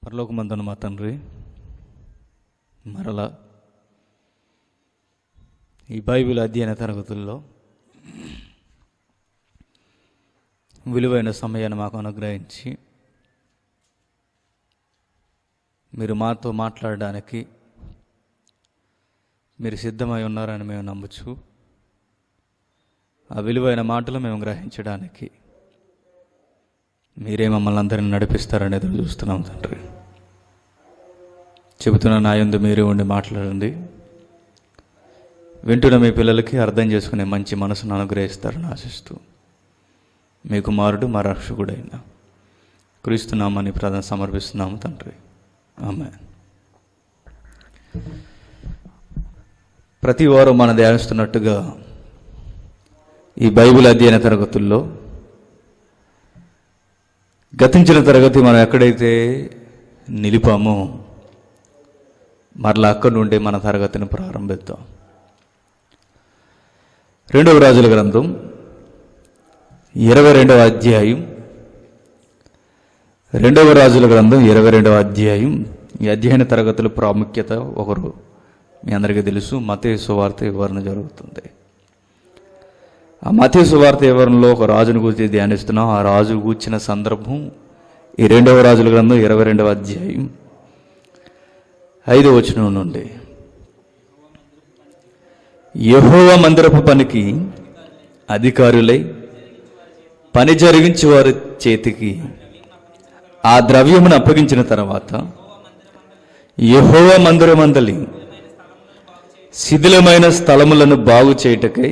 పరలోకమందున మా తండ్రి మరలా ఈ బైబిల్ అధ్యయన తరగతుల్లో విలువైన సమయాన్ని మాకు అనుగ్రహించి మీరు మాతో మాట్లాడడానికి మీరు సిద్ధమై ఉన్నారని మేము నమ్ముచు ఆ విలువైన మాటలు మేము గ్రహించడానికి మీరే మమ్మల్ని అందరిని నడిపిస్తారని ఎదురు చూస్తున్నాం తండ్రి చెబుతున్న నా యందు మీరే ఉండి మాట్లాడండి వింటున్న మీ పిల్లలకి అర్థం చేసుకునే మంచి మనసును అనుగ్రహిస్తారని ఆశిస్తూ మీ కుమారుడు మా రక్షకుడైన క్రీస్తున్నామని ప్రధాన సమర్పిస్తున్నాము తండ్రి ఆమె ప్రతి వారం మనం ధ్యానిస్తున్నట్టుగా ఈ బైబిల్ అధ్యయన తరగతుల్లో గతించిన తరగతి మనం ఎక్కడైతే నిలిపామో మరలా అక్కడి నుండి మన తరగతిని ప్రారంభిద్దాం రెండవ రాజుల గ్రంథం ఇరవై రెండవ అధ్యాయం రెండవ రాజుల గ్రంథం ఇరవై రెండవ అధ్యాయం ఈ అధ్యయన తరగతుల ప్రాముఖ్యత ఒకరు మీ అందరికీ తెలుసు మతే సువార్త వివరణ జరుగుతుంది ఆ మతే సువార్త వివరణలో ఒక రాజును గురించి ధ్యానిస్తున్నాం ఆ రాజు కూర్చిన సందర్భం ఈ రెండవ రాజుల గ్రంథం ఇరవై రెండవ అధ్యాయం ఐదవ వచనం నుండి యెహోవా మందిరపు పనికి అధికారులై పని జరిగించి వారి చేతికి ఆ ద్రవ్యమును అప్పగించిన తర్వాత యెహోవా మందిరమందలి శిథిలమైన స్థలములను బాగు చేయుటకై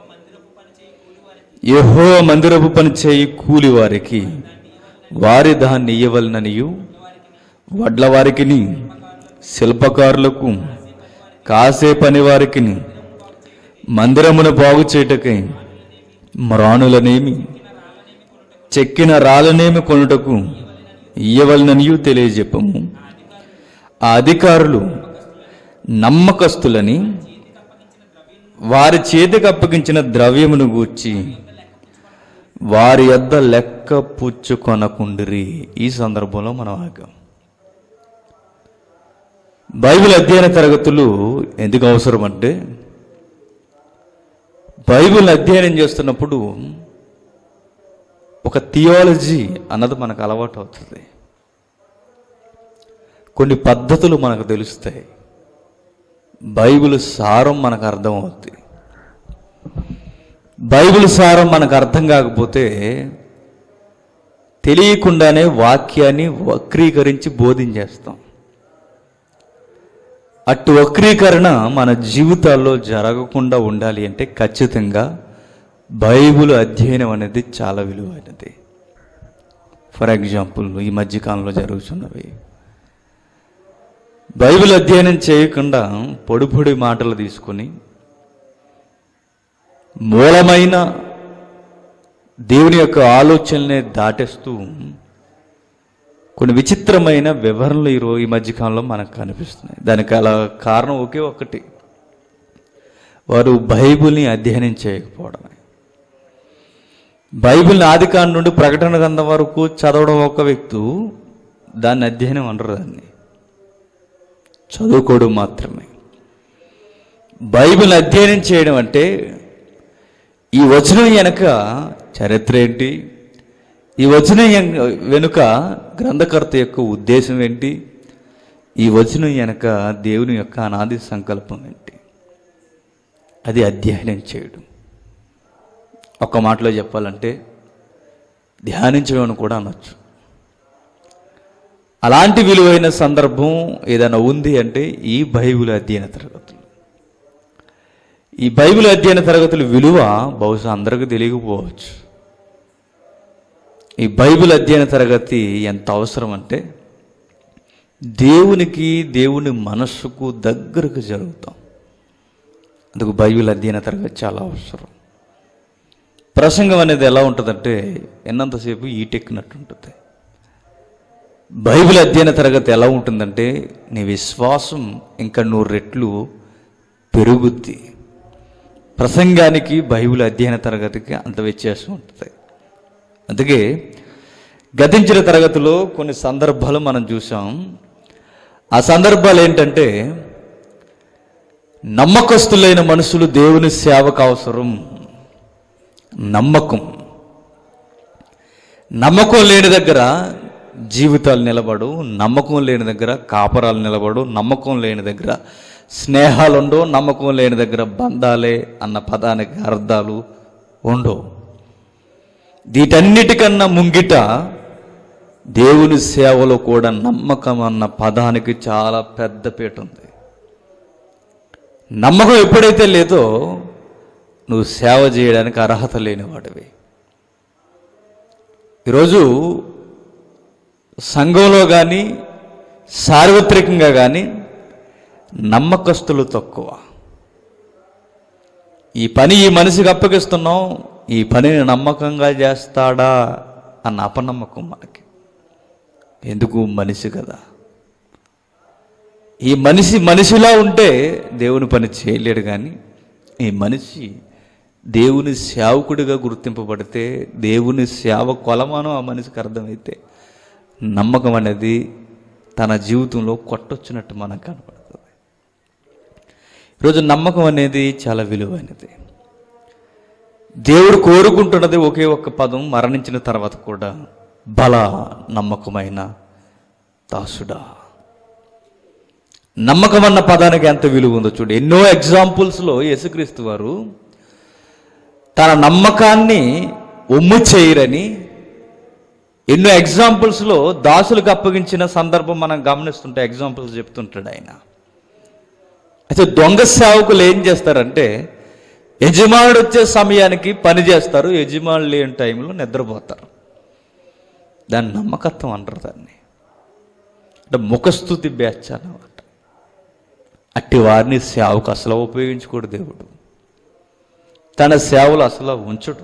యెహోవా మందిరపు పని చేయి కూలి వారికి వారి దాన్ని ఇయ్యవలననియు వడ్ల వారికిని శిల్పకారులకు కాసే పని వారికిని మందిరమును బాగు చేయుటకై మ్రాణులనేమి చెక్కిన రాళ్ళనేమి కొనుటకు ఇయ్యవలననియు తెలియజెప్పము ఆ అధికారులు నమ్మకస్తులని వారి చేతికి అప్పగించిన ద్రవ్యమును గూర్చి వారి యొద్ద లెక్క పుచ్చుకొనకుండిరి ఈ సందర్భంలో మనం ఆగాం బైబిల్ అధ్యయన తరగతులు ఎందుకు అవసరం అంటే బైబిల్ అధ్యయనం చేస్తున్నప్పుడు ఒక థియాలజీ అన్నది మనకు అలవాటు అవుతుంది కొన్ని పద్ధతులు మనకు తెలుస్తాయి బైబిల్ సారం మనకు అర్థం అవుతుంది బైబిల్ సారం మనకు అర్థం కాకపోతే తెలియకుండానే వాక్యాన్ని వక్రీకరించి బోధించేస్తాం అటు వక్రీకరణ మన జీవితాల్లో జరగకుండా ఉండాలి అంటే ఖచ్చితంగా బైబిల్ అధ్యయనం అనేది చాలా విలువైనది ఫర్ ఎగ్జాంపుల్ ఈ మధ్యకాలంలో జరుగుతున్నవి బైబిల్ అధ్యయనం చేయకుండా పొడి పొడి మాటలు తీసుకొని మూలమైన దేవుని యొక్క ఆలోచనల్ని దాటేస్తూ కొన్ని విచిత్రమైన వివరణలు ఈరో ఈ మధ్యకాలంలో మనకు కనిపిస్తున్నాయి దానికి అలా కారణం ఒకే ఒకటి వారు బైబిల్ని అధ్యయనం చేయకపోవడమే బైబిల్ని ఆదికాండ నుండి ప్రకటన గ్రంథం వరకు చదవడం ఒక వ్యక్తు దాన్ని అధ్యయనం అనరు దాన్ని చదువుకోవడం మాత్రమే బైబిల్ అధ్యయనం చేయడం అంటే ఈ వచనం వెనుక చరిత్ర ఏంటి ఈ వచనం ఎన్- వెనుక గ్రంథకర్త యొక్క ఉద్దేశం ఏంటి ఈ వచనం వెనుక దేవుని యొక్క అనాది సంకల్పం ఏంటి అది అధ్యయనం చేయడం ఒక్క మాటలో చెప్పాలంటే ధ్యానించడం అని కూడా అనొచ్చు అలాంటి విలువైన సందర్భం ఏదైనా ఉంది అంటే ఈ బైబిల్ అధ్యయన తరగతులు ఈ బైబిల్ అధ్యయన తరగతుల విలువ బహుశా అందరికీ తెలియకపోవచ్చు ఈ బైబిల్ అధ్యయన తరగతి ఎంత అవసరం అంటే దేవునికి దేవుని మనస్సుకు దగ్గరకు జరుగుతాం అందుకు బైబిల్ అధ్యయన తరగతి చాలా అవసరం ప్రసంగం అనేది ఎలా ఉంటుందంటే ఎన్నంతసేపు ఈటెక్కినట్టు ఉంటుంది బైబిల్ అధ్యయన తరగతి ఎలా ఉంటుందంటే నీ విశ్వాసం ఇంకా నూరు రెట్లు పెరుగుద్ది ప్రసంగానికి బైబిల్ అధ్యయన తరగతికి అంత వ్యత్యాసం ఉంటుంది అందుకే గతించిన తరగతిలో కొన్ని సందర్భాలు మనం చూసాం ఆ సందర్భాలు ఏంటంటే నమ్మకస్తులైన మనుషులు దేవుని సేవకు అవసరం నమ్మకం నమ్మకం లేని దగ్గర జీవితాలు నిలబడు నమ్మకం లేని దగ్గర కాపరాలు నిలబడు నమ్మకం లేని దగ్గర స్నేహాలు ఉండవు నమ్మకం లేని దగ్గర బంధాలే అన్న పదానికి అర్థాలు ఉండవు వీటన్నిటికన్నా ముంగిట దేవుని సేవలో కూడా నమ్మకం అన్న పదానికి చాలా పెద్ద పీట ఉంది నమ్మకం ఎప్పుడైతే లేదో నువ్వు సేవ చేయడానికి అర్హత లేనివాడివి ఈరోజు సంఘంలో కానీ సార్వత్రికంగా కానీ నమ్మకస్తులు తక్కువ ఈ పని ఈ మనిషికి అప్పగిస్తున్నాం ఈ పనిని నమ్మకంగా చేస్తాడా అన్న అపనమ్మకం మనకి ఎందుకు మనిషి కదా ఈ మనిషి మనిషిలా ఉంటే దేవుని పని చేయలేడు కానీ ఈ మనిషి దేవుని సేవకుడిగా గుర్తింపబడితే దేవుని సేవ కొలమానం ఆ మనిషికి అర్థమైతే నమ్మకం అనేది తన జీవితంలో కొట్టొచ్చినట్టు మనకు కనపడుతుంది ఈరోజు నమ్మకం అనేది చాలా విలువైనది దేవుడు కోరుకుంటున్నది ఒకే ఒక్క పదం మరణించిన తర్వాత కూడా బల నమ్మకమైన దాసుడా నమ్మకం అన్న పదానికి ఎంత విలువ ఉందో చూడు ఎన్నో ఎగ్జాంపుల్స్లో యేసుక్రీస్తు వారు తన నమ్మకాన్ని ఒమ్ము చేయరని ఎన్నో ఎగ్జాంపుల్స్లో దాసులకు అప్పగించిన సందర్భం మనం గమనిస్తుంటే ఎగ్జాంపుల్స్ చెప్తుంటాడు ఆయన అయితే దొంగ సేవకులు ఏం చేస్తారంటే యజమానుడు వచ్చే సమయానికి పని చేస్తారు యజమానులు లేని టైంలో నిద్రపోతారు దాన్ని నమ్మకత్వం అంటారు దాన్ని అంటే ముఖస్థుతి బ్యాచ్ అన్నమాట అట్టి వారిని సేవకు అసలు ఉపయోగించుకోడు దేవుడు తన సేవలు అసలు ఉంచడు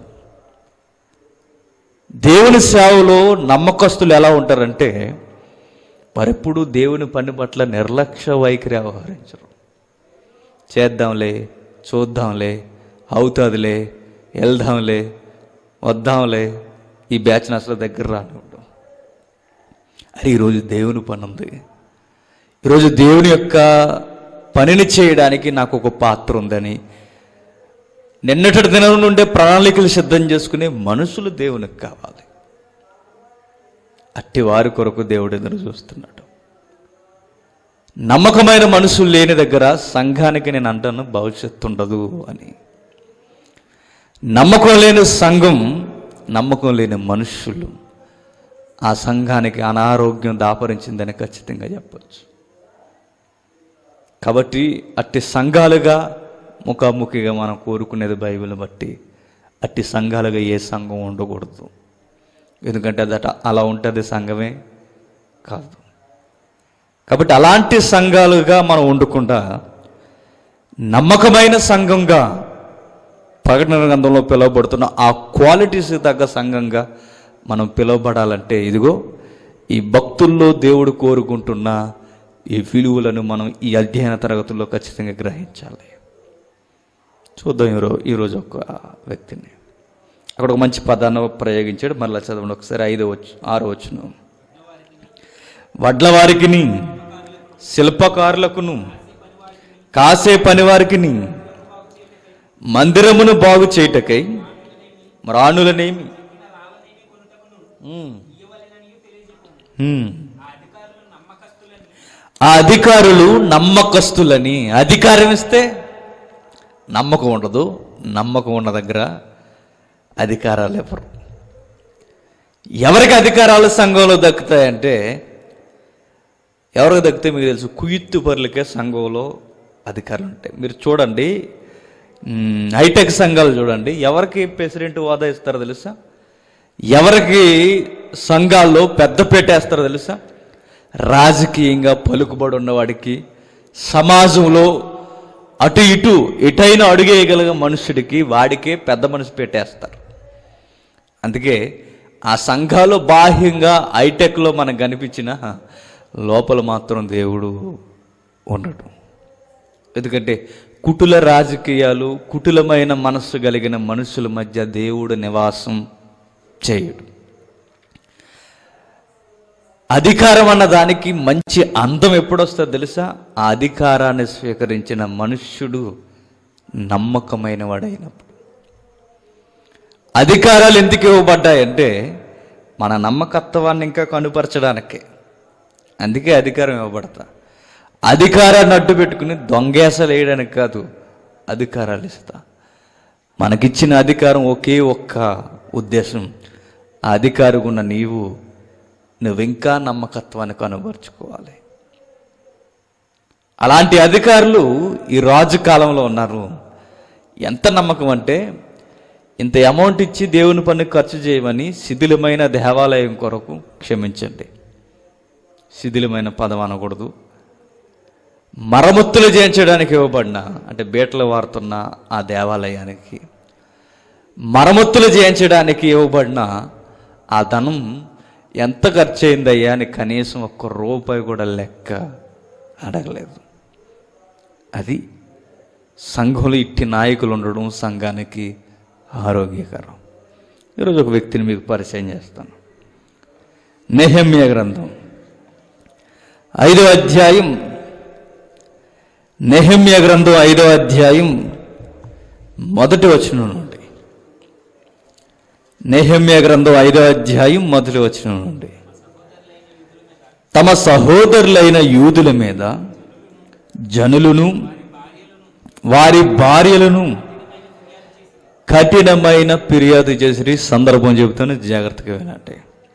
దేవుని సేవలో నమ్మకస్తులు ఎలా ఉంటారంటే వారెప్పుడు దేవుని పని పట్ల నిర్లక్ష్య వైఖరి వ్యవహరించరు చేద్దాంలే చూద్దాంలే అవుతుందిలే వెళ్దాంలే వద్దాంలే ఈ బ్యాచ్ని అసలు దగ్గర రానివ్వడం అరే ఈరోజు దేవుని పని ఉంది ఈరోజు దేవుని యొక్క పనిని చేయడానికి నాకు ఒక పాత్ర ఉందని నిన్నటి దినం నుండే ప్రణాళికలు సిద్ధం చేసుకునే మనుషులు దేవునికి కావాలి అట్టి వారి కొరకు దేవుడు ఎదురు చూస్తున్నాడు నమ్మకమైన మనుషులు లేని దగ్గర సంఘానికి నేను అంటాను భవిష్యత్తు ఉండదు అని నమ్మకం లేని సంఘం నమ్మకం లేని మనుషులు ఆ సంఘానికి అనారోగ్యం దాపరించిందని ఖచ్చితంగా చెప్పచ్చు కాబట్టి అట్టి సంఘాలుగా ముఖాముఖిగా మనం కోరుకునేది బైబిల్ని బట్టి అట్టి సంఘాలుగా ఏ సంఘం ఉండకూడదు ఎందుకంటే అదట అలా ఉంటుంది సంఘమే కాదు కాబట్టి అలాంటి సంఘాలుగా మనం ఉండకుండా నమ్మకమైన సంఘంగా ప్రకటన గ్రంథంలో పిలువబడుతున్న ఆ క్వాలిటీస్ తగ్గ సంఘంగా మనం పిలువబడాలంటే ఇదిగో ఈ భక్తుల్లో దేవుడు కోరుకుంటున్న ఈ విలువలను మనం ఈ అధ్యయన తరగతుల్లో ఖచ్చితంగా గ్రహించాలి చూద్దాం ఈరో ఈరోజు ఒక వ్యక్తిని అక్కడ ఒక మంచి పదాన్ని ప్రయోగించాడు మళ్ళీ చదవండి ఒకసారి ఐదో వచ్చు ఆరో వచ్చును వడ్ల వారికిని శిల్పకారులకును కాసే పనివారికిని మందిరమును బాగు చేయుటకై మ్రాణులనేమి ఉమ్. ఉమ్. ఆ అధికారులు నమ్మకస్తులని అధికారం ఇస్తే నమ్మకం ఉండదు నమ్మకం ఉన్న దగ్గర అధికారాలు ఎవరు ఎవరికి అధికారాలు సంఘంలో దక్కుతాయంటే ఎవరికి దక్కితే మీకు తెలుసు కుయుత్తు పరులకే సంఘంలో అధికారులు ఉంటాయి మీరు చూడండి మ్, హైటెక్ సంఘాలు చూడండి ఎవరికి ప్రెసిడెంట్ హోదా ఇస్తారో తెలుసా ఎవరికి సంఘాల్లో పెద్ద పెట్టేస్తారో తెలుసా రాజకీయంగా పలుకుబడి ఉన్నవాడికి సమాజంలో అటు ఇటు ఎటైనా అడుగేయగలిగే మనుషుడికి వాడికే పెద్ద మనసు పెట్టేస్తారు అందుకే ఆ సంఘాలు బాహ్యంగా హైటెక్లో మనకు కనిపించిన లోపల మాత్రం దేవుడు ఉండడు ఎందుకంటే కుటుల రాజకీయాలు కుటులమైన మనస్సు కలిగిన మనుషుల మధ్య దేవుడు నివాసం చేయడు అధికారం అన్న దానికి మంచి అందం ఎప్పుడొస్తుందో తెలుసా ఆ అధికారాన్ని స్వీకరించిన మనుష్యుడు నమ్మకమైన వాడైనప్పుడు అధికారాలు ఎందుకు ఇవ్వబడ్డాయంటే మన నమ్మకత్వాన్ని ఇంకా కనుపరచడానికే అందుకే అధికారం ఇవ్వబడతా అధికారాన్ని అడ్డు పెట్టుకుని దొంగేసలు వేయడానికి కాదు అధికారాలు ఇస్తా మనకిచ్చిన అధికారం ఒకే ఒక్క ఉద్దేశం ఆ అధికారం ఉన్న నీవు నువ్వింకా నమ్మకత్వాన్ని కనుపరుచుకోవాలి అలాంటి అధికారులు ఈ రాజు కాలంలో ఉన్నారు ఎంత నమ్మకం అంటే ఇంత అమౌంట్ ఇచ్చి దేవుని పని ఖర్చు చేయమని శిథిలమైన దేవాలయం కొరకు క్షమించండి శిథిలమైన పదం అనకూడదు మరమ్మతులు చేయించడానికి ఇవ్వబడిన అంటే బీటలు వారుతున్న ఆ దేవాలయానికి మరమ్మతులు చేయించడానికి ఇవ్వబడిన ఆ ధనం ఎంత ఖర్చు అయిందయ్యా అని కనీసం ఒక్క రూపాయి కూడా లెక్క అడగలేదు అది సంఘంలో ఇట్టి నాయకులు ఉండడం సంఘానికి ఆరోగ్యకరం ఈరోజు ఒక వ్యక్తిని మీకు పరిచయం చేస్తాను నెహమ్య గ్రంథం ఐదో అధ్యాయం నెహమ్య గ్రంథం ఐదో అధ్యాయం మొదటి వచనం నుండి నెహమ్య గ్రంథం ఐదో అధ్యాయం మొదటి వచనం నుండి తమ సహోదరులైన యూదుల మీద జనులను వారి భార్యలను కఠినమైన ఫిర్యాదు చేసి సందర్భం చెబుతాను జాగ్రత్తగా వినండి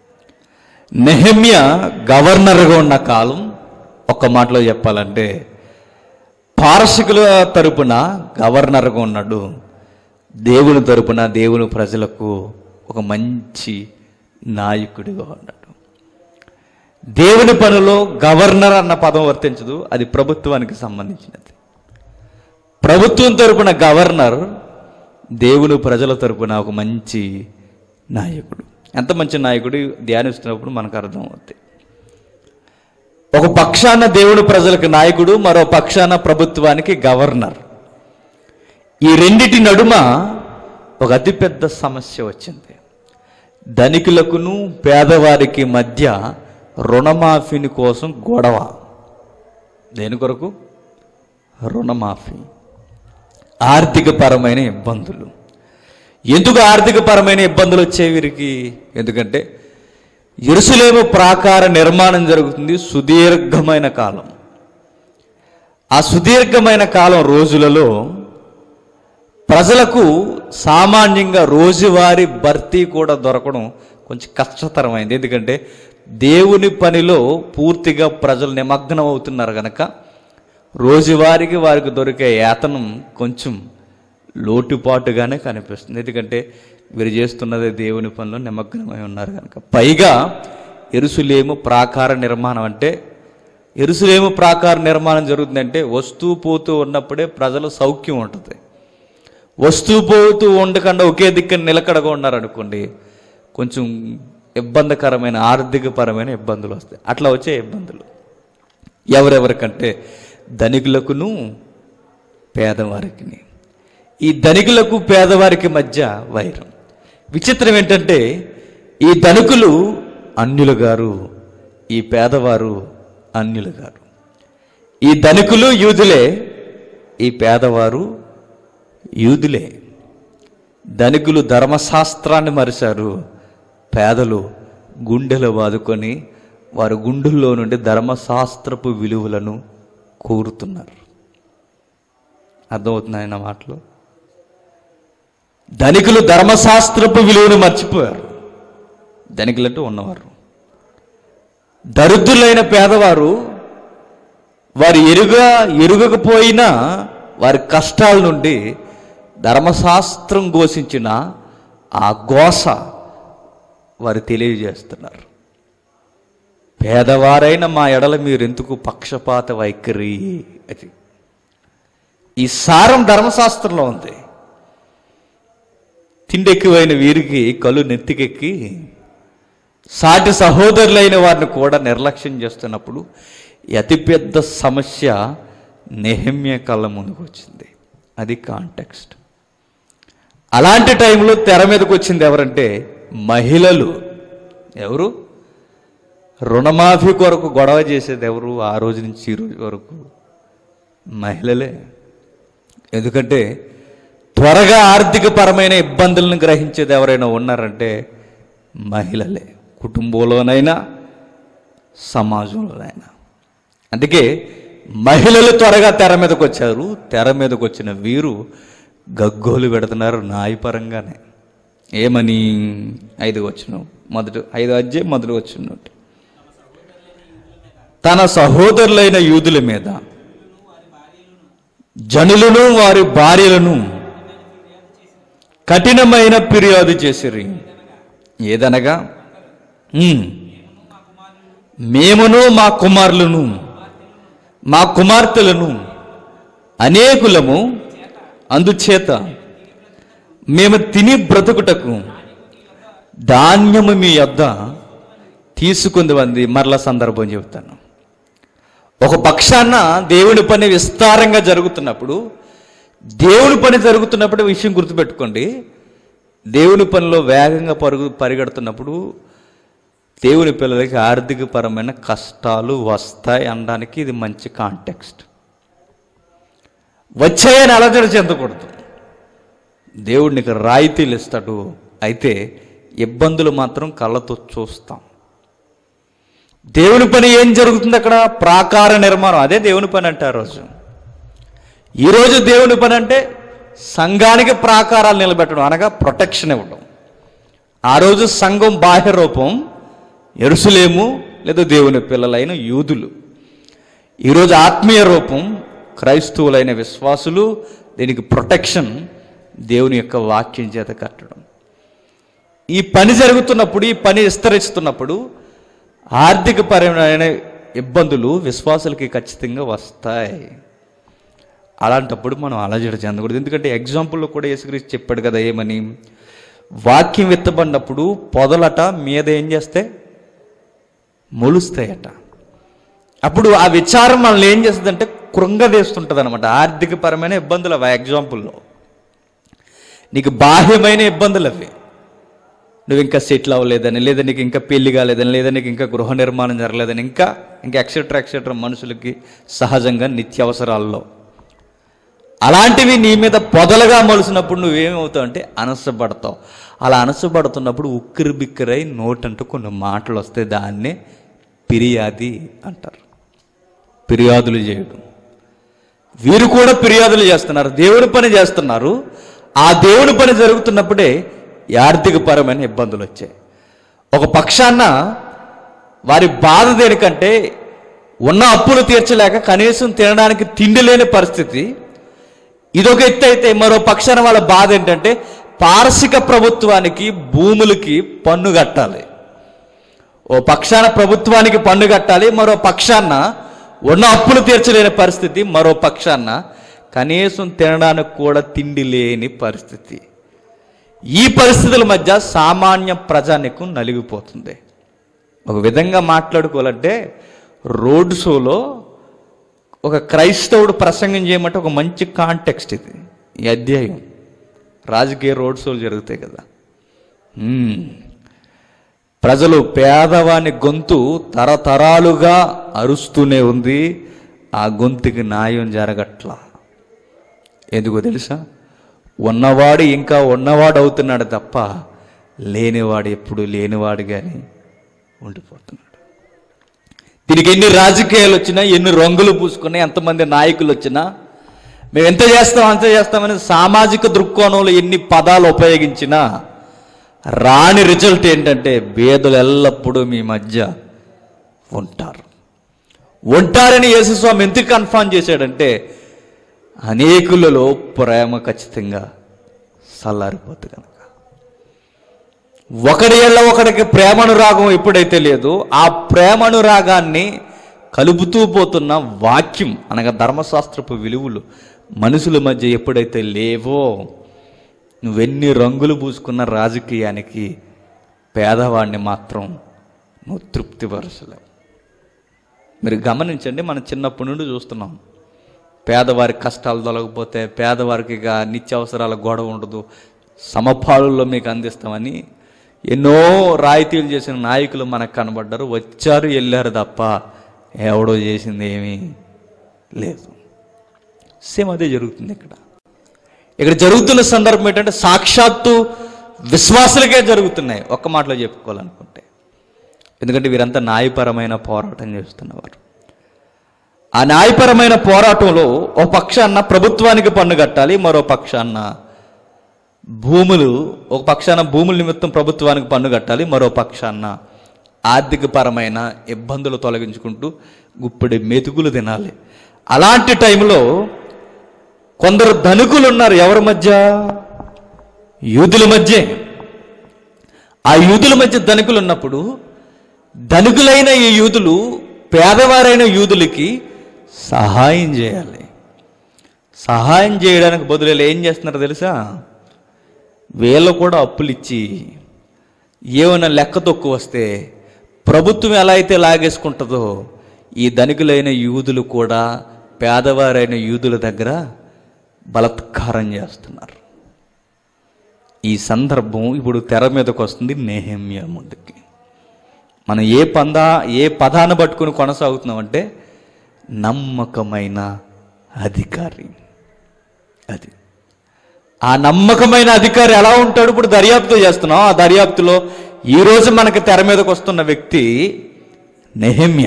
నెహమ్య గవర్నర్గా ఉన్న కాలం ఒక్క మాటలో చెప్పాలంటే పారసికుల తరపున గవర్నర్గా ఉన్నాడు దేవుని తరపున దేవుని ప్రజలకు ఒక మంచి నాయకుడిగా ఉన్నాడు దేవుని పనిలో గవర్నర్ అన్న పదం వర్తించదు అది ప్రభుత్వానికి సంబంధించినది ప్రభుత్వం తరపున గవర్నర్ దేవుని ప్రజల తరపున ఒక మంచి నాయకుడు ఎంత మంచి నాయకుడు ధ్యానిస్తున్నప్పుడు మనకు అర్థం అవుతుంది ఒక పక్షాన దేవుని ప్రజలకు నాయకుడు మరో పక్షాన ప్రభుత్వానికి గవర్నర్ ఈ రెండిటి నడుమ ఒక అతిపెద్ద సమస్య వచ్చింది ధనికులకును పేదవారికి మధ్య రుణమాఫీని కోసం గొడవ దేని కొరకు రుణమాఫీ ఆర్థికపరమైన ఇబ్బందులు ఎందుకు ఆర్థికపరమైన ఇబ్బందులు వచ్చాయి వీరికి ఎందుకంటే ఎరుసలేము ప్రాకార నిర్మాణం జరుగుతుంది సుదీర్ఘమైన కాలం ఆ సుదీర్ఘమైన కాలం రోజులలో ప్రజలకు సామాన్యంగా రోజువారీ భర్తీ కూడా దొరకడం కొంచెం కష్టతరమైంది ఎందుకంటే దేవుని పనిలో పూర్తిగా ప్రజలు నిమగ్నం అవుతున్నారు కనుక రోజువారీకి వారికి దొరికే యాతనం కొంచెం లోటుపాటుగానే కనిపిస్తుంది ఎందుకంటే వీరు చేస్తున్నదే దేవుని పనిలో నిమగ్నమై ఉన్నారు కనుక పైగా ఎరుసులేము ప్రాకార నిర్మాణం అంటే ఎరుసులేము ప్రాకార నిర్మాణం జరుగుతుందంటే వస్తూ పోతూ ఉన్నప్పుడే ప్రజల సౌఖ్యం ఉంటుంది వస్తూ పోతూ ఉండకుండా ఒకే దిక్కున నిలకడగా ఉన్నారనుకోండి కొంచెం ఇబ్బందికరమైన ఆర్థికపరమైన ఇబ్బందులు వస్తాయి అట్లా వచ్చే ఇబ్బందులు ఎవరెవరికంటే ధనికులకును పేదవారికి ఈ ధనికులకు పేదవారికి మధ్య వైరం విచిత్రం ఏంటంటే ఈ ధనికులు అన్యులు గారు ఈ పేదవారు అన్యులు గారు ఈ ధనికులు యూదులే ఈ పేదవారు యూదులే ధనికులు ధర్మశాస్త్రాన్ని మరిశారు పేదలు గుండెలు బాదుకొని వారి గుండెల్లో నుండి ధర్మశాస్త్రపు విలువలను కోరుతున్నారు అర్థమవుతున్నాయి నా మాటలు ధనికులు ధర్మశాస్త్రపు విలువను మర్చిపోయారు ధనికులంటూ ఉన్నవారు దరిద్రులైన పేదవారు వారు ఎరుగా ఎరుగకపోయినా వారి కష్టాల నుండి ధర్మశాస్త్రం ఘోషించిన ఆ ఘోష వారు తెలియజేస్తున్నారు పేదవారైన మా ఎడల మీరెందుకు పక్షపాత వైఖరి అది ఈ సారం ధర్మశాస్త్రంలో ఉంది తిండి ఎక్కువైన వీరికి కళ్ళు నెత్తికెక్కి సాటి సహోదరులైన వారిని కూడా నిర్లక్ష్యం చేస్తున్నప్పుడు ఈ అతిపెద్ద సమస్య నెహమ్య కళ్ళ ముందుకు వచ్చింది అది కాంటెక్స్ట్ అలాంటి టైంలో తెర మీదకి వచ్చింది ఎవరంటే మహిళలు ఎవరు రుణమాఫీ కొరకు గొడవ చేసేది ఎవరు ఆ రోజు నుంచి ఈ రోజు వరకు మహిళలే ఎందుకంటే త్వరగా ఆర్థికపరమైన ఇబ్బందులను గ్రహించేది ఎవరైనా ఉన్నారంటే మహిళలే కుటుంబంలోనైనా సమాజంలోనైనా అందుకే మహిళలు త్వరగా తెర మీదకి వచ్చారు తెర మీదకి వచ్చిన వీరు గగ్గోలు పెడుతున్నారు న్యాయపరంగానే ఏమని ఐదు వచ్చిన మొదటి ఐదు అధ్యాయం మొదటి వచ్చిన తన సహోదరులైన యూదుల మీద జనులను వారి భార్యలను కఠినమైన ఫిర్యాదు చేసిరి ఏదనగా "ఉమ్, మేమును మా కుమారులను మా కుమార్తెలను అనేకులము అందుచేత మేము తిని బ్రతుకుటకు ధాన్యము మీ యొద్ద తీసుకుంది అంది మరల సందర్భం చెబుతాను ఒక పక్షాన దేవుని పని విస్తారంగా జరుగుతున్నప్పుడు దేవుని పని జరుగుతున్నప్పుడు విషయం గుర్తుపెట్టుకోండి దేవుని పనిలో వేగంగా పరుగు పరిగెడుతున్నప్పుడు దేవుని పిల్లలకి ఆర్థికపరమైన కష్టాలు వస్తాయి అనడానికి ఇది మంచి కాంటెక్స్ట్ వచ్చాయని అలజడి చెందకూడదు దేవుడు నీకు రాయితీలు ఇస్తాడు అయితే ఇబ్బందులు మాత్రం కళ్ళతో చూస్తాం దేవుని పని ఏం జరుగుతుంది అక్కడ ప్రాకార నిర్మాణం అదే దేవుని పని అంటే ఆ రోజు ఈరోజు దేవుని పని అంటే సంఘానికి ప్రాకారాలు నిలబెట్టడం అనగా ప్రొటెక్షన్ ఇవ్వడం ఆ రోజు సంఘం బాహ్య రూపం ఎరుసలేము లేదా దేవుని పిల్లలైన యూదులు ఈరోజు ఆత్మీయ రూపం క్రైస్తవులైన విశ్వాసులు దీనికి ప్రొటెక్షన్ దేవుని యొక్క వాక్యం చేత కట్టడం ఈ పని జరుగుతున్నప్పుడు ఈ పని విస్తరిస్తున్నప్పుడు ఆర్థిక పరమైన ఇబ్బందులు విశ్వాసులకి ఖచ్చితంగా వస్తాయి అలాంటప్పుడు మనం అలజడి చెందకూడదు ఎందుకంటే ఎగ్జాంపుల్లో కూడా యేసుక్రీస్తు చెప్పాడు కదా ఏమని వాక్యం విత్తబడినప్పుడు పొదలట మీద ఏం చేస్తే మొలుస్తాయట అప్పుడు ఆ విచారం మనల్ని ఏం చేస్తుందంటే కృంగదీస్తుంటుంది అనమాట ఆర్థికపరమైన ఇబ్బందులు అవి ఆ ఎగ్జాంపుల్లో నీకు బాహ్యమైన ఇబ్బందులు అవి నువ్వు ఇంకా సెటిల్ అవ్వలేదని లేదా నీకు ఇంకా పెళ్లి కాలేదని లేదా నీకు ఇంకా గృహ నిర్మాణం జరగలేదని ఇంకా ఇంకా ఎక్సెట్రా ఎక్సెట్రా మనుషులకి సహజంగా నిత్యావసరాల్లో అలాంటివి నీ మీద పొదలుగా మొలిసినప్పుడు నువ్వేమవుతావు అంటే అనసపడతావు అలా అనసపడుతున్నప్పుడు ఉక్కిరి బిక్కిరై నోటంటూ కొన్ని మాటలు వస్తే దాన్నే ఫిర్యాది అంటారు ఫిర్యాదులు చేయడం వీరు కూడా ఫిర్యాదులు చేస్తున్నారు దేవుని పని చేస్తున్నారు ఆ దేవుని పని జరుగుతున్నప్పుడే ఈ ఆర్థికపరమైన ఇబ్బందులు వచ్చాయి ఒక పక్షాన వారి బాధ దేనికంటే ఉన్న అప్పులు తీర్చలేక కనీసం తినడానికి తిండి లేని పరిస్థితి ఇదొక ఎత్తు అయితే మరో పక్షాన వాళ్ళ బాధ ఏంటంటే పారసిక ప్రభుత్వానికి భూములకి పన్ను కట్టాలి ఓ పక్షాన ప్రభుత్వానికి పన్ను కట్టాలి మరో పక్షాన ఉన్న అప్పులు తీర్చలేని పరిస్థితి మరో పక్షాన కనీసం తినడానికి కూడా తిండి లేని పరిస్థితి ఈ పరిస్థితుల మధ్య సామాన్య ప్రజానికం నలిగిపోతుంది ఒక విధంగా మాట్లాడుకోవాలంటే రోడ్ షోలో ఒక క్రైస్తవుడు ప్రసంగం చేయమంటే ఒక మంచి కాంటెక్స్ట్ ఇది ఈ అధ్యాయం రాజకీయ రోడ్ షోలు జరుగుతాయి కదా మ్మ్. ప్రజలు పేదవాని గొంతు తరతరాలుగా అరుస్తూనే ఉంది ఆ గొంతుకి న్యాయం జరగట్లా ఎందుకో తెలుసా ఉన్నవాడు ఇంకా ఉన్నవాడు అవుతున్నాడు తప్ప లేనివాడు ఎప్పుడు లేనివాడు కానీ ఉండిపోతున్నాడు దీనికి ఎన్ని రాజకీయాలు వచ్చినా ఎన్ని రంగులు పూసుకున్నా ఎంతమంది నాయకులు వచ్చినా మేము ఎంత చేస్తాం అంత చేస్తామని సామాజిక దృక్కోణంలో ఎన్ని పదాలు ఉపయోగించినా రాని రిజల్ట్ ఏంటంటే భేదలు ఎల్లప్పుడూ మీ మధ్య ఉంటారు ఉంటారని యేసుస్వామి ఎందుకు కన్ఫర్మ్ చేశాడంటే అనేకులలో ప్రేమ ఖచ్చితంగా చల్లారిపోతుంది కనుక ఒకడి ఏళ్ళ ఒకడికి ప్రేమనురాగం ఎప్పుడైతే లేదో ఆ ప్రేమనురాగాన్ని కలుపుతూ పోతున్న వాక్యం అనగా ధర్మశాస్త్రపు విలువలు మనుషుల మధ్య ఎప్పుడైతే లేవో నువ్వెన్ని రంగులు పూసుకున్న రాజకీయానికి పేదవాడిని మాత్రం నువ్వు తృప్తిపరచలేవు మీరు గమనించండి మనం చిన్నప్పటి నుండి చూస్తున్నాం పేదవారి కష్టాలు తొలగిపోతే పేదవారికి ఇక నిత్యావసరాల గొడవ ఉండదు సమపాలుల్లో మీకు అందిస్తామని ఎన్నో రాయితీలు చేసిన నాయకులు మనకు కనబడ్డారు వచ్చారు వెళ్ళారు తప్ప ఎవడో చేసింది ఏమీ లేదు సేమ్ అదే జరుగుతుంది ఇక్కడ ఇక్కడ జరుగుతున్న సందర్భం ఏంటంటే సాక్షాత్తు విశ్వాసులకే జరుగుతున్నాయి ఒక్క మాటలో చెప్పుకోవాలనుకుంటే ఎందుకంటే వీరంతా న్యాయపరమైన పోరాటం చేస్తున్నవారు ఆ న్యాయపరమైన పోరాటంలో ఒక పక్షాన్న ప్రభుత్వానికి పన్ను కట్టాలి మరో పక్షాన్న భూములు ఒక పక్షాన భూముల నిమిత్తం ప్రభుత్వానికి పన్ను కట్టాలి మరో పక్షాన ఆర్థికపరమైన ఇబ్బందులు తొలగించుకుంటూ గుప్పిడి మెతుకులు తినాలి అలాంటి టైంలో కొందరు ధనికులు ఉన్నారు ఎవరి మధ్య యూదుల మధ్య ఆ యూదుల మధ్య ధనికులు ఉన్నప్పుడు ధనికులైన ఈ యూదులు పేదవారైన యూదులకి సహాయం చేయాలి సహాయం చేయడానికి బదులు వీళ్ళు ఏం చేస్తున్నారు తెలుసా వీళ్ళు కూడా అప్పులు ఇచ్చి ఏమైనా లెక్క తక్కువ వస్తే ప్రభుత్వం ఎలా అయితే లాగేసుకుంటుందో ఈ ధనికులైన యూదులు కూడా పేదవారైన యూదుల దగ్గర బలత్కారం చేస్తున్నారు ఈ సందర్భం ఇప్పుడు తెర మీదకి వస్తుంది నేహమ్య ముందుకి మనం ఏ పందా ఏ పదాన్ని పట్టుకుని కొనసాగుతున్నామంటే నమ్మకమైన అధికారి అది ఆ నమ్మకమైన అధికారి ఎలా ఉంటాడు ఇప్పుడు దర్యాప్తు చేస్తున్నాం ఆ దర్యాప్తులో ఈరోజు మనకి తెర మీదకి వస్తున్న వ్యక్తి నెహమ్య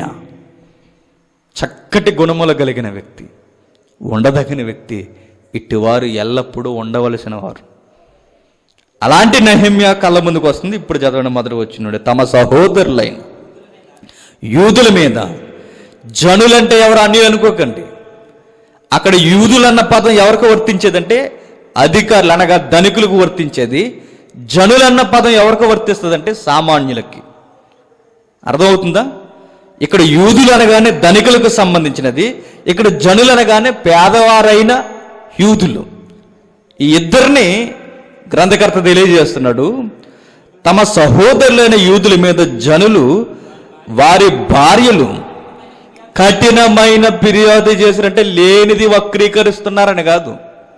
చక్కటి గుణములు కలిగిన వ్యక్తి ఉండదగిన వ్యక్తి ఇటువారు ఎల్లప్పుడూ ఉండవలసిన వారు అలాంటి నెహమ్య కళ్ళ ముందుకు వస్తుంది ఇప్పుడు చదవడం మొదలు వచ్చినాడు తమ సహోదరులైన యూదుల మీద జనులంటే ఎవరు అన్ని అనుకోకండి అక్కడ యూదులు అన్న పదం ఎవరికి వర్తించేదంటే అధికారులు అనగా ధనికులకు వర్తించేది జనులన్న పదం ఎవరికి వర్తిస్తుందంటే సామాన్యులకి అర్థమవుతుందా ఇక్కడ యూదులు అనగానే ధనికులకు సంబంధించినది ఇక్కడ జనులు అనగానే పేదవారైన యూదులు ఈ ఇద్దరిని గ్రంథకర్త తెలియజేస్తున్నాడు తమ సహోదరులైన యూదుల మీద జనులు వారి భార్యలు కఠినమైన ఫిర్యాదు చేసినట్టే లేనిది వక్రీకరిస్తున్నారని కాదు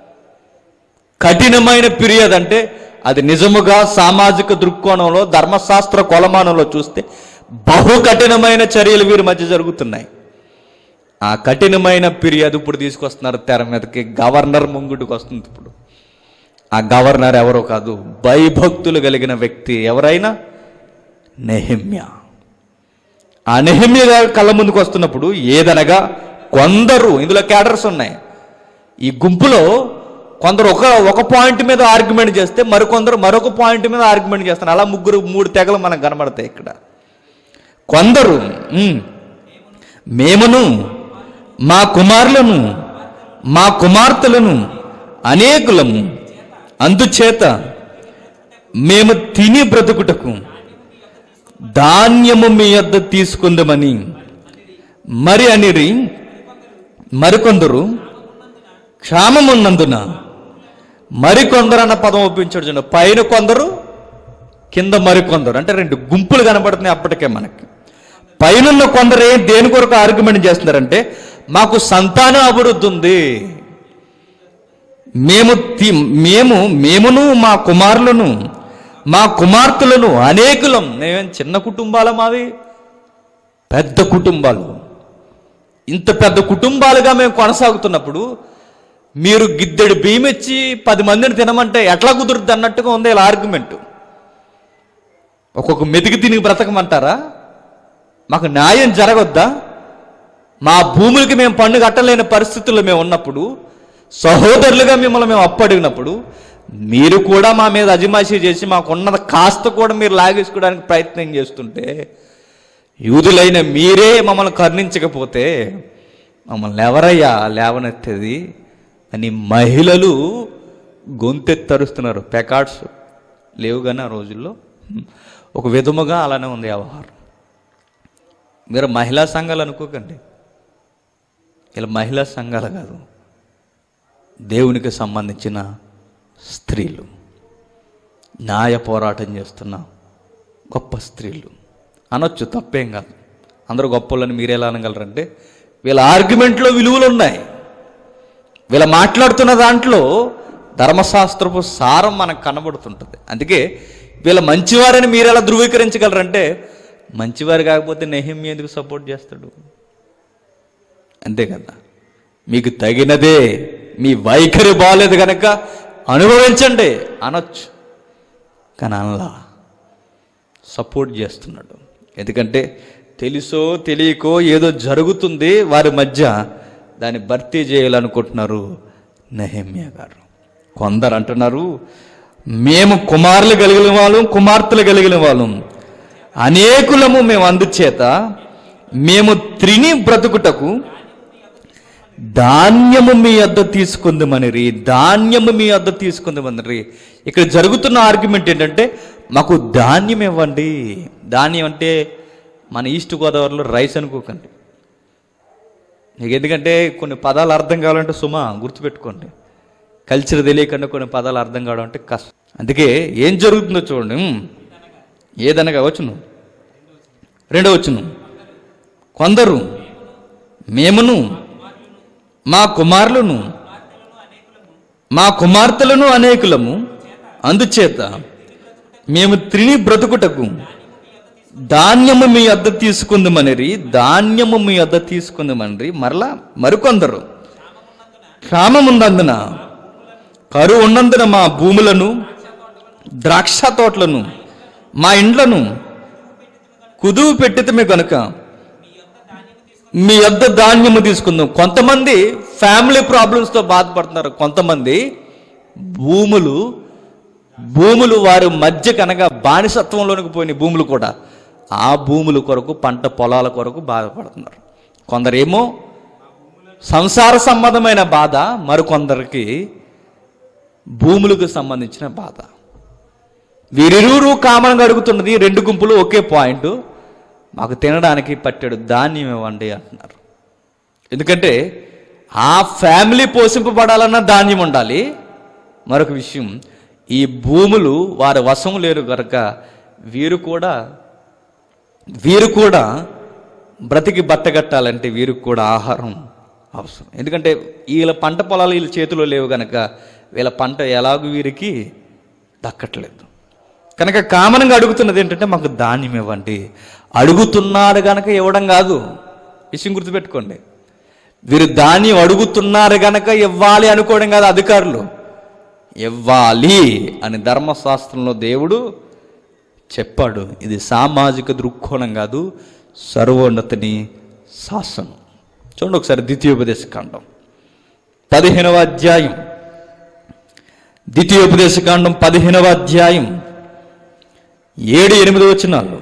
కఠినమైన ఫిర్యాదు అంటే అది నిజముగా సామాజిక దృక్కోణంలో ధర్మశాస్త్ర కొలమానంలో చూస్తే బహు కఠినమైన చర్యలు వీరి మధ్య జరుగుతున్నాయి ఆ కఠినమైన ఫిర్యాదు ఇప్పుడు తీసుకొస్తున్నారు తెర మీదకి గవర్నర్ ముంగుడికి వస్తుంది ఇప్పుడు ఆ గవర్నర్ ఎవరో కాదు భయభక్తులు కలిగిన వ్యక్తి ఎవరైనా నెహమ్య ఆ నెహమ్య గారి కళ్ళ ముందుకు వస్తున్నప్పుడు ఏదనగా కొందరు ఇందులో క్యాడర్స్ ఉన్నాయి ఈ గుంపులో కొందరు ఒక ఒక పాయింట్ మీద ఆర్గ్యుమెంట్ చేస్తే మరికొందరు మరొక పాయింట్ మీద ఆర్గ్యుమెంట్ చేస్తారు అలా ముగ్గురు మూడు తెగలు మనకు కనబడతాయి ఇక్కడ కొందరు ఉమ్, మేమును మా కుమారులను మా కుమార్తెలను అనేకులము అందుచేత మేము తిని బ్రతుకుటకు ధాన్యము మీ యొద్ద తీసుకుందామని మరి అనిరి మరికొందరు క్షామమున్నందున మరికొందరు అన్న పదం ఒప్పించాడు చూడండి పైన కొందరు కింద మరికొందరు అంటే రెండు గుంపులు కనబడుతున్నాయి అప్పటికే మనకి పైనున్న కొందరు ఏం దేని కొరకు ఆర్గ్యుమెంట్ చేస్తున్నారంటే మాకు సంతానం అభివృద్ధి ఉంది మేము తి- మేము మేమును మా కుమారులను మా కుమార్తెలను అనేకులం మేమేం చిన్న కుటుంబాల మావి పెద్ద కుటుంబాలు ఇంత పెద్ద కుటుంబాలుగా మేము కొనసాగుతున్నప్పుడు మీరు గిద్దెడు బియ్యమిచ్చి పది మందిని తినమంటే ఎట్లా కుదురుద్ది అన్నట్టుగా ఉంది ఇలా ఆర్గ్యుమెంట్ ఒక్కొక్క మెతికి తిని బ్రతకమంటారా మాకు న్యాయం జరగొద్దా మా భూములకి మేము పన్ను కట్టలేని పరిస్థితుల్లో మేము ఉన్నప్పుడు సహోదరులుగా మిమ్మల్ని మేము అప్పడిగినప్పుడు మీరు కూడా మా మీద అజమాయిషీ చేసి మాకున్నది కాస్త కూడా మీరు లాగేసుకోవడానికి ప్రయత్నం చేస్తుంటే యూదులైన మీరే మమ్మల్ని కరుణించకపోతే మమ్మల్ని ఎవరయ్యా లేవనెత్తేది అని మహిళలు గొంతెత్తరుస్తున్నారు పెకాడ్స్ లేవు కానీ ఆ రోజుల్లో ఒక విధముగా అలానే ఉంది వ్యవహారం మీరు మహిళా సంఘాలు అనుకోకండి ఇలా మహిళా సంఘాలు కాదు దేవునికి సంబంధించిన స్త్రీలు న్యాయ పోరాటం చేస్తున్న గొప్ప స్త్రీలు అనొచ్చు తప్పేం కాదు అందరూ గొప్పలని మీరు ఎలా అనగలరంటే వీళ్ళ ఆర్గ్యుమెంట్లో విలువలు ఉన్నాయి వీళ్ళ మాట్లాడుతున్న దాంట్లో ధర్మశాస్త్రపు సారం మనకు కనబడుతుంటుంది అందుకే వీళ్ళ మంచివారని మీరు ఎలా ధృవీకరించగలరంటే మంచివారు కాకపోతే నెహిమ్య ఎందుకు సపోర్ట్ చేస్తాడు అంతే కదా మీకు తగినదే మీ వైఖరి బాగాలేదు కనుక అనుభవించండి అనొచ్చు కానీ అనలా సపోర్ట్ చేస్తున్నాడు ఎందుకంటే తెలుసో తెలియకో ఏదో జరుగుతుంది వారి మధ్య దాన్ని భర్తీ చేయాలనుకుంటున్నారు నెహమ్య గారు కొందరు అంటున్నారు మేము కుమారులు కలిగిన వాళ్ళం కుమార్తెలు కలిగిన వాళ్ళం అనేకులము మేము అందుచేత మేము త్రిని బ్రతుకుటకు ధాన్యము మీ వద్ద తీసుకుందామనిరి ధాన్యము మీ వద్ద తీసుకుందామనిరి ఇక్కడ జరుగుతున్న ఆర్గ్యుమెంట్ ఏంటంటే మాకు ధాన్యం ఇవ్వండి ధాన్యం అంటే మన ఈస్ట్ గోదావరిలో రైస్ అనుకోకండి మీకు ఎందుకంటే కొన్ని పదాలు అర్థం కావాలంటే సుమా గుర్తుపెట్టుకోండి కల్చర్ తెలియకుండా కొన్ని పదాలు అర్థం కావడం అంటే కష్టం అందుకే ఏం జరుగుతుందో చూడండి ఉమ్, ఏదనగా వచ్చును రెండో వచ్చును కొందరు మేమును మా కుమారులను మా కుమార్తెలను అనేకులము అందుచేత మేము త్రిని బ్రతుకుటకు ధాన్యము మీ వద్ద తీసుకుందామనిరి ధాన్యము మీ వద్ద తీసుకుందామనిరి మరలా మరికొందరు క్షామమున్నందున కరువు ఉన్నందున మా భూములను ద్రాక్ష తోటలను మా ఇండ్లను కుదువు పెట్టితమే కనుక మీ యొద్ద ధాన్యము తీసుకుందాం కొంతమంది ఫ్యామిలీ ప్రాబ్లమ్స్తో బాధపడుతున్నారు కొంతమంది భూములు భూములు వారి మధ్య కనుక బానిసత్వంలోనికి పోయిన భూములు కూడా ఆ భూముల కొరకు పంట పొలాల కొరకు బాధపడుతున్నారు కొందరేమో సంసార సంబంధమైన బాధ మరికొందరికి భూములకు సంబంధించిన బాధ వీరిరువురు కామన్గా అడుగుతున్నది రెండు గుంపులు ఒకే పాయింట్ మాకు తినడానికి పట్టాడు ధాన్యం ఇవ్వండి అంటున్నారు ఎందుకంటే ఆ ఫ్యామిలీ పోషింపబడాలన్న ధాన్యం ఉండాలి మరొక విషయం ఈ భూములు వారి వశం లేరు కనుక వీరు కూడా వీరు కూడా బ్రతికి బట్టగట్టాలంటే వీరికి కూడా ఆహారం అవసరం ఎందుకంటే వీళ్ళ పంట పొలాలు వీళ్ళ చేతిలో లేవు కనుక వీళ్ళ పంట ఎలాగూ వీరికి దక్కట్లేదు కనుక కామన్గా అడుగుతున్నది ఏంటంటే మాకు ధాన్యం ఇవ్వండి అడుగుతున్నారు గనక ఇవ్వడం కాదు విషయం గుర్తుపెట్టుకోండి వీరు ధాన్యం అడుగుతున్నారు గనక ఇవ్వాలి అనుకోవడం కాదు అధికారులు ఇవ్వాలి అని ధర్మశాస్త్రంలో దేవుడు చెప్పాడు ఇది సామాజిక దృక్కోణం కాదు సర్వోన్నతిని శాసనం చూడండి ఒకసారి ద్వితీయోపదేశ కాండం పదిహేనవ అధ్యాయం ద్వితీయోపదేశ కాండం పదిహేనవ అధ్యాయం ఏడు ఎనిమిది వచనాలు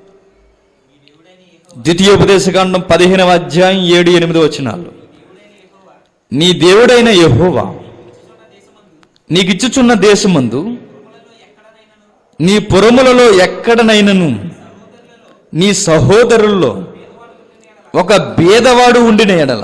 ద్వితీయోపదేశ కాండం పదిహేనవ అధ్యాయం ఏడు ఎనిమిది వచనాలు నీ దేవుడైన యెహోవా నీకిచ్చుచున్న దేశమందు నీ పురములలో ఎక్కడనైనను నీ సహోదరుల్లో ఒక భేదవాడు ఉండిన ఎడల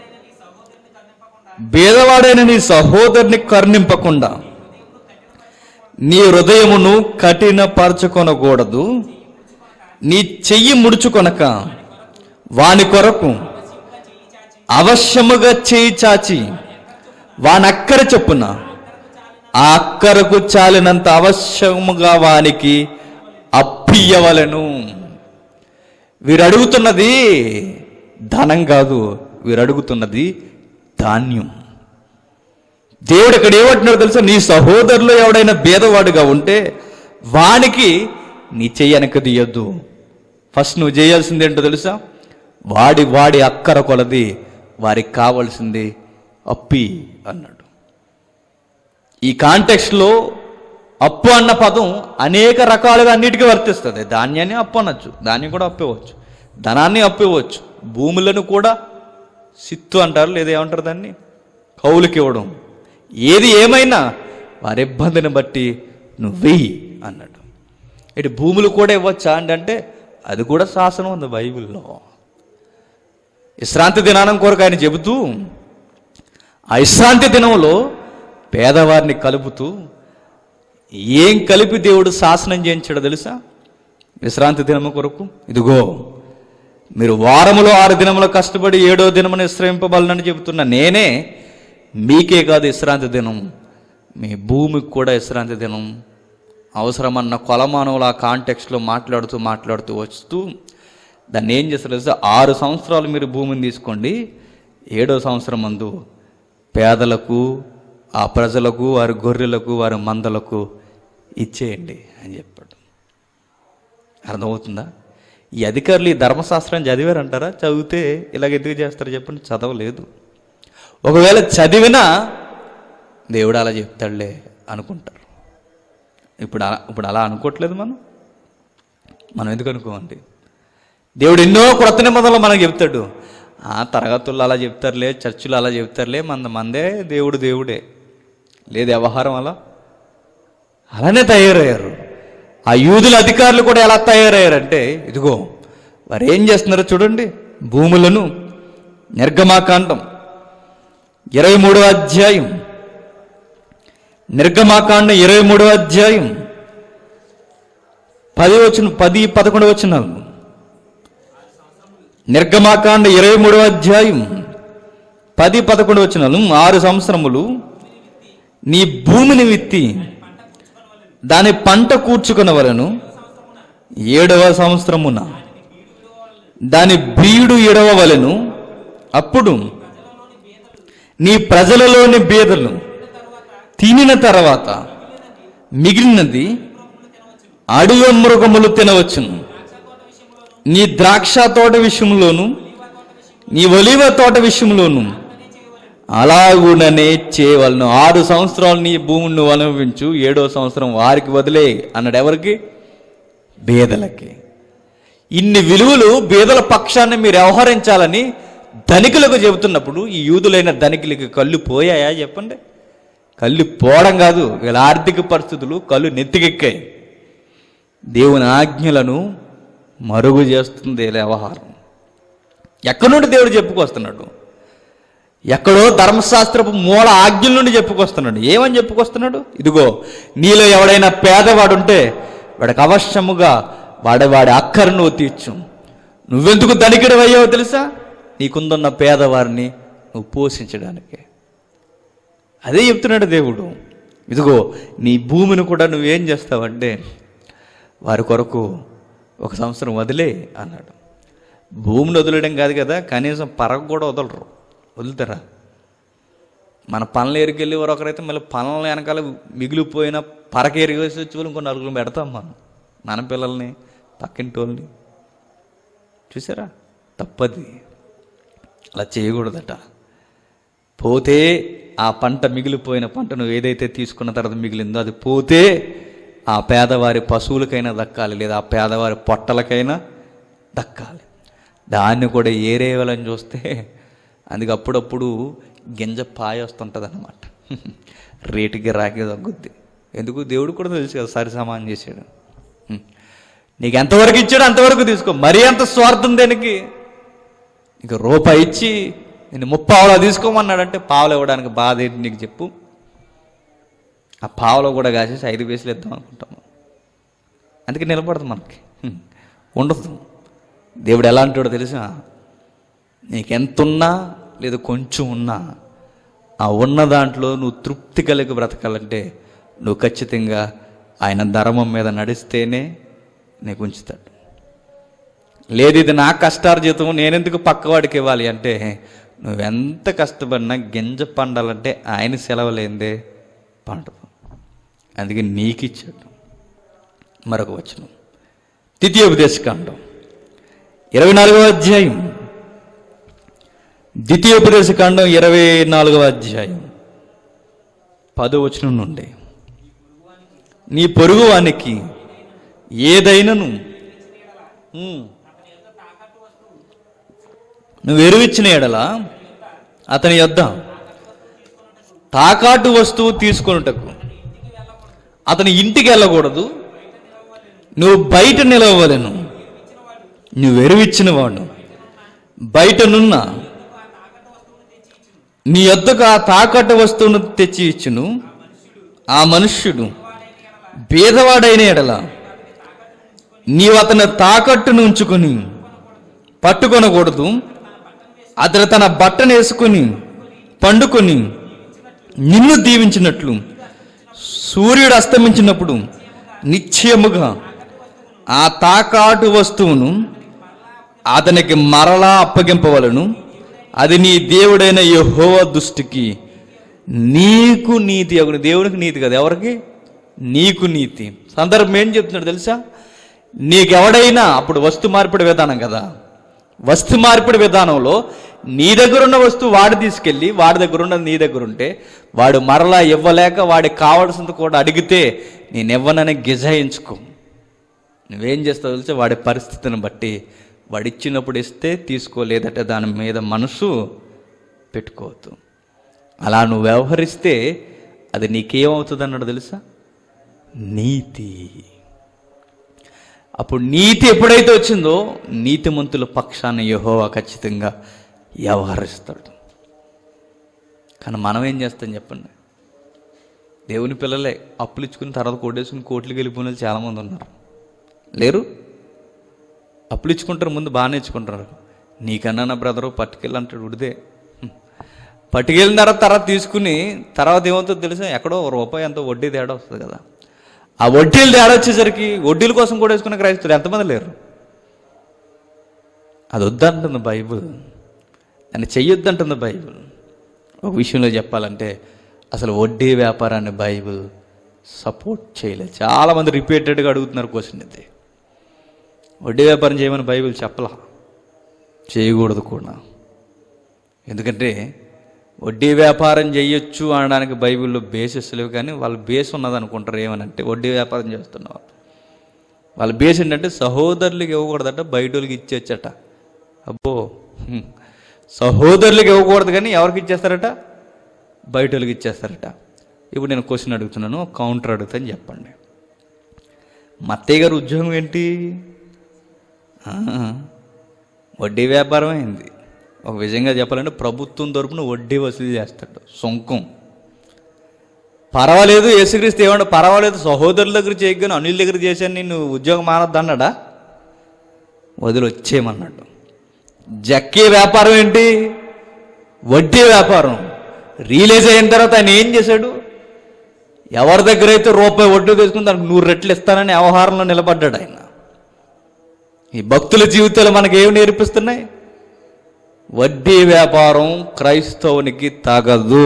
భేదవాడైన నీ సహోదరుని కరుణింపకుండా నీ హృదయమును కఠినపరచుకొనకూడదు నీ చెయ్యి ముడుచుకొనక వాని కొరకు అవశ్యముగా చేయి చాచి వానక్కర చొప్పున ఆ అక్కరకు చాలినంత అవశ్యముగా వానికి అప్పియవలను వీరు అడుగుతున్నది ధనం కాదు వీరు అడుగుతున్నది ధాన్యం దేవుడు ఇక్కడ ఏమంటున్నాడు తెలుసా నీ సహోదరులు ఎవడైనా భేదవాడుగా ఉంటే వానికి నీ చెయ్యనక తీయొద్దు ఫస్ట్ నువ్వు చేయాల్సింది ఏంటో తెలుసా వాడి వాడి అక్కర కొలది వారికి కావలసింది అప్పి అన్నాడు ఈ కాంటెక్స్ట్లో అప్పు అన్న పదం అనేక రకాలుగా అన్నిటికీ వర్తిస్తుంది ధాన్యాన్ని అప్పు అనొచ్చు ధాన్యం కూడా అప్పు ఇవ్వచ్చు ధనాన్ని అప్పు ఇవ్వచ్చు భూములను కూడా సిత్తు అంటారు లేదా ఏమంటారు దాన్ని కౌలుకి ఇవ్వడం ఏది ఏమైనా వారి ఇబ్బందిని బట్టి నువ్వు వెయ్యి అన్నాడు ఇటు భూములు కూడా ఇవ్వచ్చా అండి అంటే అది కూడా శాసనం ఉంది బైబిల్లో విశ్రాంతి దినానం కొరకు ఆయన చెబుతూ ఆ విశ్రాంతి దినంలో పేదవారిని కలుపుతూ ఏం కలిపి దేవుడు శాసనం చేయించాడో తెలుసా విశ్రాంతి దినము కొరకు ఇదిగో మీరు వారములో ఆరు దినములు కష్టపడి ఏడో దినమున విశ్రమింపబలనని చెబుతున్న నేనే మీకే కాదు విశ్రాంతి దినం మీ భూమికి కూడా విశ్రాంతి దినం అవసరమన్న కొలమానవులు ఆ కాంటెక్స్లో మాట్లాడుతూ మాట్లాడుతూ వస్తూ దాన్ని ఏం చేస్తారు తెలుసా? ఆరు సంవత్సరాలు మీరు భూమిని తీసుకోండి ఏడో సంవత్సరం మందు పేదలకు ఆ ప్రజలకు వారి గొర్రెలకు వారి మందలకు ఇచ్చేయండి అని చెప్పాడు అర్థమవుతుందా ఈ అధికారులు ఈ ధర్మశాస్త్రం చదివారంటారా చదివితే ఇలాగ ఎందుకు చేస్తారు చెప్పండి చదవలేదు ఒకవేళ చదివినా దేవుడు అలా చెప్తాడులే అనుకుంటారు ఇప్పుడు అలా ఇప్పుడు అలా అనుకోవట్లేదు మనం మనం ఎందుకు అనుకోమండి దేవుడు ఎన్నో క్రొత్త నిబంధనలు మనకు చెప్తాడు ఆ తరగతుల్లో అలా చెప్తారులే చర్చిలో అలా చెప్తారులే మన మందే దేవుడు దేవుడే లేదు వ్యవహారం అలా అలానే తయారయ్యారు ఆ యూదుల అధికారులు కూడా ఎలా తయారయ్యారంటే ఇదిగో వారు ఏం చేస్తున్నారో చూడండి భూములను నిర్గమాకాండం ఇరవై మూడవ అధ్యాయం నిర్గమాకాండం ఇరవై మూడవ అధ్యాయం పది వచ్చిన పది పదకొండు వచ్చినాలు నిర్గమాకాండ ఇరవై మూడవ అధ్యాయం పది పదకొండు వచ్చినాలు ఆరు సంవత్సరములు నీ భూమిని విత్తి దాని పంట కూర్చుకునవలను ఏడవ సంవత్సరమున దాని బీడు ఎడవవలను అప్పుడు నీ ప్రజలలోని బీదలు తినిన తర్వాత మిగిలినది అడవి మృగములు తినవచ్చును నీ ద్రాక్ష తోట విషయంలోను నీ ఒలివ తోట విషయంలోను అలాగుననే చేయవలను ఆరు సంవత్సరాలు నీ భూమిని నువ్వు అనుభవించు ఏడో సంవత్సరం వారికి వదిలే అన్నాడు ఎవరికి బేదలకి ఇన్ని విలువలు బేదల పక్షాన్ని మీరు వ్యవహరించాలని ధనికులకు చెబుతున్నప్పుడు ఈ యూదులైన ధనికులకి కళ్ళు పోయాయా చెప్పండి కళ్ళు పోవడం కాదు వీళ్ళ ఆర్థిక పరిస్థితులు కళ్ళు నెత్తికెక్కాయి దేవుని ఆజ్ఞలను మరుగు చేస్తుంది వీళ్ళ వ్యవహారం ఎక్కడి నుండి దేవుడు చెప్పుకొస్తున్నాడు ఎక్కడో ధర్మశాస్త్రపు మూల ఆజ్ఞల నుండి చెప్పుకొస్తున్నాడు ఏమని చెప్పుకొస్తున్నాడు ఇదిగో నీలో ఎవడైనా పేదవాడు ఉంటే వాడికి అవశ్యముగా వాడి వాడి అక్కరు నువ్వు తీర్చు నువ్వెందుకు ధనికుడు అయ్యావో తెలుసా నీకుందున్న పేదవారిని నువ్వు పోషించడానికి అదే చెప్తున్నాడు దేవుడు ఇదిగో నీ భూమిని కూడా నువ్వేం చేస్తావంటే వారి కొరకు ఒక సంవత్సరం వదిలే అన్నాడు భూమిని వదిలేయడం కాదు కదా కనీసం పరగ కూడా వదలరు వదులుతారా మన పనులు ఎరికెళ్ళి ఒకరైతే మళ్ళీ పనుల వెనకాల మిగిలిపోయిన పరక ఎరిగేసి వచ్చి వాళ్ళు ఇంకో నలుగురు పెడతాం మనం మన పిల్లల్ని పక్కింటి వాళ్ళని చూసారా తప్పది అలా చేయకూడదట పోతే ఆ పంట మిగిలిపోయిన పంట నువ్వు ఏదైతే తీసుకున్న తర్వాత మిగిలిందో అది పోతే ఆ పేదవారి పశువులకైనా దక్కాలి లేదా ఆ పేదవారి పొట్టలకైనా దక్కాలి దాన్ని కూడా ఏరేయాలని చూస్తే అందుకే అప్పుడప్పుడు గింజ పాయ వస్తుంటుంది అనమాట రేటుకి రాకే తగ్గుద్ది ఎందుకు దేవుడు కూడా తెలుసు కదా సరి సమానం చేశాడు హ్మ్. నీకు ఎంతవరకు ఇచ్చాడో అంతవరకు తీసుకో మరీ అంత స్వార్థం దేనికి నీకు రూపాయి ఇచ్చి నేను ముప్పావలా తీసుకోమన్నాడంటే పావులు ఇవ్వడానికి బాధ ఏంటి నీకు చెప్పు ఆ పావులో కూడా కాసేసి ఐదు వేసులు ఇద్దాం అనుకుంటాము అందుకే నిలబడదు మనకి హ్మ్. ఉండదు దేవుడు ఎలా అంటాడో తెలుసా నీకెంతున్నా లేదా కొంచెం ఉన్నా ఆ ఉన్న దాంట్లో నువ్వు తృప్తి కలిగి బ్రతకాలంటే నువ్వు ఖచ్చితంగా ఆయన ధర్మం మీద నడిస్తేనే నీకు ఉంచుతాడు లేదు ఇది నా కష్టార్జితం నేనెందుకు పక్కవాడికి ఇవ్వాలి అంటే నువ్వెంత కష్టపడినా గింజ పండాలంటే ఆయన సెలవులేందే పండదు అందుకే నీకు ఇచ్చాడు మరొక వచనం ద్వితీయోపదేశకాండం ఇరవై నాలుగవ అధ్యాయం ద్వితీయోపదేశకాండం ఇరవై నాలుగవ అధ్యాయం పదో వచనం నుండి నీ పొరుగు వానికి ఏదైనను ఉమ్, నువ్వు ఎరువిచ్చిన ఎడల అతని యొద్ద తాకాటు వస్తువు తీసుకొనుటకు అతని ఇంటికి వెళ్ళకూడదు నువ్వు బయట నిలవలేను నువ్వు ఎరువిచ్చిన వాడు బయటనున్న నీ యొద్దకు ఆ తాకట్టు వస్తువును తెచ్చి ఇచ్చును ఆ మనుష్యుడు బీదవాడైన ఎడల నీవు అతని తాకట్టును ఉంచుకొని పట్టుకొనకూడదు అతడు తన బట్టను వేసుకుని పండుకొని నిన్ను దీవించినట్లు సూర్యుడు అస్తమించినప్పుడు నిశ్చయముగా ఆ తాకాటు వస్తువును అతనికి మరలా అప్పగింపవలను అది నీ దేవుడైన యెహోవ దృష్టికి నీకు నీతి అగును దేవుడికి నీతి కదా ఎవరికి నీకు నీతి సందర్భం ఏం చెప్తున్నాడు తెలుసా నీకెవడైనా అప్పుడు వస్తు మార్పిడి విధానం కదా వస్తు మార్పిడి విధానంలో నీ దగ్గర ఉన్న వస్తువు వాడు తీసుకెళ్ళి వాడి దగ్గర ఉన్నది నీ దగ్గర ఉంటే వాడు మరలా ఇవ్వలేక వాడికి కావాల్సింది కూడా అడిగితే నేను ఇవ్వనని గిజాయించుకో నువ్వేం చేస్తావు తెలిసి వాడి పరిస్థితిని బట్టి వాడు ఇచ్చినప్పుడు ఇస్తే తీసుకోలేదట దాని మీద మనసు పెట్టుకోవద్దు అలా నువ్వు వ్యవహరిస్తే అది నీకేమవుతుంది అన్నాడు తెలుసా నీతి అప్పుడు నీతి ఎప్పుడైతే వచ్చిందో నీతిమంతుల పక్షాన యెహోవా ఖచ్చితంగా వ్యవహరిస్తాడు కానీ మనం ఏం చేస్తాం చెప్పండి దేవుని పిల్లలే అప్పులు ఇచ్చుకుని తర్వాత కొట్టేసుకుని కోట్లకి వెళ్ళిపోయిన వాళ్ళు చాలామంది ఉన్నారు లేరు అప్పులు ఇచ్చుకుంటారు ముందు బాగానే ఇచ్చుకుంటారు నీకన్నా నా బ్రదరు పట్టుకెళ్ళి అంటాడు ఉడిదే హ్మ్. పట్టుకెళ్ళిన తర్వాత తర్వాత తీసుకుని తర్వాత ఏమవుతుందో తెలుసా ఎక్కడో ఒక రూపాయి ఎంతో వడ్డీ తేడా వస్తుంది కదా ఆ వడ్డీలు తేడా వచ్చేసరికి వడ్డీల కోసం కూడా వేసుకున్న క్రైస్తులు ఎంతమంది లేరు అది వద్దంటుంది బైబుల్ దాన్ని చెయ్యొద్దంటుంది బైబుల్ ఒక విషయంలో చెప్పాలంటే అసలు వడ్డీ వ్యాపారాన్ని బైబుల్ సపోర్ట్ చేయలేదు చాలామంది రిపీటెడ్గా అడుగుతున్నారు క్వశ్చన్ ఇది వడ్డీ వ్యాపారం చేయమని బైబిల్ చెప్పలా చేయకూడదు కూడా ఎందుకంటే వడ్డీ వ్యాపారం చేయొచ్చు అనడానికి బైబిల్లో బేసెస్ లేవు కానీ వాళ్ళ బేస్ ఉన్నది అనుకుంటారు ఏమనంటే వడ్డీ వ్యాపారం చేస్తున్నారు వాళ్ళ బేస్ ఏంటంటే సహోదరులకు ఇవ్వకూడదట బయట వాళ్ళకి ఇచ్చేచ్చట అబ్బో హ్మ్. సహోదరులకు ఇవ్వకూడదు కానీ ఎవరికి ఇచ్చేస్తారట బయట వాళ్ళకి ఇచ్చేస్తారట ఇప్పుడు నేను క్వశ్చన్ అడుగుతున్నాను కౌంటర్ అడుగుతాను చెప్పండి మా అత్తయ్య గారు ఉద్యోగం ఏంటి ఆ, వడ్డీ వ్యాపారం అయింది ఒక విధంగా చెప్పాలంటే ప్రభుత్వం తరపున వడ్డీ వసూలు చేస్తాడు సొంకం పర్వాలేదు యేసుక్రీస్తు ఏమన్నా పర్వాలేదు సహోదరుల దగ్గర చేయగానే అనిల్ దగ్గర చేశాను నేను ఉద్యోగం మానద్దు అన్నాడా వదిలి వచ్చేయమన్నాడు జక్కీ వ్యాపారం ఏంటి వడ్డీ వ్యాపారం రిలీజ్ అయిన తర్వాత ఆయన ఏం చేశాడు ఎవరి దగ్గర అయితే రూపాయి వడ్డీ తీసుకుని దానికి నూరు రెట్లు ఇస్తానని వ్యవహారంలో నిలబడ్డాడు ఆయన ఈ భక్తుల జీవితాలు మనకి ఏమి నేర్పిస్తున్నాయి వడ్డీ వ్యాపారం క్రైస్తవునికి తగదు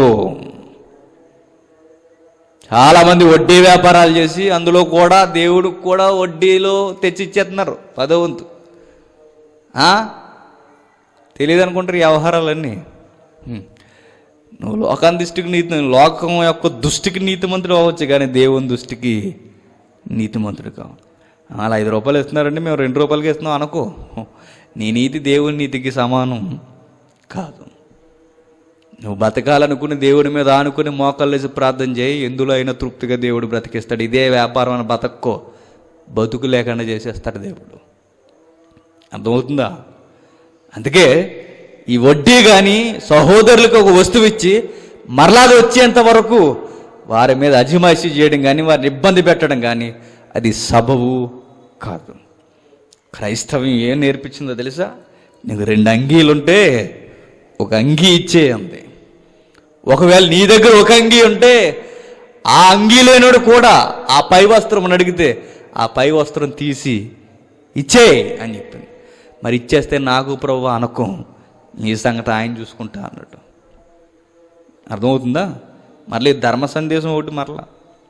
చాలామంది వడ్డీ వ్యాపారాలు చేసి అందులో కూడా దేవుడికి కూడా వడ్డీలో తెచ్చిచ్చేస్తున్నారు పదో వంతు ఆ? తెలియదు అనుకుంటారు ఈ వ్యవహారాలన్నీ హ్మ్. నువ్వు లోకాన్ని దృష్టికి నీతి లోకం యొక్క దృష్టికి నీతిమంతుడు అవ్వచ్చు కానీ దేవుని దృష్టికి నీతిమంతుడు కావు అలా ఐదు రూపాయలు ఇస్తున్నారండి మేము రెండు రూపాయలకి ఇస్తున్నాం అనుకో నీ నీతి దేవుని నీతికి సమానం కాదు నువ్వు బతకాలనుకుని దేవుని మీద ఆనుకుని మోకాళ్ళేసి ప్రార్థన చేయి ఎందులో అయినా తృప్తిగా దేవుడు బ్రతికిస్తాడు ఇదే వ్యాపారం అని బతక్కో బతుకు లేకుండా చేసేస్తాడు దేవుడు అర్థమవుతుందా అందుకే ఈ వడ్డీ కానీ సహోదరులకు ఒక వస్తువు ఇచ్చి మరలాది వచ్చేంత వరకు వారి మీద అజమాయిషీ చేయడం కానీ వారిని ఇబ్బంది పెట్టడం కానీ అది సబబు కాదు క్రైస్తవం ఏం నేర్పించిందో తెలుసా నీకు రెండు అంగీలుంటే ఒక అంగీ ఇచ్చే అంది ఒకవేళ నీ దగ్గర ఒక అంగీ ఉంటే ఆ అంగీ లేనోడు కూడా ఆ పై వస్త్రం అడిగితే ఆ పై వస్త్రం తీసి ఇచ్చే అని చెప్పింది మరి ఇచ్చేస్తే నాకు ప్రభు అనకం నీ సంగతి ఆయన చూసుకుంటా అన్నట్టు అర్థమవుతుందా మళ్ళీ ధర్మ సందేశం ఒకటి మరలా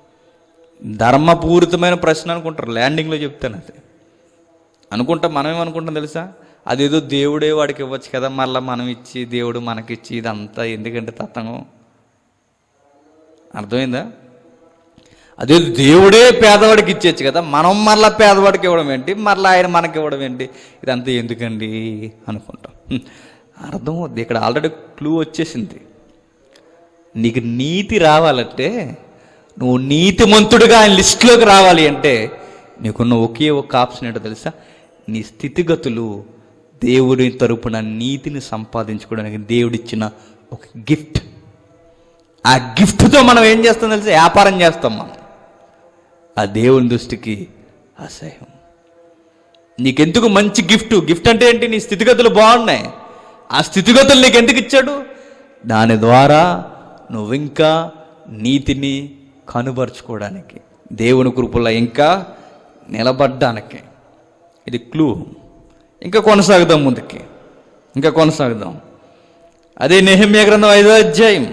ధర్మపూరితమైన ప్రశ్న అనుకుంటారు ల్యాండింగ్లో చెప్తాను అది అనుకుంటా మనం ఏమనుకుంటాం తెలుసా అదేదో దేవుడే వాడికి ఇవ్వచ్చు కదా మళ్ళీ మనం ఇచ్చి దేవుడు మనకిచ్చి ఇదంతా ఎందుకంటే తత్వం అర్థమైందా అదే దేవుడే పేదవాడికి ఇచ్చేచ్చు కదా మనం మరలా పేదవాడికి ఇవ్వడం ఏంటి మరలా ఆయన మనకి ఇవ్వడం ఏంటి ఇదంతా ఎందుకండి అనుకుంటాం హ్మ్. అర్థమవుద్ది ఇక్కడ ఆల్రెడీ క్లూ వచ్చేసింది నీకు నీతి రావాలంటే నువ్వు నీతిమంతుడిగా ఆయన లిస్టులోకి రావాలి అంటే నీకున్న ఒకే ఒక ఆప్షన్ ఏంటో తెలుసా నీ స్థితిగతులు దేవుడి తరపున నీతిని సంపాదించుకోవడానికి దేవుడిచ్చిన ఒక గిఫ్ట్ ఆ గిఫ్ట్తో మనం ఏం చేస్తాం తెలుసా వ్యాపారం చేస్తాం మనం ఆ దేవుని దృష్టికి అసహ్యం నీకెందుకు మంచి గిఫ్ట్ గిఫ్ట్ అంటే ఏంటి నీ స్థితిగతులు బాగున్నాయి ఆ స్థితిగతులు నీకు ఎందుకు ఇచ్చాడు దాని ద్వారా నువ్వు ఇంకా నీతిని కనుపరుచుకోవడానికి దేవుని కృపలో ఇంకా నిలబడ్డానికి ఇది క్లూ ఇంకా కొనసాగుదాం ముందుకి ఇంకా కొనసాగుదాం అదే నెహమ్య గ్రంథం ఐదో అధ్యాయం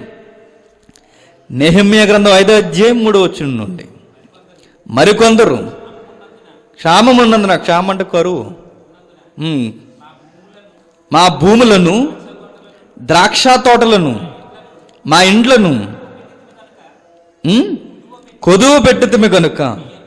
నెహమ్య గ్రంథం ఐదో అధ్యాయం మూడో వచ్చిన నుండి మరికొందరు క్షామం ఉన్నందున క్షామం అంటే కరువు ఉమ్. మా భూములను ద్రాక్ష తోటలను మా ఇండ్లను ఉమ్, కొదువు పెట్టుతమే కనుక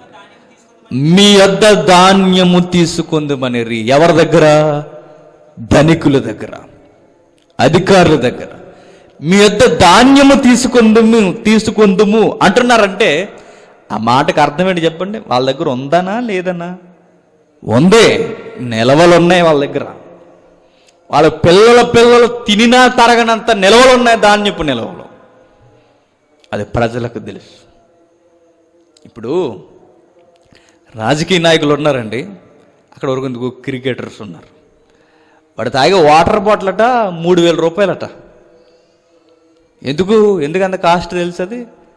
మీ యొద్ద ధాన్యము తీసుకుందమనిరి ఎవరి దగ్గర ధనికుల దగ్గర అధికారుల దగ్గర మీ యొద్ద ధాన్యము తీసుకుందుము తీసుకుందుము అంటున్నారంటే ఆ మాటకు అర్థం ఏంటి చెప్పండి వాళ్ళ దగ్గర ఉందనా లేదనా ఉందే నిలవలు ఉన్నాయి వాళ్ళ దగ్గర వాళ్ళ పిల్లల పిల్లలు తినినా తరగనంత నిలవలు ఉన్నాయి ధాన్యపు నిలవలు అది ప్రజలకు తెలుసు ఇప్పుడు రాజకీయ నాయకులు ఉన్నారండి అక్కడ వరకు ఎందుకు క్రికెటర్స్ ఉన్నారు వాడు తాగే వాటర్ బాటిల్ అట మూడు వేల రూపాయలట ఎందుకు ఎందుకు అంత కాస్ట్ తెలుసు అది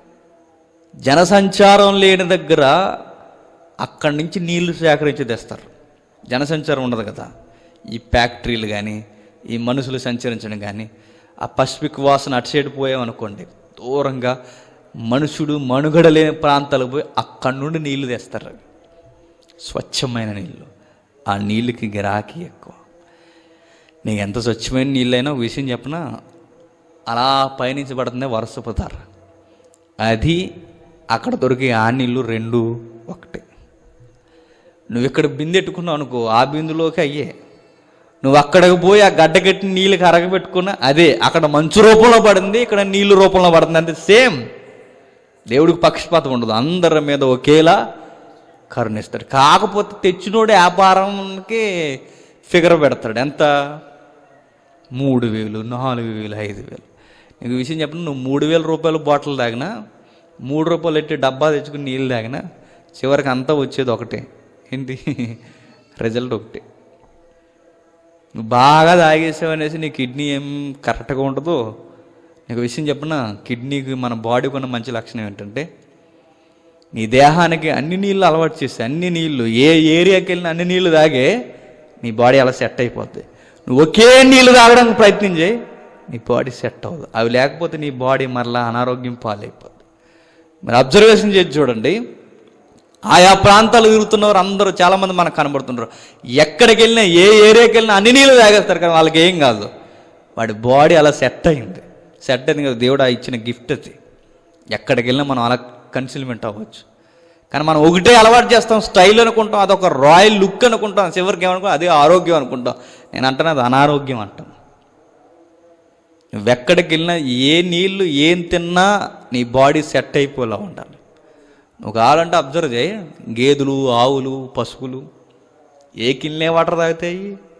జనసంచారం లేని దగ్గర అక్కడి నుంచి నీళ్లు సేకరించి తెస్తారు జనసంచారం ఉండదు కదా ఈ ఫ్యాక్టరీలు కానీ ఈ మనుషులు సంచరించడం కానీ ఆ పసిఫిక్ వాసన అటు సైడ్ పోయామనుకోండి దూరంగా మనుషుడు మనుగడ లేని ప్రాంతాలకు పోయి అక్కడి నుండి నీళ్లు తెస్తారు అవి స్వచ్ఛమైన నీళ్ళు ఆ నీళ్ళకి గిరాకీ ఎక్కువ నీకు ఎంత స్వచ్ఛమైన నీళ్ళైనా ఒక విషయం చెప్పనా అలా పయనించి పడుతుంది వరుసపోతారు అది అక్కడ దొరికే ఆ నీళ్ళు రెండు ఒకటే నువ్వు ఇక్కడ బిందెట్టుకున్నావు అనుకో ఆ బిందులోకి అయ్యే నువ్వు అక్కడికి పోయి ఆ గడ్డ కట్టి నీళ్ళకి అరగబెట్టుకున్నా అదే అక్కడ మంచు రూపంలో పడింది ఇక్కడ నీళ్ళు రూపంలో పడుతుంది అంటే సేమ్ దేవుడికి పక్షపాతం ఉండదు అందరి మీద ఒకేలా కరుణిస్తాడు కాకపోతే తెచ్చినోడు వ్యాపారంకి ఫిగర్ పెడతాడు ఎంత మూడు వేలు నాలుగు వేలు ఐదు వేలు నీకు విషయం చెప్పిన నువ్వు మూడు వేల రూపాయల బాటిల్ తాగినా మూడు రూపాయలు ఎట్టి డబ్బా తెచ్చుకుని నీళ్ళు తాగినా చివరికి అంతా వచ్చేది ఒకటే ఏంటి రిజల్ట్ ఒకటే నువ్వు బాగా తాగేసావు అనేసి నీ కిడ్నీ ఏం కరెక్ట్గా ఉండదు నీకు విషయం చెప్పిన కిడ్నీకి మన బాడీకి ఉన్న మంచి లక్షణం ఏంటంటే నీ దేహానికి అన్ని నీళ్ళు అలవాటు చేస్తే అన్ని నీళ్ళు ఏ ఏరియాకి వెళ్ళినా అన్ని నీళ్ళు తాగే నీ బాడీ అలా సెట్ అయిపోద్ది నువ్వు ఒకే నీళ్ళు తాగడానికి ప్రయత్నం చేయి నీ బాడీ సెట్ అవ్వదు అవి లేకపోతే నీ బాడీ మరలా అనారోగ్యం పాలైపోద్ది మరి అబ్జర్వేషన్ చేసి చూడండి ఆయా ప్రాంతాలు తిరుగుతున్నవారు అందరూ చాలామంది మనకు కనబడుతున్నారు ఎక్కడికి వెళ్ళినా ఏ ఏరియాకి వెళ్ళినా అన్ని నీళ్ళు తాగేస్తారు కానీ వాళ్ళకి ఏం కాదు వాడి బాడీ అలా సెట్ అయింది సెట్ అయింది కదా దేవుడు ఆ ఇచ్చిన గిఫ్ట్ అది ఎక్కడికి వెళ్ళినా మనం అలా కన్సిల్మెంట్ అవ్వచ్చు కానీ మనం ఒకటే అలవాటు చేస్తాం స్టైల్ అనుకుంటాం అదొక రాయల్ లుక్ అనుకుంటాం చివరికి ఏమనుకుంటాం అదే ఆరోగ్యం అనుకుంటాం నేను అంటాను అది అనారోగ్యం అంటాం నువ్వెక్కడికి వెళ్ళినా ఏ నీళ్ళు ఏం తిన్నా నీ బాడీ సెట్ అయిపోలా ఉండాలి నువ్వు కావాలంటే అబ్జర్వ్ చేయి గేదెలు ఆవులు పశువులు ఏ కిన్లే వాటర్ తాగుతాయి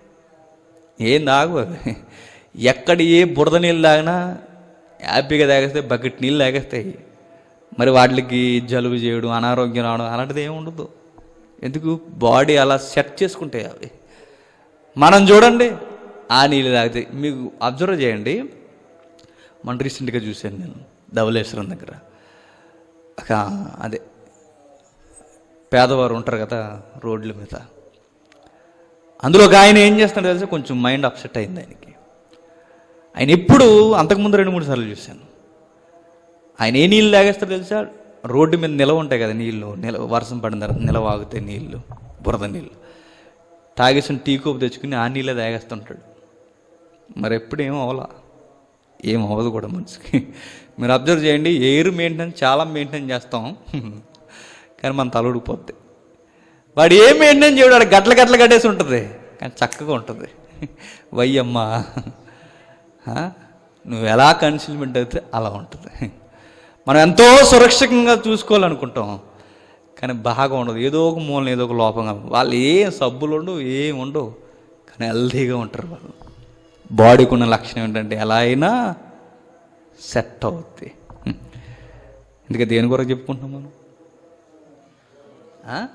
ఏం తాగు అవి ఎక్కడ ఏ బురద నీళ్ళు తాగినా హ్యాపీగా తాగేస్తాయి బకెట్ నీళ్ళు తాగేస్తాయి మరి వాటికి జలుబు చేయడం అనారోగ్యం రావడం అలాంటిది ఏమి ఉండదు ఎందుకు బాడీ అలా సెట్ చేసుకుంటాయి అవి మనం చూడండి ఆ నీళ్ళు తాగుతాయి మీకు అబ్జర్వ్ చేయండి మన రీసెంట్గా చూశాను నేను ధవలేశ్వరం దగ్గర ఒక అదే పేదవారు ఉంటారు కదా రోడ్ల మీద అందులో ఒక ఆయన ఏం చేస్తాడో తెలిసి కొంచెం మైండ్ అప్సెట్ అయింది ఆయనకి ఆయన ఎప్పుడు అంతకుముందు రెండు మూడు సార్లు చూశాను ఆయన ఏ నీళ్ళు తాగేస్తాడో తెలుసా రోడ్డు మీద నిలవ ఉంటాయి కదా నీళ్ళు నిల వర్షం పడిన తర్వాత నిలవ ఆగుతాయి నీళ్ళు బురద నీళ్ళు తాగేసిన టీ కోపు తెచ్చుకుని ఆ నీళ్ళే తాగేస్తుంటాడు మరి ఎప్పుడు ఏం అవలా ఏం అవ్వదు కూడా మనిషికి మీరు అబ్జర్వ్ చేయండి ఎయిర్ మెయింటెనెన్స్ చాలా మెయింటైన్ చేస్తాం కానీ మన తల ఊడిపోద్ది వాడు ఏం మెయింటైన్ చేయడు వాడు గట్ల గట్ల కట్టేసి ఉంటుంది కానీ చక్కగా ఉంటుంది వయ్యమ్మ ఆ? నువ్వు ఎలా కన్సిల్మెంట్ అయితే అలా ఉంటుంది మనం ఎంతో సురక్షితంగా చూసుకోవాలనుకుంటాం కానీ బాగా ఉండదు ఏదో ఒక మూలన ఏదో ఒక లోపంగా వాళ్ళు ఏం సబ్బులు ఉండవు ఏం ఉండవు కానీ హెల్తీగా ఉంటారు వాళ్ళు బాడీకి ఉన్న లక్షణం ఏంటంటే ఎలా అయినా సెట్ అవుద్ది అందుకే దేని కొరకు చెప్పుకుంటున్నాం మనం ఆ?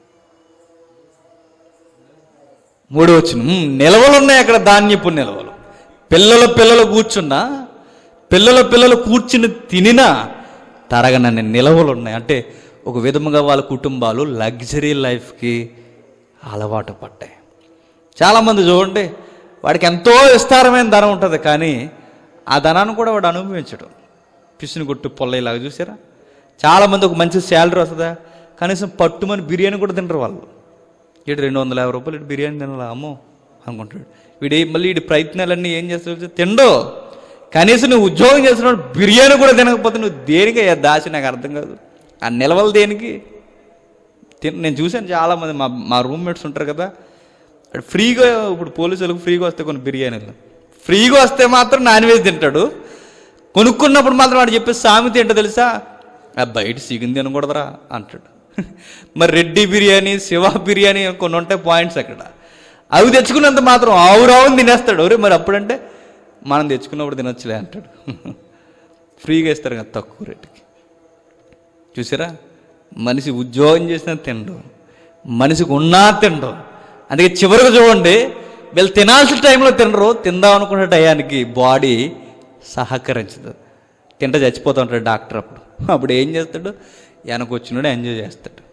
మూడు వచ్చిన నిలవలు ఉన్నాయి అక్కడ ధాన్యపు నిలవలు పిల్లల పిల్లలు కూర్చున్నా పిల్లల పిల్లలు కూర్చుని తినినా తరగనన్ని నిలవలు ఉన్నాయి అంటే ఒక విధముగా వాళ్ళ కుటుంబాలు లగ్జరీ లైఫ్కి అలవాటు పడ్డాయి చాలామంది చూడండి వాడికి ఎంతో విస్తారమైన ధనం ఉంటుంది కానీ ఆ ధనాన్ని కూడా వాడు అనుభవించడం పిసిని కొట్టు పొల్లయ్యలాగా చూసారా చాలామంది ఒక మంచి శాలరీ వస్తుందా కనీసం పట్టుమని బిర్యానీ కూడా తింటారు వాళ్ళు ఇటు రెండు వందల యాభై రూపాయలు ఇటు బిర్యానీ తినాలా అమ్మో అనుకుంటాడు వీడు ఏ- మళ్ళీ వీడి ప్రయత్నాలన్నీ ఏం చేస్తాడు తిండో కనీసం నువ్వు ఉద్యోగం చేస్తున్నాడు బిర్యానీ కూడా తినకపోతే నువ్వు దేనికి దాచి నాకు అర్థం కాదు ఆ నిలవలు దేనికి తిన్ నేను చూశాను చాలామంది మా మా రూమ్మేట్స్ ఉంటారు కదా అక్కడ ఫ్రీగా ఇప్పుడు పోలీసులకు ఫ్రీగా వస్తే కొన్ని బిర్యానీలు ఫ్రీగా వస్తే మాత్రం నాన్ వెజ్ తింటాడు కొనుక్కున్నప్పుడు మాత్రం వాడు చెప్పే సామెత ఏంటో తెలుసా "ఆ, బయట సిగిన్ తినకూడదురా అంటాడు మరి రెడ్డి బిర్యానీ శివ బిర్యానీ కొన్ని ఉంటాయి పాయింట్స్ అక్కడ అవి తెచ్చుకున్నంత మాత్రం ఆవురావుని తినేస్తాడు ఒరే మరి అప్పుడంటే మనం తెచ్చుకున్నప్పుడు తినొచ్చులే అంటాడు ఫ్రీగా ఇస్తారు కదా తక్కువ రేటుకి చూసారా మనిషి ఉద్యోగం చేసినా తినడు మనిషికి ఉన్నా తినడు అందుకే చివరికి చూడండి వీళ్ళు తినాల్సిన టైంలో తినరు తిందాం అనుకునే టయానికి బాడీ సహకరించదు తింట చచ్చిపోతూ ఉంటాడు డాక్టర్ అప్పుడు అప్పుడు ఏం చేస్తాడు వెనక వచ్చినాడు ఎంజాయ్ చేస్తాడు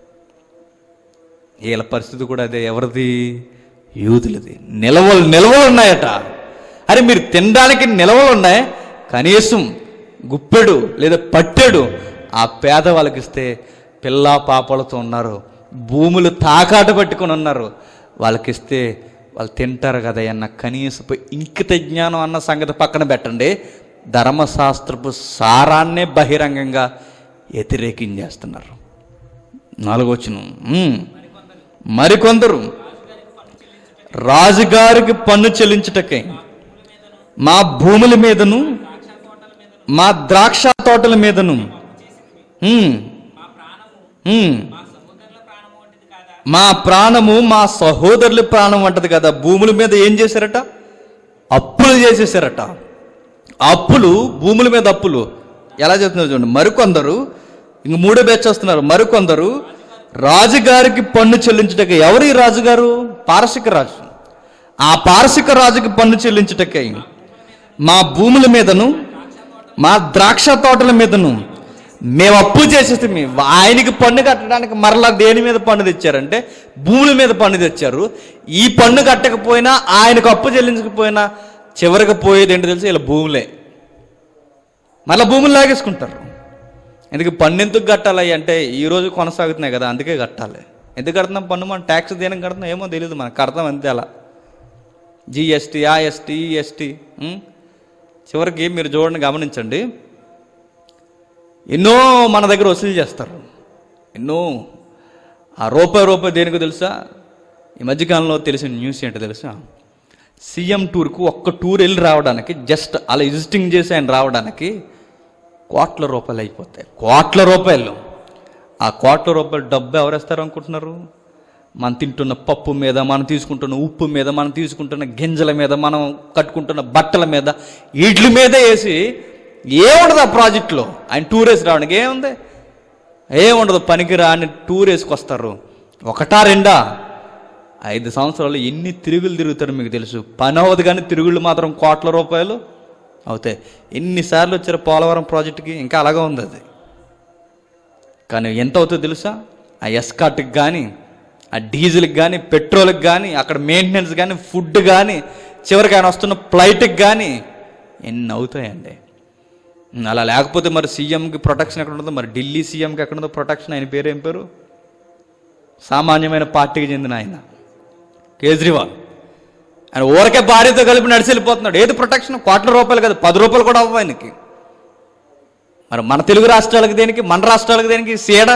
వీళ్ళ పరిస్థితి కూడా అదే ఎవరిది యూదులది నిలవలు నిలవలు ఉన్నాయట అరే మీరు తినడానికి నిలవలు ఉన్నాయి కనీసం గుప్పెడు లేదా పట్టెడు ఆ పేదవాళ్ళకి ఇస్తే పిల్ల పాపలతో ఉన్నారు భూములు తాకాట పట్టుకొని ఉన్నారు వాళ్ళకి ఇస్తే వాళ్ళు తింటారు కదా అన్న కనీసపు ఇంకిత జ్ఞానం అన్న సంగతి పక్కన పెట్టండి ధర్మశాస్త్రపు సారాన్నే బహిరంగంగా వ్యతిరేకించేస్తున్నారు నాలుగవచనం ఉమ్. మరికొందరు రాజుగారికి పన్ను చెల్లించుటకై మా భూముల మీదను మా ద్రాక్ష తోటల మీదను ఉమ్. ఉమ్. మా ప్రాణము మా సహోదరుల ప్రాణం అంటది కదా భూముల మీద ఏం చేశారట అప్పులు చేసేసారట అప్పులు భూముల మీద అప్పులు ఎలా చెప్తున్నారు చూడండి మరికొందరు ఇంక మూడో బ్యాచ్ వస్తున్నారు మరికొందరు రాజుగారికి పన్ను చెల్లించుటకై ఎవరు ఈ రాజుగారు పారసిక రాజు ఆ పారసిక రాజుకి పన్ను చెల్లించుటకై మా భూముల మీదను మా ద్రాక్ష తోటల మీదను మేము అప్పు చేసేస్తే ఆయనకి పన్ను కట్టడానికి మరలా దేని మీద పన్ను తెచ్చారంటే భూముల మీద పన్ను తెచ్చారు ఈ పన్ను కట్టకపోయినా ఆయనకు అప్పు చెల్లించకపోయినా చివరికి పోయేది ఏంటో తెలిసి ఇలా భూములే మళ్ళీ భూములు లాగేసుకుంటారు ఎందుకు పన్ను ఎందుకు కట్టాలి అంటే ఈ రోజు కొనసాగుతున్నాయి కదా అందుకే కట్టాలి ఎందుకు కడుతున్నాం పన్ను మనం ట్యాక్స్ దేనికి కడుతున్నాం ఏమో తెలియదు మనకు కడతాం అంతే అలా జిఎస్టీ ఆఎస్టీ ఈఎస్టీ చివరికి మీరు చూడండి గమనించండి ఎన్నో మన దగ్గర వసూలు చేస్తారు ఎన్నో ఆ రూపాయి రూపాయి దేనికి తెలుసా ఈ మధ్యకాలంలో తెలిసిన న్యూస్ ఏంటో తెలుసా సీఎం టూర్కు ఒక్క టూర్ వెళ్ళి రావడానికి జస్ట్ అలా విజిటింగ్ చేసి ఆయన రావడానికి కోట్ల రూపాయలు అయిపోతాయి కోట్ల రూపాయలు ఆ కోట్ల రూపాయలు డబ్బు ఎవరేస్తారు అనుకుంటున్నారు మనం తింటున్న పప్పు మీద మనం తీసుకుంటున్న ఉప్పు మీద మనం తీసుకుంటున్న గింజల మీద మనం కట్టుకుంటున్న బట్టల మీద వీటి మీదే వేసి ఏముండదు ఆ ప్రాజెక్టులో ఆయన టూర్ వేసి రావడానికి ఏముంది ఏముండదు పనికి రాని టూర్ వేసుకొస్తారు ఒకటా రెండా ఐదు సంవత్సరాలు ఎన్ని తిరుగులు తిరుగుతారు మీకు తెలుసు పని అవ్వదు కానీ తిరుగుళ్ళు మాత్రం కోట్ల రూపాయలు అవుతాయి ఎన్నిసార్లు వచ్చారు పోలవరం ప్రాజెక్టుకి ఇంకా అలాగే ఉంది అది కానీ ఎంత అవుతుందో తెలుసా ఆ ఎస్కాట్కి కానీ ఆ డీజిల్కి కానీ పెట్రోల్కి కానీ అక్కడ మెయింటెనెన్స్ కానీ ఫుడ్ కానీ చివరికి ఆయన వస్తున్న ఫ్లైట్కి కానీ ఎన్ని అవుతాయండి ఉమ్, అలా లేకపోతే మరి సీఎంకి ప్రొటెక్షన్ ఎక్కడ ఉంటుందో మరి ఢిల్లీ సీఎంకి ఎక్కడ ఉందో ప్రొటెక్షన్ ఆయన పేరు ఏం పేరు సామాన్యమైన పార్టీకి చెందిన ఆయన కేజ్రీవాల్ ఆయన ఊరకే భార్యతో కలిపి నడిచి వెళ్ళిపోతున్నాడు ఏది ప్రొటెక్షన్ కోట్ల రూపాయలు కదా పది రూపాయలు కూడా అవ్వ ఆయనకి మరి మన తెలుగు రాష్ట్రాలకు దేనికి మన రాష్ట్రాలకు దేనికి సీడ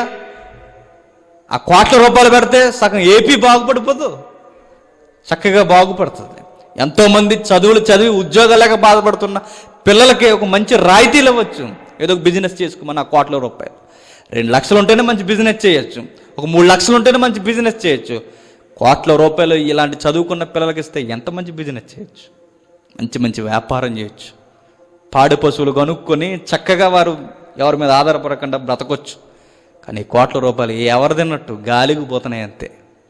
ఆ కోట్ల రూపాయలు పెడితే సగం ఏపీ బాగుపడిపోదు చక్కగా బాగుపడుతుంది ఎంతోమంది చదువులు చదివి ఉద్యోగాలు లేక బాధపడుతున్న పిల్లలకి ఒక మంచి రాయితీలు ఇవ్వచ్చు ఏదో ఒక బిజినెస్ చేసుకోమని ఆ కోట్ల రూపాయలు రెండు లక్షలు ఉంటేనే మంచి బిజినెస్ చేయొచ్చు ఒక మూడు లక్షలు ఉంటేనే మంచి బిజినెస్ చేయొచ్చు కోట్ల రూపాయలు ఇలాంటి చదువుకున్న పిల్లలకి ఇస్తే ఎంత మంచి బిజినెస్ చేయొచ్చు మంచి మంచి వ్యాపారం చేయొచ్చు పాడి పశువులు కొనుక్కొని చక్కగా వారు ఎవరి మీద ఆధారపడకుండా బ్రతకొచ్చు కానీ ఈ కోట్ల రూపాయలు ఎవరు తిన్నట్టు గాలికి పోతున్నాయి అంతే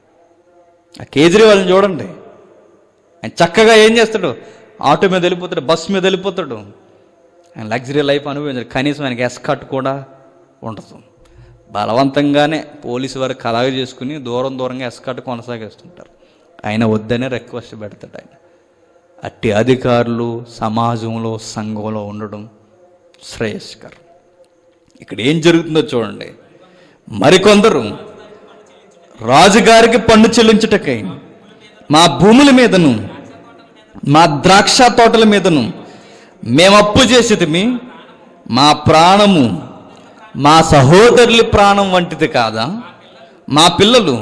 ఆ కేజ్రీవాల్ని చూడండి ఆయన చక్కగా ఏం చేస్తాడు ఆటో మీద వెళ్ళిపోతాడు బస్సు మీద వెళ్ళిపోతాడు ఆయన లగ్జరీ లైఫ్ అనుభవించాడు కనీసం ఆయనకి ఎస్కాట్ కూడా ఉండదు బలవంతంగానే పోలీసు వారు కలాగ చేసుకుని దూరం దూరంగా ఎస్కాట్ కొనసాగిస్తుంటారు ఆయన వద్దనే రిక్వెస్ట్ పెడతాడు ఆయన అట్టి అధికారులు సమాజంలో సంఘంలో ఉండడం శ్రేయస్కరం ఇక్కడ ఏం జరుగుతుందో చూడండి మరికొందరు రాజుగారికి పన్ను చెల్లించుటకై మా భూముల మీదను మా ద్రాక్ష తోటల మీదను మేము అప్పు చేసేది మా ప్రాణము మా సహోదరుల ప్రాణం వంటిది కాదా మా పిల్లలు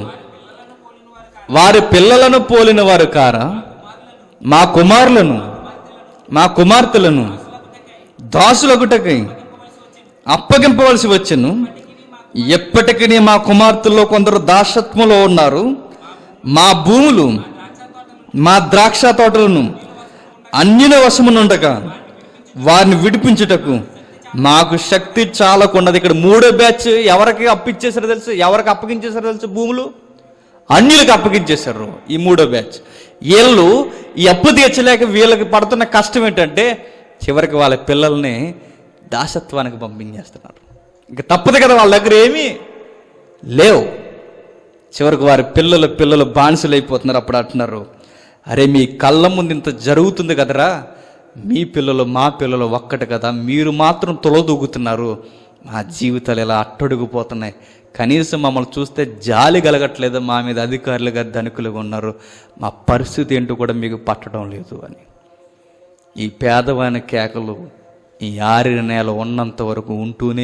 వారి పిల్లలను పోలిన వారు కారా మా కుమారులను మా కుమార్తెలను దాసులగుటకై అప్పగింపవలసి వచ్చెను ఎప్పటికీ మా కుమార్తెల్లో కొందరు దాసత్వంలో ఉన్నారు మా భూములు మా ద్రాక్ష తోటలను అన్యుల వశమునుండగా వారిని విడిపించుటకు మాకు శక్తి చాలకున్నది ఇక్కడ మూడో బ్యాచ్ ఎవరికి అప్పిచ్చేసారో తెలుసు ఎవరికి అప్పగించేసారో తెలుసు భూములు అన్యులకు అప్పగించేశారు ఈ మూడో బ్యాచ్ వీళ్ళు ఈ అప్పు తీర్చలేక వీళ్ళకి పడుతున్న కష్టం ఏంటంటే చివరికి వాళ్ళ పిల్లల్ని దాసత్వానికి పంపించేస్తున్నారు ఇంకా తప్పదు కదా వాళ్ళ దగ్గర ఏమీ లేవు చివరికి వారి పిల్లలు పిల్లలు బానిసలు అయిపోతున్నారు అప్పుడు అంటున్నారు అరే మీ కళ్ళ ముందు ఇంత జరుగుతుంది కదరా మీ పిల్లలు మా పిల్లలు ఒక్కటి కదా మీరు మాత్రం తొలదూగుతున్నారు మా జీవితాలు ఇలా అట్టడుగుపోతున్నాయి కనీసం మమ్మల్ని చూస్తే జాలి కలగట్లేదు మా మీద అధికారులుగా ధనికులుగా ఉన్నారు మా పరిస్థితి ఏంటో కూడా మీకు పట్టడం లేదు అని ఈ పేదవాని కేకలు ఈ ఆరిన నేల ఉన్నంత వరకు ఉంటూనే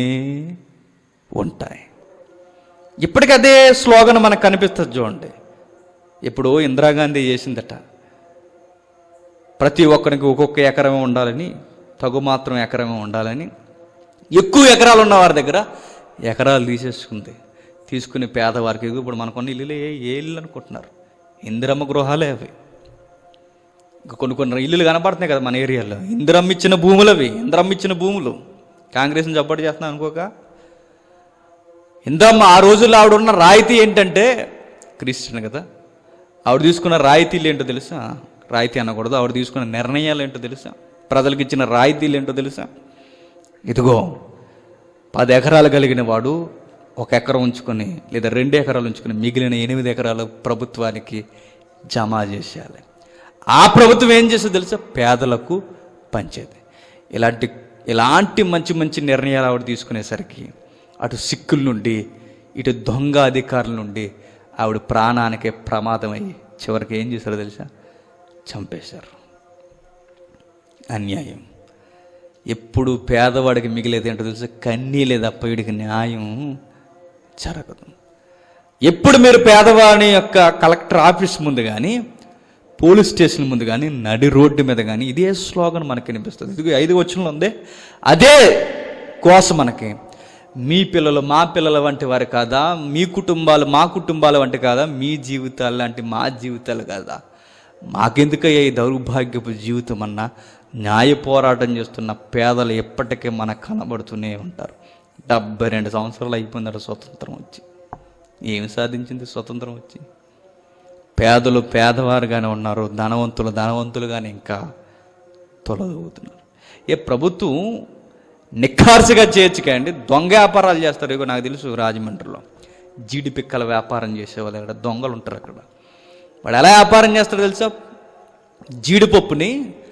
ఉంటాయి ఇప్పటికి అదే స్లోగన్ మనకు కనిపిస్తుంది చూడండి ఇప్పుడు ఇందిరాగాంధీ చేసిందట ప్రతి ఒక్కరికి ఒక్కొక్క ఎకరమే ఉండాలని తగు మాత్రం ఎకరమే ఉండాలని ఎక్కువ ఎకరాలు ఉన్న వారి దగ్గర ఎకరాలు తీసేసుకుంది తీసుకుని పేదవారికి ఇప్పుడు మనకున్న ఇల్లులే ఏ ఏ ఇల్లు అనుకుంటున్నారు ఇందిరమ్మ గృహాలే అవి ఇంకా కొన్ని కొన్ని ఇల్లులు కనపడుతున్నాయి కదా మన ఏరియాలో ఇందిరమ్మ ఇచ్చిన భూములు అవి ఇందిరమ్మ ఇచ్చిన భూములు కాంగ్రెస్ని జబ్బడి చేస్తున్నాను అనుకోక ఇందమ్మ ఆ రోజుల్లో ఆవిడ ఉన్న రాయితీ ఏంటంటే క్రిస్టియన్ కదా ఆవిడ తీసుకున్న రాయితీలు ఏంటో తెలుసా రాయితీ అనకూడదు ఆవిడ తీసుకున్న నిర్ణయాలు ఏంటో తెలుసా ప్రజలకు ఇచ్చిన రాయితీలు ఏంటో తెలుసా ఇదిగో పది ఎకరాలు కలిగిన వాడు ఒక ఎకరం ఉంచుకొని లేదా రెండు ఎకరాలు ఉంచుకొని మిగిలిన ఎనిమిది ఎకరాలు ప్రభుత్వానికి జమ చేసేయాలి ఆ ప్రభుత్వం ఏం చేస్తుందో తెలుసా పేదలకు పంచేది ఇలాంటి ఇలాంటి మంచి మంచి నిర్ణయాలు ఆవిడ తీసుకునేసరికి అటు సిక్కుల నుండి ఇటు దొంగ అధికారుల నుండి ఆవిడ ప్రాణానికే ప్రమాదమై చివరికి ఏం చేశారో తెలుసా చంపేశారు అన్యాయం ఎప్పుడు పేదవాడికి మిగిలేది ఏంటో తెలుసా కన్నీలే తప్ప వీడికి న్యాయం జరగదు ఎప్పుడు మీరు పేదవాడి యొక్క కలెక్టర్ ఆఫీస్ ముందు కానీ పోలీస్ స్టేషన్ ముందు కానీ నడి రోడ్డు మీద కానీ ఇదే స్లోగన్ మనకి వినిపిస్తుంది ఇది ఐదు వచనంలో ఉందే అదే కోస మనకి మీ పిల్లలు మా పిల్లల వంటి వారు కాదా మీ కుటుంబాలు మా కుటుంబాల వంటి కాదా మీ జీవితాలు లాంటి మా జీవితాలు కాదా మాకెందుకయ్యా ఈ దౌర్భాగ్యపు జీవితం అన్నా న్యాయ పోరాటం చేస్తున్న పేదలు ఎప్పటికీ మనకు కనబడుతూనే ఉంటారు డెబ్బై రెండు సంవత్సరాలు అయిపోయిందట స్వతంత్రం వచ్చి ఏమి సాధించింది స్వతంత్రం వచ్చి పేదలు పేదవారుగానే ఉన్నారు ధనవంతులు ధనవంతులుగానే ఇంకా తొలగవుతున్నారు ఏ ప్రభుత్వం నిఖార్సుగా చేర్చుకండి దొంగ వ్యాపారాలు చేస్తారు ఇగో నాకు తెలుసు రాజమండ్రిలో జీడి పిక్కల వ్యాపారం చేసేవాళ్ళు అక్కడ దొంగలు ఉంటారు అక్కడ వాడు ఎలా వ్యాపారం చేస్తారో తెలుసా జీడిపప్పుని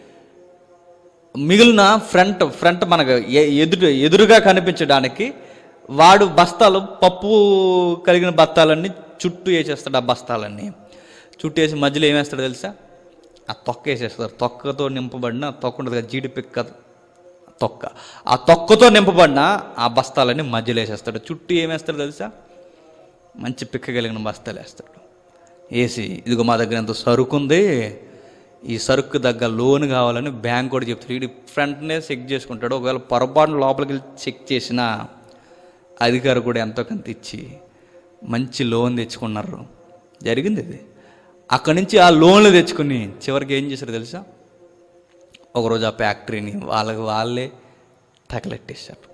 మిగిలిన ఫ్రంట్ ఫ్రంట్ మనకు ఎ- ఎదురు ఎదురుగా కనిపించడానికి వాడు బస్తాలు పప్పు కలిగిన బస్తాలన్నీ చుట్టూ వేసేస్తాడు ఆ బస్తాలన్నీ చుట్టూ వేసి మధ్యలో ఏం వేస్తాడో తెలుసా ఆ తొక్క వేసేస్తారు తొక్కతో నింపబడిన తొక్క ఉంటుంది కదా జీడి పిక్క తొక్క ఆ తొక్కతో నింపబడిన ఆ బస్తాలన్నీ మధ్యలో వేసేస్తాడు చుట్టూ ఏం వేస్తాడో తెలుసా మంచి పిక్క కలిగిన బస్తాలు వేస్తాడు వేసి ఇదిగో మా దగ్గర ఎంత సరుకు ఉంది ఈ సరుకు దగ్గర లోన్ కావాలని బ్యాంక్ కూడా చెప్తాడు వీడి ఫ్రంట్నే చెక్ చేసుకుంటాడు ఒకవేళ పొరపాటున లోపలికి వెళ్ళి చెక్ చేసినా అధికారి కూడా ఎంతో కొంత ఇచ్చి మంచి లోన్ తెచ్చుకున్నారు జరిగింది ఇది అక్కడి నుంచి ఆ లోన్లు తెచ్చుకుని చివరికి ఏం చేశారు తెలుసా ఒకరోజు ఆ ఫ్యాక్టరీని వాళ్ళకి వాళ్ళే తగలెట్టేశారు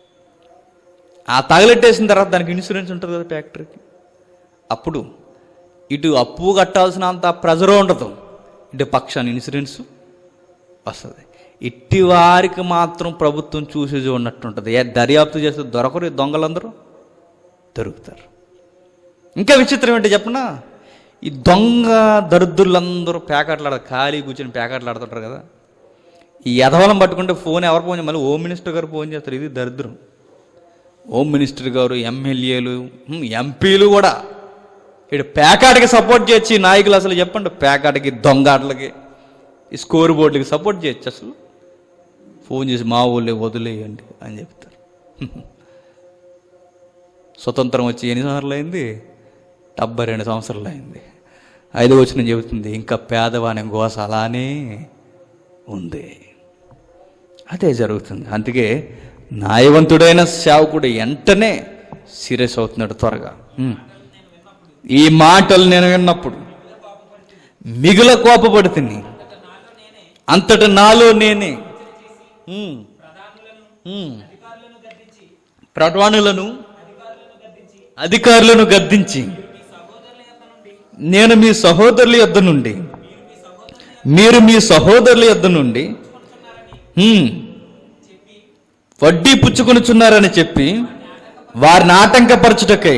ఆ తగలెట్టేసిన తర్వాత దానికి ఇన్సూరెన్స్ ఉంటుంది కదా ఫ్యాక్టరీకి అప్పుడు ఇటు అప్పు కట్టాల్సినంత ప్రెజర్ ఉండదు ఇటు పక్షాన్ని ఇన్సూరెన్స్ వస్తుంది ఇట్టి వారికి మాత్రం ప్రభుత్వం చూసి చూడనట్టుంటుంది ఏ దర్యాప్తు చేస్తే దొరకరు ఈ దొంగలందరూ దొరుకుతారు ఇంకా విచిత్రం ఏంటి చెప్పనా ఈ దొంగ దరిద్రులందరూ ప్యాకెట్లాడ ఖాళీ కూర్చొని ప్యాకెట్లాడుతుంటారు కదా ఈ యధవలం పట్టుకుంటే ఫోన్ ఎవరు ఫోన్ చేయ- మళ్ళీ హోమ్ మినిస్టర్ గారు ఫోన్ చేస్తారు ఇది దరిద్రం హోమ్ మినిస్టర్ గారు ఎమ్మెల్యేలు హ్మ్, ఎంపీలు కూడా ఇటు పేకాటకి సపోర్ట్ చేయొచ్చు ఈ నాయకులు అసలు చెప్పండి పేకాటకి దొంగ ఆటలకి ఈ స్కోర్ బోర్డులకి సపోర్ట్ చేయొచ్చు అసలు ఫోన్ చేసి మా ఊళ్ళే వదిలేయండి అని చెప్తారు స్వతంత్రం వచ్చి ఎన్ని సంవత్సరాలు అయింది డెబ్బై రెండు సంవత్సరాలు అయింది ఐదు వచ్చిన చెబుతుంది ఇంకా పేదవాని గోస అలానే ఉంది అదే జరుగుతుంది అందుకే న్యాయవంతుడైన సేవకుడు వెంటనే సీరియస్ అవుతున్నాడు త్వరగా హ్మ్. ఈ మాటలు నేను విన్నప్పుడు మిగుల కోపపడుతుంది అంతట నాలో నేనే హ్మ్. హ్మ్. ప్రధానులను అధికారులను గద్దించి నేను మీ సహోదరుల యొద్ద నుండి మీరు మీ సహోదరుల యొద్ద నుండి హ్మ్, వడ్డీ పుచ్చుకొనుచున్నారని చెప్పి వారిని ఆటంకపరచుటకై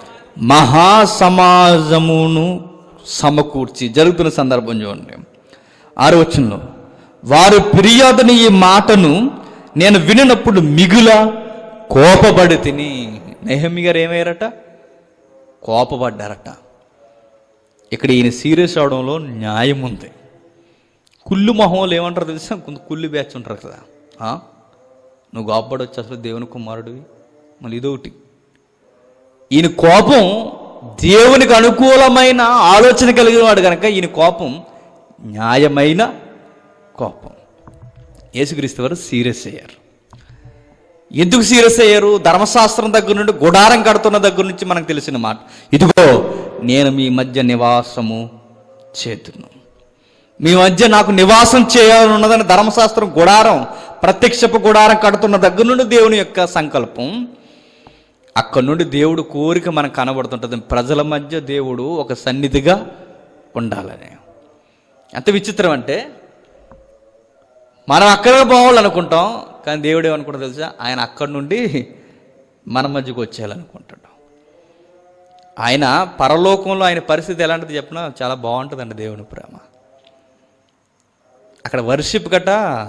మహాసమాజమును సమకూర్చి జరుగుతున్న సందర్భం చూడండి ఆరు వచనంలో వారు ఫిర్యాదుని ఈ మాటను నేను వినినప్పుడు మిగుల కోపపడి తిని నెహమి గారు ఏమయ్యారట కోపపడ్డారట ఇక్కడ ఈయన సీరియస్ అవడంలో న్యాయం ఉంది కుళ్ళు మొహంలో ఏమంటారు తెలుసా కొంత కుళ్ళు బ్యాచ్ ఉంటారు కదా ఆ? నువ్వు గొప్పడొచ్చు అసలు దేవుని కుమారుడివి మళ్ళీ ఇదొకటి ఈయన కోపం దేవునికి అనుకూలమైన ఆలోచన కలిగిన వాడు కనుక ఈయన కోపం న్యాయమైన కోపం యేసుక్రీస్తు వారు సీరియస్ అయ్యారు ఎందుకు సీరియస్ అయ్యారు ధర్మశాస్త్రం దగ్గర నుండి గుడారం కడుతున్న దగ్గర నుంచి మనకు తెలిసిన మాట ఇదిగో నేను మీ మధ్య నివాసము చేతును మీ మధ్య నాకు నివాసం చేయాలన్నదని ధర్మశాస్త్రం గుడారం ప్రత్యక్షపు గుడారం కడుతున్న దగ్గర నుండి దేవుని యొక్క సంకల్పం అక్కడి నుండి దేవుడు కోరిక మనకు కనబడుతుంటుంది ప్రజల మధ్య దేవుడు ఒక సన్నిధిగా ఉండాలని ఎంత విచిత్రం అంటే మనం అక్కడ పోవాలనుకుంటాం కానీ దేవుడు ఏమనుకుంటా తెలుసా ఆయన అక్కడి నుండి మన మధ్యకు వచ్చేయాలనుకుంటాడు ఆయన పరలోకంలో ఆయన పరిస్థితి ఎలాంటిది చెప్పినా చాలా బాగుంటుందండి దేవుని ప్రేమ అక్కడ వర్షిప్ గట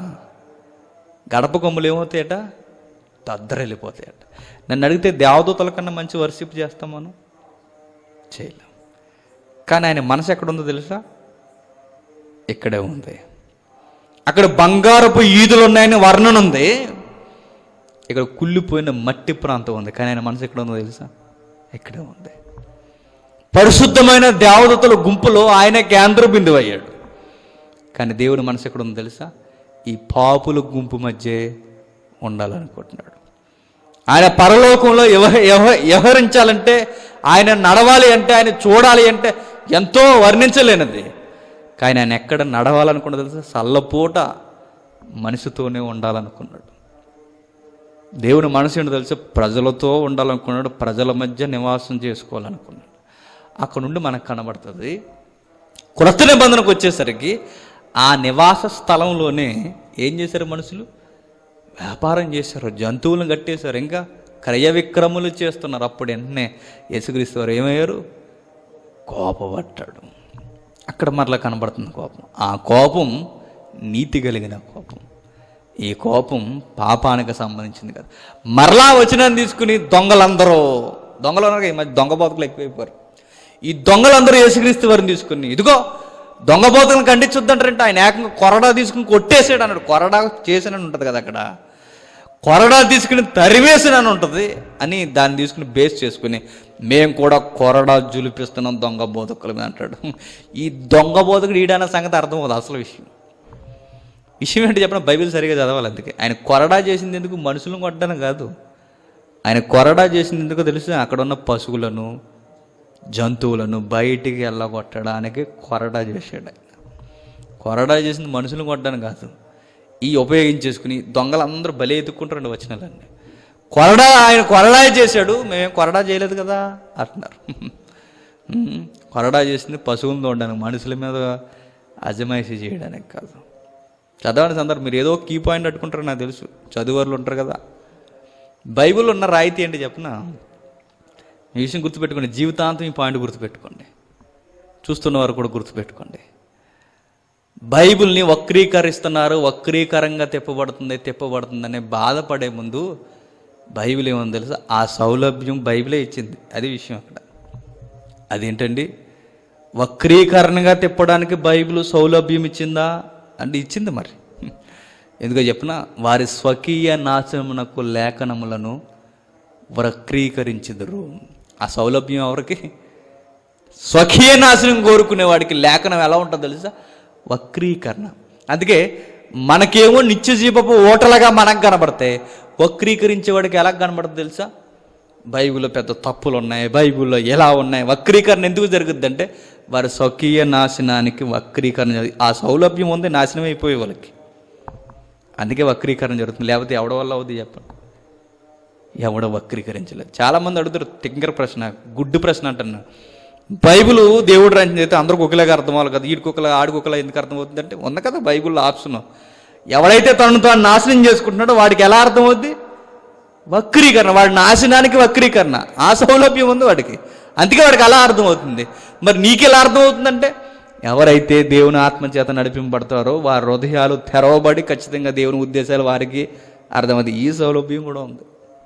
గడప కొమ్ములు ఏమవుతాయట దద్దరెళ్ళిపోతాయట నన్ను అడిగితే దేవదూతల కన్నా మంచి వర్షిప్ చేస్తాం మనం చేయలేం కానీ ఆయన మనసు ఎక్కడుందో తెలుసా ఇక్కడే ఉంది అక్కడ బంగారపు ఈదులు ఉన్నాయని వర్ణన ఉంది ఇక్కడ కుళ్ళిపోయిన మట్టి ప్రాంతం ఉంది కానీ ఆయన మనసు ఎక్కడ ఉందో తెలుసా ఇక్కడే ఉంది పరిశుద్ధమైన దేవదతుల గుంపులో ఆయన కేంద్ర బిందువు అయ్యాడు కానీ దేవుని మనసు ఎక్కడ ఉందో తెలుసా ఈ పాపుల గుంపు మధ్య ఉండాలనుకుంటున్నాడు ఆయన పరలోకంలో ఎవ ఎవ- వ్యవహరించాలంటే ఆయన నడవాలి అంటే ఆయన చూడాలి అంటే ఎంతో వర్ణించలేనిది కానీ ఆయన ఎక్కడ నడవాలనుకున్నది తెలుసా సల్లపూట మనిషితోనే ఉండాలనుకున్నాడు దేవుని మనసు ఏంటో తెలుసా ప్రజలతో ఉండాలనుకున్నాడు ప్రజల మధ్య నివాసం చేసుకోవాలనుకున్నాడు అక్కడ నుండి మనకు కనబడుతుంది క్రొత్త నిబంధనకు వచ్చేసరికి ఆ నివాస స్థలంలోనే ఏం చేశారు మనుషులు వ్యాపారం చేశారు జంతువులను కట్టేశారు ఇంకా క్రయ విక్రములు చేస్తున్నారు అప్పుడు వెంటనే యేసుక్రీస్తు వారు ఏమయ్యారు కోపపడ్డాడు అక్కడ మరలా కనబడుతుంది కోపం ఆ కోపం నీతి కలిగిన కోపం ఈ కోపం పాపానికి సంబంధించింది కదా మరలా వచనాన్ని తీసుకుని దొంగలందరూ దొంగలు ఉన్నారు కదా, ఈ మధ్య దొంగ బతుకులు ఎక్కువైపోయారు ఈ దొంగలందరూ యేసుక్రీస్తు వారిని తీసుకుని ఇదిగో దొంగ బతుకులను ఖండించొద్దంటారంటే ఆయన ఏకంగా కొరడా తీసుకుని కొట్టేసాడు అన్నాడు కొరడా చేసానని ఉంటుంది కదా అక్కడ కొరడా తీసుకుని తరివేసానని ఉంటుంది అని దాన్ని తీసుకుని బేస్ చేసుకుని మేము కూడా కొరడా జులిపిస్తున్నాం దొంగ బోధకుల మీద అంటాడు ఈ దొంగ బోధకుడు ఈడన్న సంగతి అర్థం అవుతుంది అసలు విషయం విషయం ఏంటి చెప్పిన బైబిల్ సరిగా చదవాలి అందుకే ఆయన కొరడా చేసింది ఎందుకు మనుషులను కొట్టడం కాదు ఆయన కొరడా చేసింది ఎందుకో తెలుసు అక్కడ ఉన్న పశువులను జంతువులను బయటికి వెళ్ళగొట్టడానికి కొరడా చేశాడు ఆయన కొరడా చేసింది మనుషులను కొట్టడం కాదు ఈ ఉపయోగించేసుకుని దొంగలందరూ బలి ఎత్తుక్కుంటారండి వచ్చినాలన్నీ కొరడా ఆయన కొరడా చేశాడు మేమేం కొరడా చేయలేదు కదా అంటున్నారు ఉమ్, కొరడా చేసింది పశువులను తోడడానికి మనుషుల మీద అజమాయిషీ చేయడానికి కాదు చదవని సందర్భం మీరు ఏదో కీ పాయింట్ అట్టుకుంటారో నాకు తెలుసు చదువర్లు ఉంటారు కదా బైబిల్ ఉన్న రాయితీ ఏంటి చెప్పనా ఈ విషయం గుర్తుపెట్టుకోండి జీవితాంతం ఈ పాయింట్ గుర్తుపెట్టుకోండి చూస్తున్న వారు కూడా గుర్తుపెట్టుకోండి బైబిల్ని వక్రీకరిస్తున్నారు వక్రీకరంగా తిప్పబడుతుంది తిప్పబడుతుందనే బాధపడే ముందు బైబిల్ ఏమని తెలుసా ఆ సౌలభ్యం బైబిలే ఇచ్చింది అది విషయం అక్కడ అదేంటండి వక్రీకరణగా తిప్పడానికి బైబిల్ సౌలభ్యం ఇచ్చిందా అంటే ఇచ్చింది మరి ఎందుకో చెప్పిన వారి స్వకీయ నాశనమునకు లేఖనములను వక్రీకరించుదురు ఆ సౌలభ్యం ఎవరికి స్వకీయ నాశనం కోరుకునే వాడికి లేఖనం ఎలా ఉంటుందో తెలుసా వక్రీకరణ అందుకే మనకేమో నిత్య జీవపు ఓటలుగా మనకు కనబడతాయి వక్రీకరించేవాడికి ఎలా కనబడుతుంది తెలుసా బైబిల్లో పెద్ద తప్పులు ఉన్నాయి బైబిల్లో ఎలా ఉన్నాయి వక్రీకరణ ఎందుకు జరుగుద్ది అంటే వారి స్వకీయ నాశనానికి వక్రీకరణ జరుగు- ఆ సౌలభ్యం ఉంది నాశనం అయిపోయే వాళ్ళకి అందుకే వక్రీకరణ జరుగుతుంది లేకపోతే ఎవడ వల్ల అవుతుంది చెప్పండి ఎవడ వక్రీకరించలేదు చాలామంది అడుగుతారు టింకర్ ప్రశ్న గుడ్డు ప్రశ్న అంటున్నా బైబిల్ దేవుడు రాసిన అయితే అందరికి ఒకలాగా అర్థం అవ్వాలి కదా ఈడికి ఒకలా ఆడికి ఒకలా ఎందుకు అర్థమవుతుంది అంటే ఉంది కదా బైబిల్లో ఆప్షన్ ఎవడైతే తనను తాను నాశనం చేసుకుంటున్నాడో వాడికి ఎలా అర్థమవుద్ది వక్రీకరణ వాడి నాశనానికి వక్రీకరణ ఆ సౌలభ్యం ఉంది వాడికి అందుకే వాడికి అలా అర్థమవుతుంది మరి నీకు ఎలా అర్థమవుతుందంటే ఎవరైతే దేవుని ఆత్మ చేత నడిపింపబడతారో వారి హృదయాలు తెరవబడి ఖచ్చితంగా దేవుని ఉద్దేశాలు వారికి అర్థమవుతుంది ఈ సౌలభ్యం కూడా ఉంది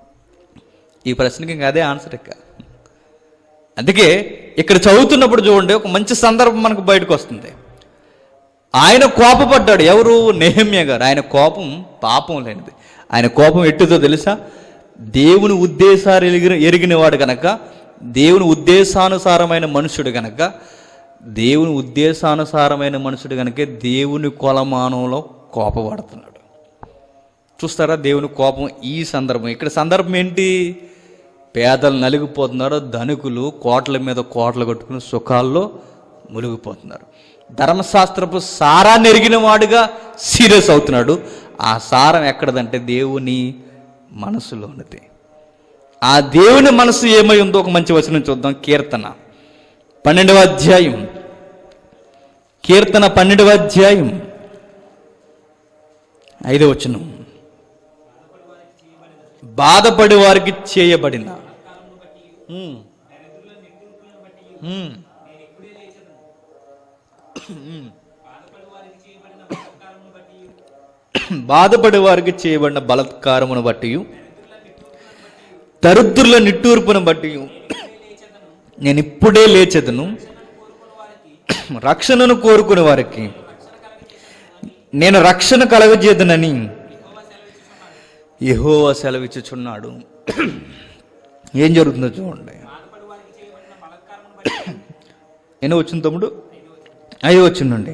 ఈ ప్రశ్నకి ఇంకా అదే ఆన్సర్ ఇక అందుకే ఇక్కడ చదువుతున్నప్పుడు చూడండి ఒక మంచి సందర్భం మనకు బయటకు వస్తుంది ఆయన కోపపడ్డాడు ఎవరు నెహమ్య గారు ఆయన కోపం పాపం లేనిది ఆయన కోపం ఎట్టుదో తెలుసా దేవుని ఉద్దేశాలు ఎరిగిన ఎరిగినవాడు గనక దేవుని ఉద్దేశానుసారమైన మనుషుడు గనక దేవుని ఉద్దేశానుసారమైన మనుషుడు గనకే దేవుని కొలమానంలో కోపపడుతున్నాడు చూస్తారా దేవుని కోపం ఈ సందర్భం ఇక్కడ సందర్భం ఏంటి పేదలు నలిగిపోతున్నారు ధనికులు కోట్ల మీద కోట్లు కట్టుకుని సుఖాల్లో మునిగిపోతున్నారు ధర్మశాస్త్రపు సారాన్ని ఎరిగిన వాడుగా సీరియస్ అవుతున్నాడు ఆ సారం ఎక్కడదంటే దేవుని మనసులోనిది ఆ దేవుని మనసు ఏమై ఉందో ఒక మంచి వచనం చూద్దాం కీర్తన పన్నెండవ అధ్యాయం కీర్తన పన్నెండవ అధ్యాయం ఐదవ వచనం బాధపడి వారికి చేయబడిన ఉమ్. ఉమ్. బాధపడి వారికి చేయబడిన బలత్కారమును బట్టి దరిద్రుల నిట్టూర్పును బట్టి నేను ఇప్పుడే లేచెదను రక్షణను కోరుకునే వారికి నేను రక్షణ కలగజేదనని యెహోవా సెలవిచ్చుచున్నాడు ఏం జరుగుతుందో చూడండి నేను వచ్చిన తమ్ముడు అయ్యో వచ్చిండండి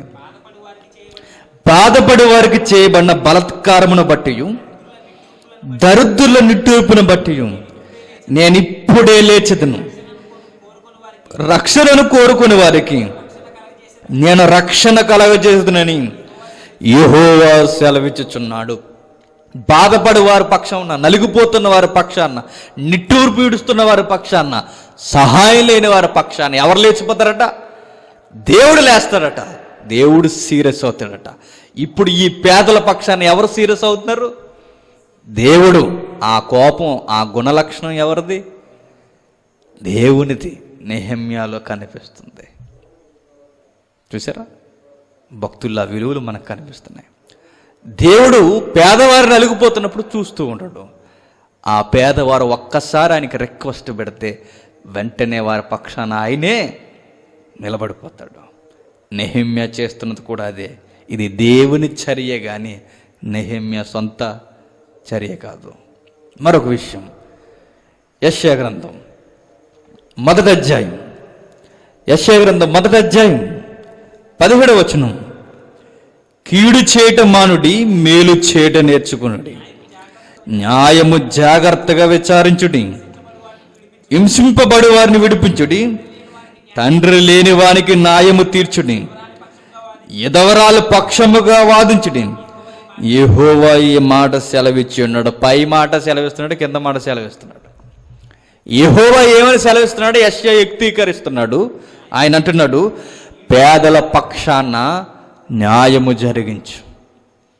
బాధపడి వారికి చేయబడిన బలత్కారమును బట్టి దరిద్రుల నిట్టూర్పును బట్టి నేను ఇప్పుడే లేచెదను రక్షణను కోరుకునే వారికి నేను రక్షణ కలగజేస్తునని యెహోవా సెలవిచ్చుచున్నాడు బాధపడి వారి పక్షాన నలిగిపోతున్న వారి పక్షాన నిట్టూరు పీడుస్తున్న వారి పక్షాన సహాయం లేని వారి పక్షాన ఎవరు లేచిపోతారట దేవుడు లేస్తాడట దేవుడు సీరియస్ అవుతాడట ఇప్పుడు ఈ పేదల పక్షాన ఎవరు సీరియస్ అవుతున్నారు దేవుడు ఆ కోపం ఆ గుణలక్షణం ఎవరిది దేవునిది నెహమ్యాలో కనిపిస్తుంది చూసారా భక్తుల విలువలు మనకు కనిపిస్తున్నాయి దేవుడు పేదవారిని అలిగిపోతున్నప్పుడు చూస్తూ ఉంటాడు ఆ పేదవారు ఒక్కసారి ఆయనకి రిక్వెస్ట్ పెడితే వెంటనే వారి పక్షాన ఆయనే నిలబడిపోతాడు నెహమ్య చేస్తున్నది కూడా అదే ఇది దేవుని చర్య కానీ నెహమ్య సొంత చర్య కాదు మరొక విషయం యశ్యా గ్రంథం మొదటి అధ్యాయం యశ్యా గ్రంథం మొదటి అధ్యాయం పదిహేడవ వచనం కీడు చేయట మానుడి మేలు చేయట నేర్చుకునుడి న్యాయము జాగ్రత్తగా విచారించుడి హింసింపబడి వారిని విడిపించుడి తండ్రి లేని వానికి న్యాయము తీర్చుడి ఎదవరాలు పక్షముగా వాదించుడి యెహోవా ఈ మాట సెలవిచ్చి ఉన్నాడు పై మాట సెలవిస్తున్నాడు కింద మాట సెలవిస్తున్నాడు యెహోవా ఏమని సెలవిస్తున్నాడు యశ్య వ్యక్తీకరిస్తున్నాడు ఆయన అంటున్నాడు పేదల పక్షాన న్యాయము జరిగించు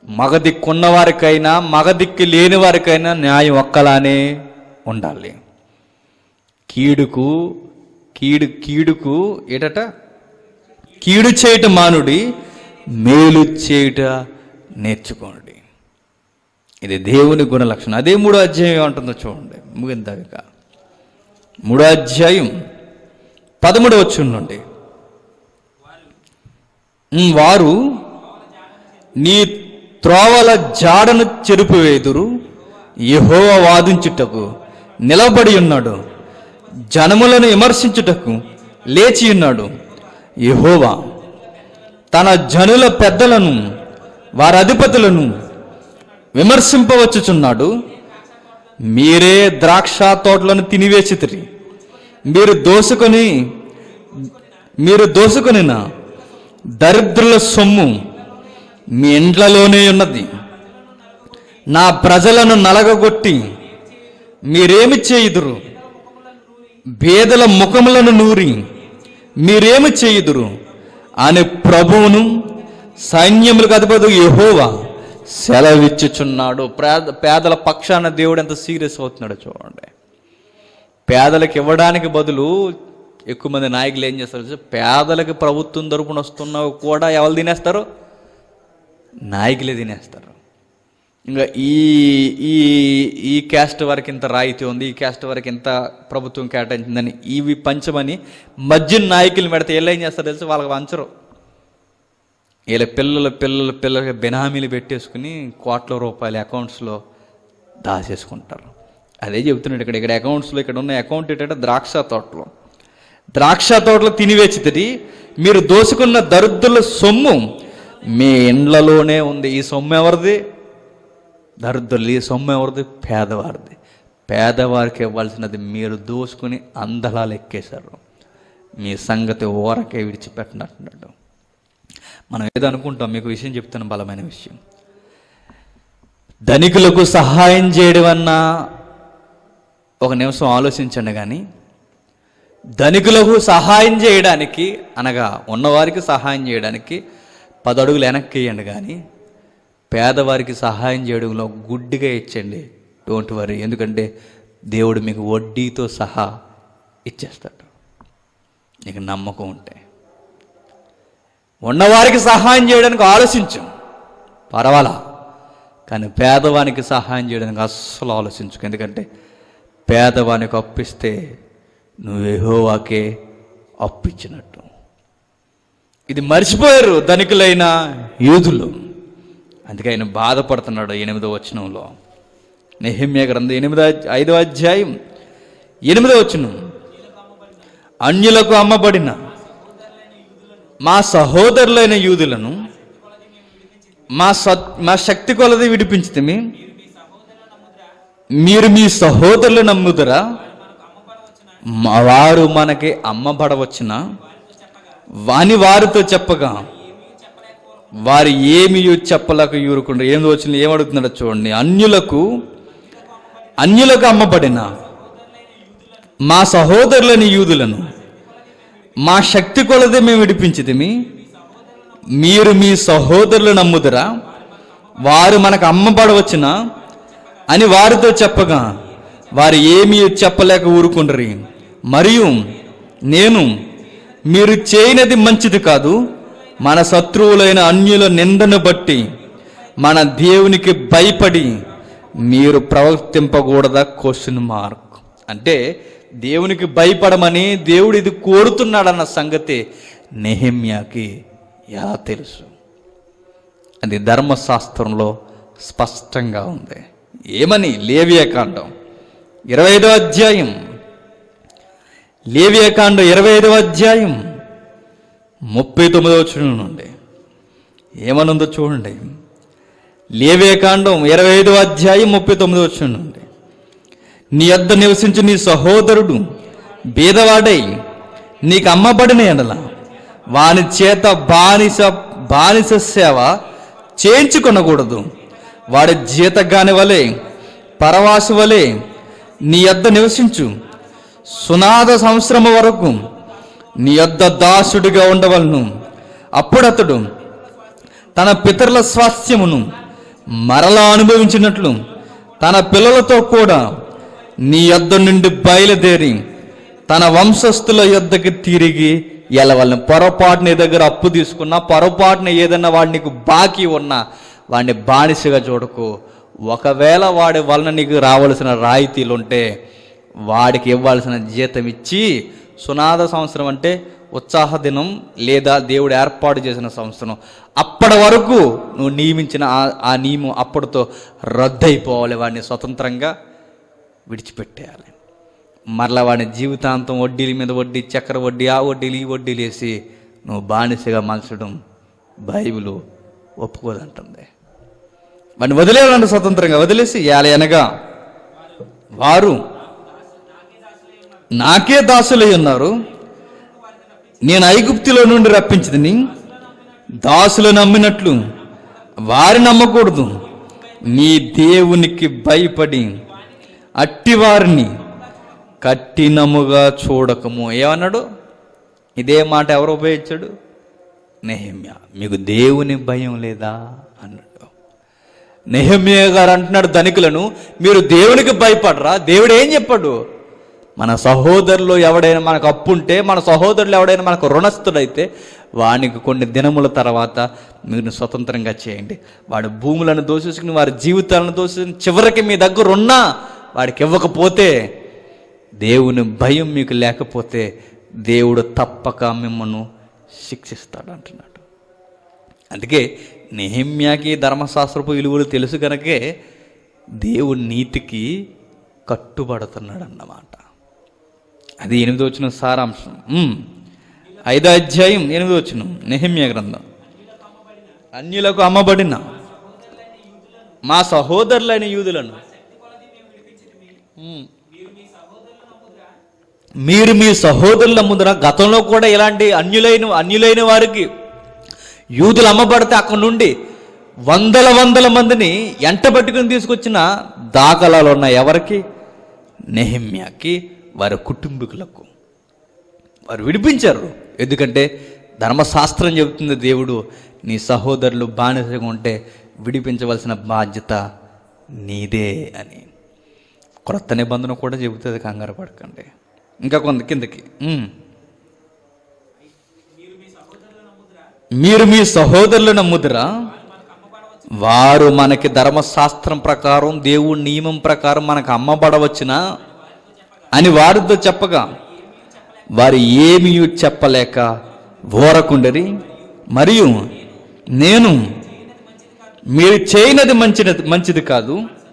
మగదిక్కున్న వారికైనా మగదిక్కు లేని వారికైనా న్యాయం ఒక్కలానే ఉండాలి కీడుకు కీడు కీడుకు ఏటట కీడు చేయుట మానుడి మేలు చేయుట నేర్చుకోండి ఇది దేవుని గుణ లక్షణం అదే మూడో అధ్యాయం ఏమంటుందో చూడండి ముగిందాక మూడో అధ్యాయం పదమూడు వచ్చి నుండి ఉమ్, వారు నీ త్రోవల జాడను చెరుపువేదురు యెహోవ వాదించుటకు నిలబడి ఉన్నాడు జనములను విమర్శించుటకు లేచి ఉన్నాడు యెహోవా తన జనుల పెద్దలను వారి అధిపతులను విమర్శింపవచ్చుచున్నాడు మీరే ద్రాక్ష తోటలను తినివేసితిరి మీరు దోసుకొని మీరు దోసుకొనిన దరిద్రుల సొమ్ము మీ ఇండ్లలోనే ఉన్నది నా ప్రజలను నలగగొట్టి మీరేమి చేయుదురు పేదల ముఖములను నూరి మీరేమి చేయుదురు అని ప్రభువును సైన్యములకు అధిపతి యెహోవా సెలవిచ్చుచున్నాడు పేద పేదల పక్షాన దేవుడు ఎంత సీరియస్ అవుతున్నాడో చూడండి పేదలకు ఇవ్వడానికి బదులు ఎక్కువ మంది నాయకులు ఏం చేస్తారు తెలుసా? పేదలకు ప్రభుత్వం తరపున వస్తున్నవి కూడా ఎవరు తినేస్తారు నాయకులే తినేస్తారు ఇంకా ఈ ఈ ఈ క్యాస్ట్ వరకు ఇంత రాయితీ ఉంది ఈ క్యాస్ట్ వరకు ఇంత ప్రభుత్వం కేటాయించిందని ఇవి పంచమని మధ్య నాయకులు పెడితే వీళ్ళు ఏం చేస్తారు తెలుసు వాళ్ళకి వంచరు వీళ్ళ పిల్లలు పిల్లలు పిల్లలకి బెనామీలు పెట్టేసుకుని కోట్ల రూపాయల అకౌంట్స్లో దాచేసుకుంటారు అదే చెబుతున్నాడు ఇక్కడ ఇక్కడ అకౌంట్స్లో ఇక్కడ ఉన్న అకౌంట్ ఏంటంటే ద్రాక్ష తోటలో ద్రాక్ష తోటలో తినివేచితిరి మీరు దోసుకున్న దరిద్రుల సొమ్ము మీ ఇండ్లలోనే ఉంది ఈ సొమ్ము ఎవరిది దరిద్రులు ఈ సొమ్ము ఎవరిది పేదవారిది పేదవారికి ఇవ్వాల్సినది మీరు దోసుకుని అందలాలు ఎక్కేశారు మీ సంగతి ఊరకే విడిచిపెట్టినట్టున్నాడు మనం ఏదో అనుకుంటాం మీకు విషయం చెప్తున్న బలమైన విషయం ధనికులకు సహాయం చేయడం అన్నా ఒక నిమిషం ఆలోచించండి కానీ ధనికులకు సహాయం చేయడానికి అనగా ఉన్నవారికి సహాయం చేయడానికి పది అడుగులు వెనక్కి వేయండి కానీ పేదవారికి సహాయం చేయడంలో గుడ్డిగా ఇచ్చండి డోంట్ వరీ ఎందుకంటే దేవుడు మీకు వడ్డీతో సహా ఇచ్చేస్తాడు నీకు నమ్మకం ఉంటే ఉన్నవారికి సహాయం చేయడానికి ఆలోచించు పర్వాలా కానీ పేదవానికి సహాయం చేయడానికి అస్సలు ఆలోచించుకు ఎందుకంటే పేదవానికి అప్పిస్తే నువ్వు యెహోవాకే అప్పిచ్చినట్టు ఇది మర్చిపోయారు ధనికులైన యూదులు అందుకే ఆయన బాధపడుతున్నాడు ఎనిమిదో వచనంలో నెహిమ్య గ్రంథం ఎనిమిదో అధ్య- ఐదో అధ్యాయం ఎనిమిదో వచనం అన్యులకు అమ్మబడిన మా సహోదరులైన యూదులను మా సత్ మా శక్తి కొలది విడిపించితిమి మీరు మీ సహోదరులు నమ్ముదరా మా వారు మనకి అమ్మబడవచ్చున వాని వారితో చెప్పగా వారు ఏమి చెప్పలేక యూరుకుండా ఏం వచ్చిన ఏమడుగుతున్నాడో చూడండి అన్యులకు అన్యులకు అమ్మబడిన మా సహోదరులని యూదులను మా శక్తి కొలది మేము విడిపించితిమి మీరు మీ సహోదరులు నమ్ముదరా వారు మనకు అమ్మబడవచ్చున అని వారితో చెప్పగా వారు ఏమీ చెప్పలేక ఊరుకుండరి మరియు నేను మీరు చేయనది మంచిది కాదు మన శత్రువులైన అన్యుల నిందను బట్టి మన దేవునికి భయపడి మీరు ప్రవర్తింపకూడదా క్వశ్చన్ మార్క్ అంటే దేవునికి భయపడమని దేవుడు ఇది కోరుతున్నాడన్న సంగతి నెహమ్యాకి ఎలా తెలుసు అది ధర్మశాస్త్రంలో స్పష్టంగా ఉంది ఏమని లేవియకాండం ఇరవై ఐదో అధ్యాయం లేవియకాండం ఇరవై ఐదవ అధ్యాయం ముప్పై తొమ్మిదవ వచనం నుండి ఏమనుందో చూడండి లేవియకాండం ఇరవై ఐదవ అధ్యాయం ముప్పై తొమ్మిదవ వచనం నుండి నీ యొద్ద నివసించు నీ సహోదరుడు బీదవాడై నీకు అమ్మబడిన ఎడల వాని చేత బానిస బానిస సేవ చేయించుకొనకూడదు వాడి జీతగాని వలె పరవాసు వలె నీ యొద్ద నివసించు సునాద సంవత్సరం వరకు నీ యొద్ద దాసుడిగా ఉండవలను అప్పుడతడు తన పితరుల స్వాస్థ్యమును మరలా అనుభవించినట్లు తన పిల్లలతో కూడా నీ యొద్ద నుండి బయలుదేరి తన వంశస్థుల యొద్దకి తిరిగి ఎలవల్ని పొరపాటున నీ దగ్గర అప్పు తీసుకున్నా పొరపాటున ఏదన్నా వాడు నీకు బాకీ ఉన్నా వాడిని బానిసగా చూడకు ఒకవేళ వాడి వలన నీకు రావలసిన రాయితీలు ఉంటే వాడికి ఇవ్వాల్సిన జీతం ఇచ్చి సునాద సంవత్సరం అంటే ఉత్సాహ దినం లేదా దేవుడు ఏర్పాటు చేసిన సంవత్సరం అప్పటి వరకు నువ్వు నియమించిన ఆ- ఆ నియమం అప్పటితో రద్దయిపోవాలి వాడిని స్వతంత్రంగా విడిచిపెట్టేయాలి మరలా వాడిని జీవితాంతం వడ్డీల మీద వడ్డీ చక్కెర వడ్డీ ఆ వడ్డీలు ఈ వడ్డీలు వేసి నువ్వు బానిసగా మలచడం బైబిల్ ఒప్పుకోదంటుంది వాడిని వదిలేవాలంటే స్వతంత్రంగా వదిలేసి యాలి అనగా వారు నాకే దాసులై ఉన్నారు నేను ఐగుప్తిలో నుండి రప్పించింది దాసులు నమ్మినట్లు వారి నమ్మకూడదు నీ దేవునికి భయపడి అట్టివారిని కఠినముగా చూడకము ఏమన్నాడు ఇదే మాట ఎవరు ఉపయోగించాడు నెహమ్య మీకు దేవుని భయం లేదా అన్నాడు నెహమ్య గారు అంటున్నాడు ధనికులను మీరు దేవునికి భయపడరా దేవుడు ఏం చెప్పాడు మన సహోదరులు ఎవడైనా మనకు అప్పు ఉంటే మన సహోదరులు ఎవడైనా మనకు రుణస్థుడైతే వానికి కొన్ని దినముల తర్వాత మీరు స్వతంత్రంగా చేయండి వాడి భూములను దోషించుకుని వారి జీవితాలను దోషించుకుని చివరికి మీ దగ్గర ఉన్నా వాడికి ఇవ్వకపోతే దేవుని భయం మీకు లేకపోతే దేవుడు తప్పక మిమ్మల్ని శిక్షిస్తాడు అంటున్నాడు అందుకే నెహమ్యాకి ధర్మశాస్త్రపు విలువలు తెలుసు కనుకే దేవుని నీతికి కట్టుబడుతున్నాడు అన్నమాట అది ఎనిమిది వచ్చిన సారాంశం ఉమ్. ఐదో అధ్యాయం ఎనిమిది వచ్చిన నెహమ్య గ్రంథం అన్యులకు అమ్మబడిన మా సహోదరులైన యూదులను ఉమ్. మీరు మీ సహోదరుల ముందర గతంలో కూడా ఇలాంటి అన్యులైన అన్యులైన వారికి యూదులు అమ్మబడితే అక్కడ నుండి వందల వందల మందిని ఎంట పట్టుకుని తీసుకొచ్చిన దాఖలాలు ఉన్న ఎవరికి నెహిమ్యాకి వారి కుటుంబీకులకు వారు విడిపించారు ఎందుకంటే ధర్మశాస్త్రం చెబుతుంది దేవుడు నీ సహోదరులు బానిసగా ఉంటే విడిపించవలసిన బాధ్యత నీదే అని క్రొత్త నిబంధన కూడా చెబుతుంది కంగారు పడకండి ఇంకా కొంత కిందకి ఉమ్. మీరు మీ సహోదరులు నమ్ముదురా వారు మనకి ధర్మశాస్త్రం ప్రకారం దేవుడి నియమం ప్రకారం మనకు అమ్మబడవచ్చునా అని వారితో చెప్పగా వారు ఏమీ చెప్పలేక ఓరకుండరి మరియు నేను మీరు చేయనది మంచిది మంచిది కాదు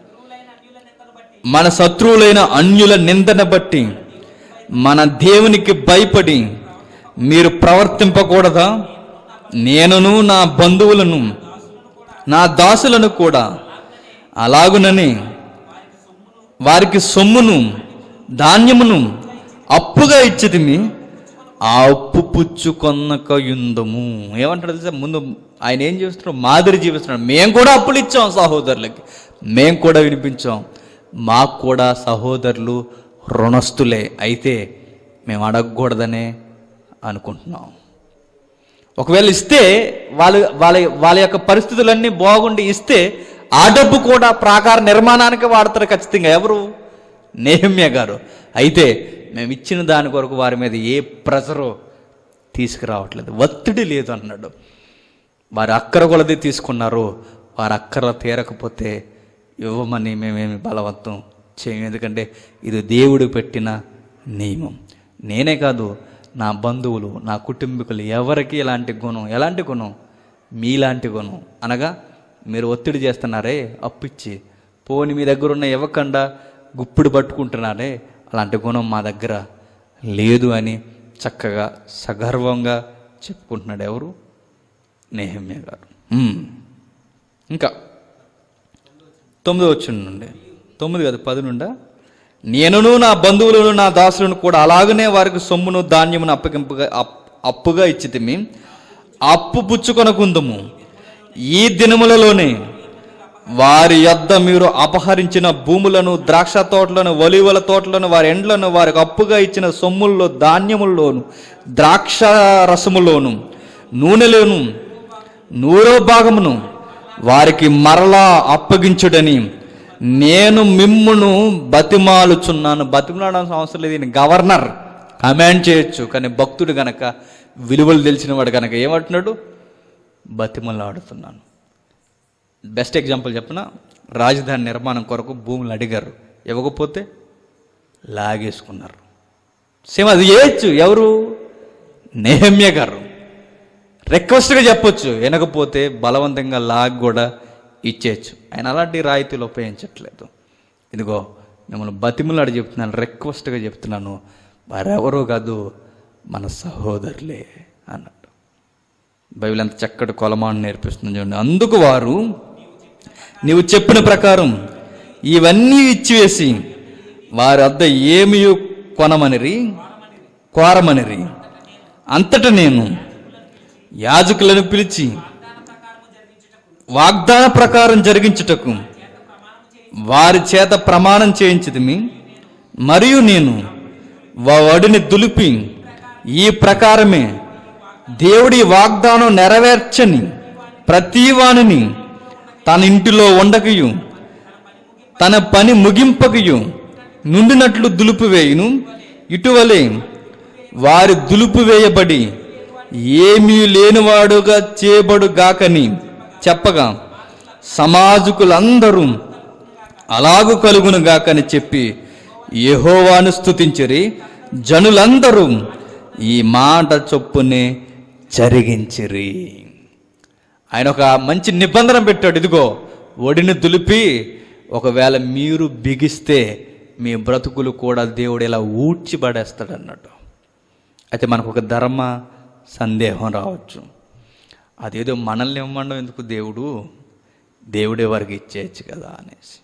మన శత్రువులైన అన్యుల నిందన బట్టి మన దేవునికి భయపడి మీరు ప్రవర్తింపకూడదా నేనును నా బంధువులను నా దాసులను కూడా అలాగునని వారికి సొమ్మును ధాన్యమును అప్పుగా ఇచ్చితిమి ఆ అప్పు పుచ్చుకొన్నక యుందము ఏమంటాడు తెలుసా ముందు ఆయన ఏం చేస్తున్నాడు మాదిరి జీవిస్తున్నాడు మేము కూడా అప్పులు ఇచ్చాం సహోదరులకి మేము కూడా వినిపించాం మాకు కూడా సహోదరులు రుణస్తులే అయితే మేము అడగకూడదనే అనుకుంటున్నాం ఒకవేళ ఇస్తే వాళ్ళ వాళ్ళ వాళ్ళ యొక్క పరిస్థితులన్నీ బాగుండి ఇస్తే ఆ డబ్బు కూడా ప్రాకార నిర్మాణానికి వాడతారు ఖచ్చితంగా ఎవరు నేహమ్య గారు అయితే మేము ఇచ్చిన దాని కొరకు వారి మీద ఏ ప్రెజరు తీసుకురావట్లేదు ఒత్తిడి లేదు అన్నాడు వారి అక్కర కొలది తీసుకున్నారు వారి అక్కర తీరకపోతే ఇవ్వమని మేమేమి బలవంతం చేయం ఎందుకంటే ఇది దేవుడు పెట్టిన నియమం నేనే కాదు నా బంధువులు నా కుటుంబీకులు ఎవరికి ఇలాంటి గుణం ఎలాంటి గుణం మీలాంటి గుణం అనగా మీరు ఒత్తిడి చేస్తున్నారే అప్పిచ్చి పోని మీ దగ్గర ఉన్న ఇవ్వకుండా గుప్పుడు పట్టుకుంటున్నారే అలాంటి గుణం మా దగ్గర లేదు అని చక్కగా సగర్వంగా చెప్పుకుంటున్నాడు ఎవరు నేహమ్య గారు ఉమ్. ఇంకా తొమ్మిది వచ్చి నుండి తొమ్మిది కదా పది నుండా నేనును నా బంధువులను నా దాసులను కూడా అలాగనే వారికి సొమ్మును ధాన్యమును అప్పగింపుగా అప్- అప్పుగా ఇచ్చితిమి అప్పు పుచ్చుకొనకుందము ఈ దినములలోనే వారి యొద్ద మీరు అపహరించిన భూములను ద్రాక్ష తోటలను ఒలివల తోటలను వారి ఎండ్లను వారికి అప్పుగా ఇచ్చిన సొమ్ముల్లో ధాన్యముల్లోను ద్రాక్ష రసములోను నూనెలోను నూరో భాగమును వారికి మరలా అప్పగించుడని నేను మిమ్మును బతిమాలుచున్నాను బతిమలాడాల్సిన అవసరం లేదు ఈయన గవర్నర్ కమాండ్ చేయొచ్చు కానీ భక్తుడు గనక విలువలు తెలిసిన వాడు గనక ఏమంటున్నాడు బతిమలాడుతున్నాను బెస్ట్ ఎగ్జాంపుల్ చెప్పిన రాజధాని నిర్మాణం కొరకు భూములు అడిగారు ఇవ్వకపోతే లాగేసుకున్నారు సేమ్ అది చేయొచ్చు ఎవరు నేహమ్య గారు రిక్వెస్ట్గా చెప్పొచ్చు వినకపోతే బలవంతంగా లాగ్ కూడా ఇచ్చేయచ్చు ఆయన అలాంటి రాయితీలు ఉపయోగించట్లేదు ఇదిగో మిమ్మల్ని బతిమలాడి చెప్తున్నాను రిక్వెస్ట్గా చెప్తున్నాను వారెవరో కాదు మన సహోదరులే అన్నట్టు బైబిల్ ఎంత చక్కటి కొలమాన్ని నేర్పిస్తుంది చూడండి అందుకు వారు నీవు చెప్పిన ప్రకారం ఇవన్నీ ఇచ్చివేసి వారి వద్ద ఏమి కొనమనిరి కోరమనిరి అంతటా నేను యాజకులను పిలిచి వాగ్దాన ప్రకారం జరిగించుటకు వారి చేత ప్రమాణం చేయించదిమి మరియు నేను వాడిని దులిపి ఈ ప్రకారమే దేవుడి వాగ్దానం నెరవేర్చని ప్రతివానిని తన ఇంటిలో ఉండకయు తన పని ముగింపకయు నుండినట్లు దులుపువేయును ఇటువలే వారి దులుపువేయబడి ఏమీ లేనివాడుగా చేయబడు గాకని చెప్పగా సమాజకులందరూ అలాగు కలుగును గాకని చెప్పి యెహోవాను స్తుతించిరి జనులందరూ ఈ మాట చొప్పునే జరిగించిరి ఆయన ఒక మంచి నిబంధన పెట్టాడు ఇదిగో ఒడిని దులిపి ఒకవేళ మీరు బిగిస్తే మీ బ్రతుకులు కూడా దేవుడు ఇలా ఊడ్చి పడేస్తాడు అన్నట్టు అయితే మనకు ఒక ధర్మ సందేహం రావచ్చు అదేదో మనల్ని ఇవ్వమండం ఎందుకు దేవుడు దేవుడే వారికి ఇచ్చేయచ్చు కదా అనేసి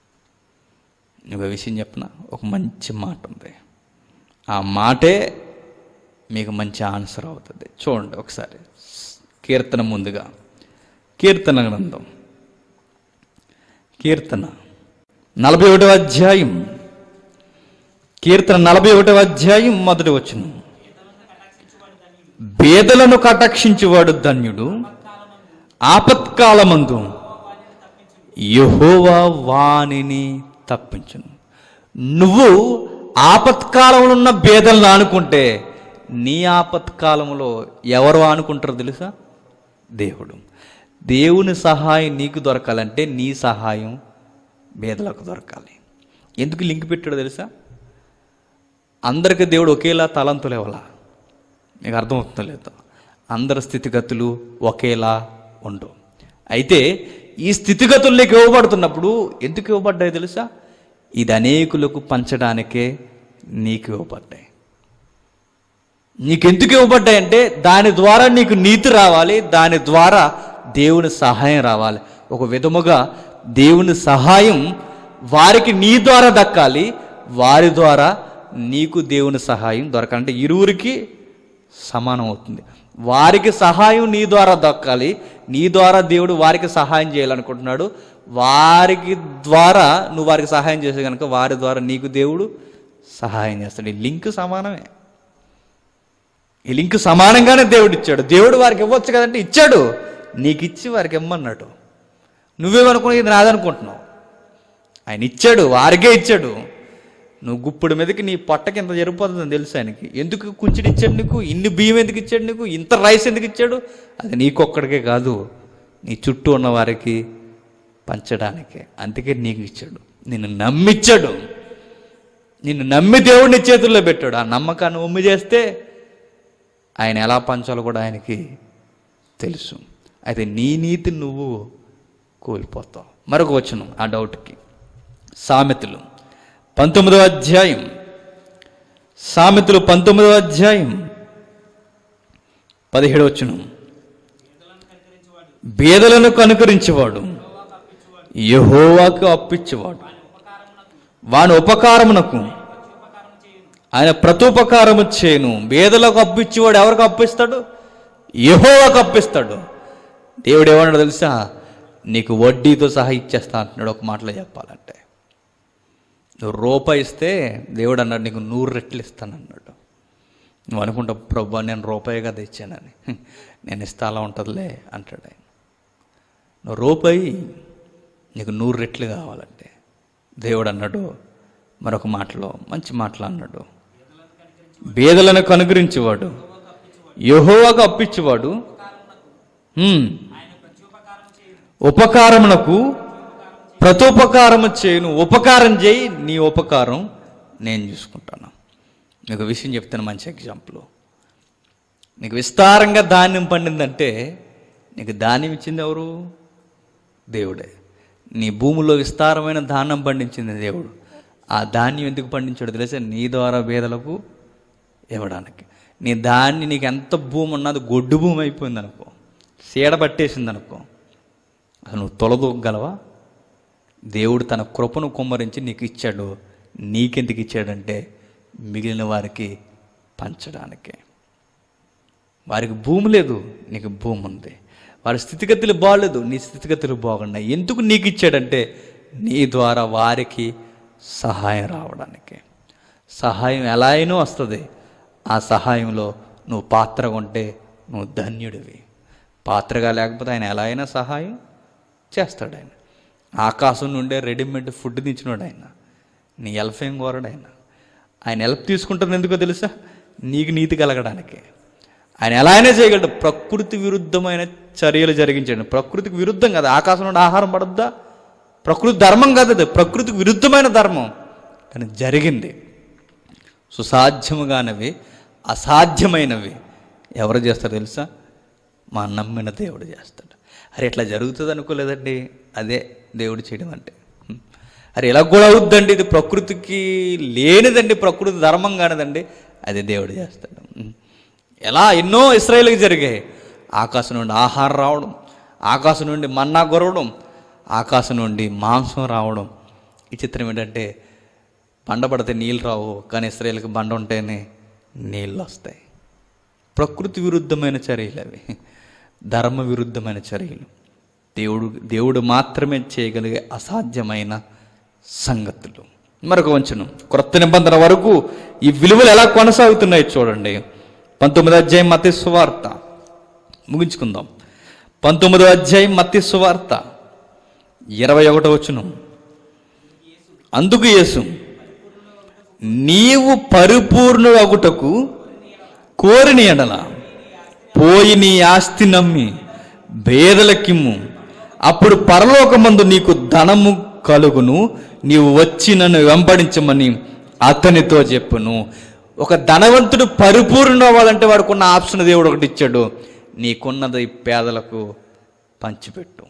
ఒక విషయం చెప్పిన ఒక మంచి మాట ఉంది ఆ మాటే మీకు మంచి ఆన్సర్ అవుతుంది చూడండి ఒకసారి కీర్తన ముందుగా కీర్తన గ్రంథం కీర్తన నలభై ఒకటవ అధ్యాయం కీర్తన నలభై ఒకటవ అధ్యాయం మొదటి వచ్చును బేదలను కటాక్షించువాడు ధన్యుడు ఆపత్కాలమందు యహోవా వాణిని తప్పించును నువ్వు ఆపత్కాలంలో ఉన్న బేదలను ఆనుకుంటే నీ ఆపత్కాలంలో ఎవరు ఆనుకుంటారో తెలుసా దేవుడు దేవుని సహాయం నీకు దొరకాలంటే నీ సహాయం బేదలకు దొరకాలి ఎందుకు లింక్ పెట్టాడో తెలుసా అందరికి దేవుడు ఒకేలా తలంతులు ఇవ్వాలా మీకు అర్థమవుతుందో లేదో అందరి స్థితిగతులు ఒకేలా ఉండవు అయితే ఈ స్థితిగతుల్లోకి ఇవ్వబడుతున్నప్పుడు ఎందుకు ఇవ్వబడ్డాయి తెలుసా ఇది అనేకులకు పంచడానికే నీకు ఇవ్వబడ్డాయి నీకెందుకు ఇవ్వబడ్డాయంటే దాని ద్వారా నీకు నీతి రావాలి దాని ద్వారా దేవుని సహాయం రావాలి ఒక విధముగా దేవుని సహాయం వారికి నీ ద్వారా దక్కాలి వారి ద్వారా నీకు దేవుని సహాయం దొరకాలంటే ఇరువురికి సమానం అవుతుంది వారికి సహాయం నీ ద్వారా దక్కాలి నీ ద్వారా దేవుడు వారికి సహాయం చేయాలనుకుంటున్నాడు వారికి ద్వారా నువ్వు వారికి సహాయం చేసే కనుక వారి ద్వారా నీకు దేవుడు సహాయం చేస్తాడు ఈ లింక్ సమానమే ఈ లింక్ సమానంగానే దేవుడు ఇచ్చాడు దేవుడు వారికి ఇవ్వచ్చు కదంటే ఇచ్చాడు నీకు ఇచ్చి వారికి ఇమ్మన్నాడు నువ్వేమనుకున్నా ఇది నాదనుకుంటున్నావు ఆయన ఇచ్చాడు వారికే ఇచ్చాడు నువ్వు గుప్పుడు మీదకి నీ పొట్టకి ఇంత జరిపోతుందని తెలుసు ఆయనకి ఎందుకు కుంచెడు ఇచ్చాడు నీకు ఇన్ని బియ్యం ఎందుకు ఇచ్చాడు నీకు ఇంత రైస్ ఎందుకు ఇచ్చాడు అది నీకొక్కడికే కాదు నీ చుట్టూ ఉన్న వారికి పంచడానికే అందుకే నీకు ఇచ్చాడు నిన్ను నమ్మిచ్చాడు నిన్ను నమ్మి దేవుడిని నీ చేతుల్లో పెట్టాడు ఆ నమ్మకాన్ని ఉమ్మి చేస్తే ఆయన ఎలా పంచాలో కూడా ఆయనకి తెలుసు అయితే నీ నీతి నువ్వు కోల్పోతావు మరొక వచ్చును ఆ డౌట్కి సామెతలు పంతొమ్మిదవ అధ్యాయం సామెతలు పంతొమ్మిదవ అధ్యాయం పదిహేడు వచ్చును బేదలను కనుకరించేవాడు యహోవాకు అప్పించేవాడు వాని ఉపకారమునకు ఆయన ప్రతుపకారము చేయను బేదలకు అప్పిచ్చేవాడు ఎవరికి అప్పిస్తాడు యహోవాకు అప్పిస్తాడు దేవుడు ఏమన్నాడు తెలుసా నీకు వడ్డీతో సహా ఇచ్చేస్తా అంటున్నాడు ఒక మాటలో చెప్పాలంటే నువ్వు రూపాయి ఇస్తే దేవుడు అన్నాడు నీకు నూరు రెట్లు ఇస్తాను అన్నాడు నువ్వు అనుకుంటావు ప్రభు నేను రూపాయి కదా ఇచ్చానని నేను ఇస్తా అలా ఉంటుందిలే అంటాడు ఆయన నువ్వు రూపాయి నీకు నూరు రెట్లు కావాలంటే దేవుడు అన్నాడు మరొక మాటలో మంచి మాటలు అన్నాడు బేదలను కనుగరించేవాడు యహోవాగా అప్పించేవాడు హ్మ్. ఉపకారమునకు ప్రతోపకారము చేయను ఉపకారం చేయి నీ ఉపకారం నేను చూసుకుంటాను మీకు విషయం చెప్తాను మంచి ఎగ్జాంపుల్ నీకు విస్తారంగా ధాన్యం పండిందంటే నీకు ధాన్యం ఇచ్చింది ఎవరు దేవుడే నీ భూమిలో విస్తారమైన ధాన్యం పండించింది దేవుడు ఆ ధాన్యం ఎందుకు పండించాడు తెలిసే నీ ద్వారా పేదలకు ఇవ్వడానికి నీ దాన్ని నీకు ఎంత భూమి ఉన్నది గొడ్డు భూమి అయిపోయింది అనుకో సీడ పట్టేసింది అనుకో అసలు నువ్వు తొలదూగలవా దేవుడు తన కృపను కుమ్మరించి నీకు ఇచ్చాడు నీకెందుకు ఇచ్చాడంటే మిగిలిన వారికి పంచడానికే వారికి భూమి లేదు నీకు భూమి ఉంది వారి స్థితిగతులు బాగలేదు నీ స్థితిగతులు బాగున్నాయి ఎందుకు నీకు ఇచ్చాడంటే నీ ద్వారా వారికి సహాయం రావడానికి సహాయం ఎలా అయినా వస్తుంది ఆ సహాయంలో నువ్వు పాత్రగా ఉంటే నువ్వు ధన్యుడివి పాత్రగా లేకపోతే ఆయన ఎలా అయినా సహాయం చేస్తాడు ఆయన ఆకాశం నుండే రెడీమేడ్ ఫుడ్ తెచ్చినాడు ఆయన నీ హెల్ప్ ఏం కోరడు ఆయన ఆయన హెల్ప్ తీసుకుంటుంది ఎందుకో తెలుసా నీకు నీతి కలగడానికి ఆయన ఎలా అయినా చేయగలడు ప్రకృతి విరుద్ధమైన చర్యలు జరిగించాడు ప్రకృతికి విరుద్ధం కదా ఆకాశం నుండి ఆహారం పడద్దా ప్రకృతి ధర్మం కాదు అది ప్రకృతికి విరుద్ధమైన ధర్మం కానీ జరిగింది సుసాధ్యముగానవి అసాధ్యమైనవి ఎవరు చేస్తారు తెలుసా మా నమ్మిన దేవుడు చేస్తాడు అరే ఇట్లా జరుగుతుంది అనుకోలేదండి అదే దేవుడు చేయడం అంటే హ్మ్. అరే ఇలా కూడా అవుద్దండి ఇది ప్రకృతికి లేనిదండి ప్రకృతి ధర్మం కానిదండి అది దేవుడు చేస్తాడు హ్మ్. ఎలా ఎన్నో ఇస్రాయేల్కి జరిగాయి ఆకాశం నుండి ఆహారం రావడం ఆకాశం నుండి మన్నా గొరవడం ఆకాశం నుండి మాంసం రావడం ఈ చిత్రం ఏంటంటే బండ పడితే నీళ్ళు రావు కానీ ఇస్రాయేల్కి బండ ఉంటేనే నీళ్ళు వస్తాయి ప్రకృతి విరుద్ధమైన చర్యలు అవి ధర్మ విరుద్ధమైన చర్యలు దేవుడు దేవుడు మాత్రమే చేయగలిగే అసాధ్యమైన సంగతులు మరొక వంచనం క్రొత్త నిబంధన వరకు ఈ విలువలు ఎలా కొనసాగుతున్నాయి చూడండి పంతొమ్మిదో అధ్యాయం మతి సువార్త ముగించుకుందాం పంతొమ్మిదో అధ్యాయం మత్తి సువార్త ఇరవై ఒకటో వచ్చును అందుకు యేసు నీవు పరిపూర్ణుడగుటకు కోరిని ఎడల పోయి నీ ఆస్తి నమ్మి భేదలకిమ్ము అప్పుడు పరలోకమందు నీకు ధనము కలుగును నీవు వచ్చి నన్ను వెంబడించమని అతనితో చెప్పును ఒక ధనవంతుడు పరిపూర్ణ అవ్వాలంటే వాడుకున్న ఆప్షన్ దేవుడు ఒకటి ఇచ్చాడు నీకున్నది పేదలకు పంచిపెట్టు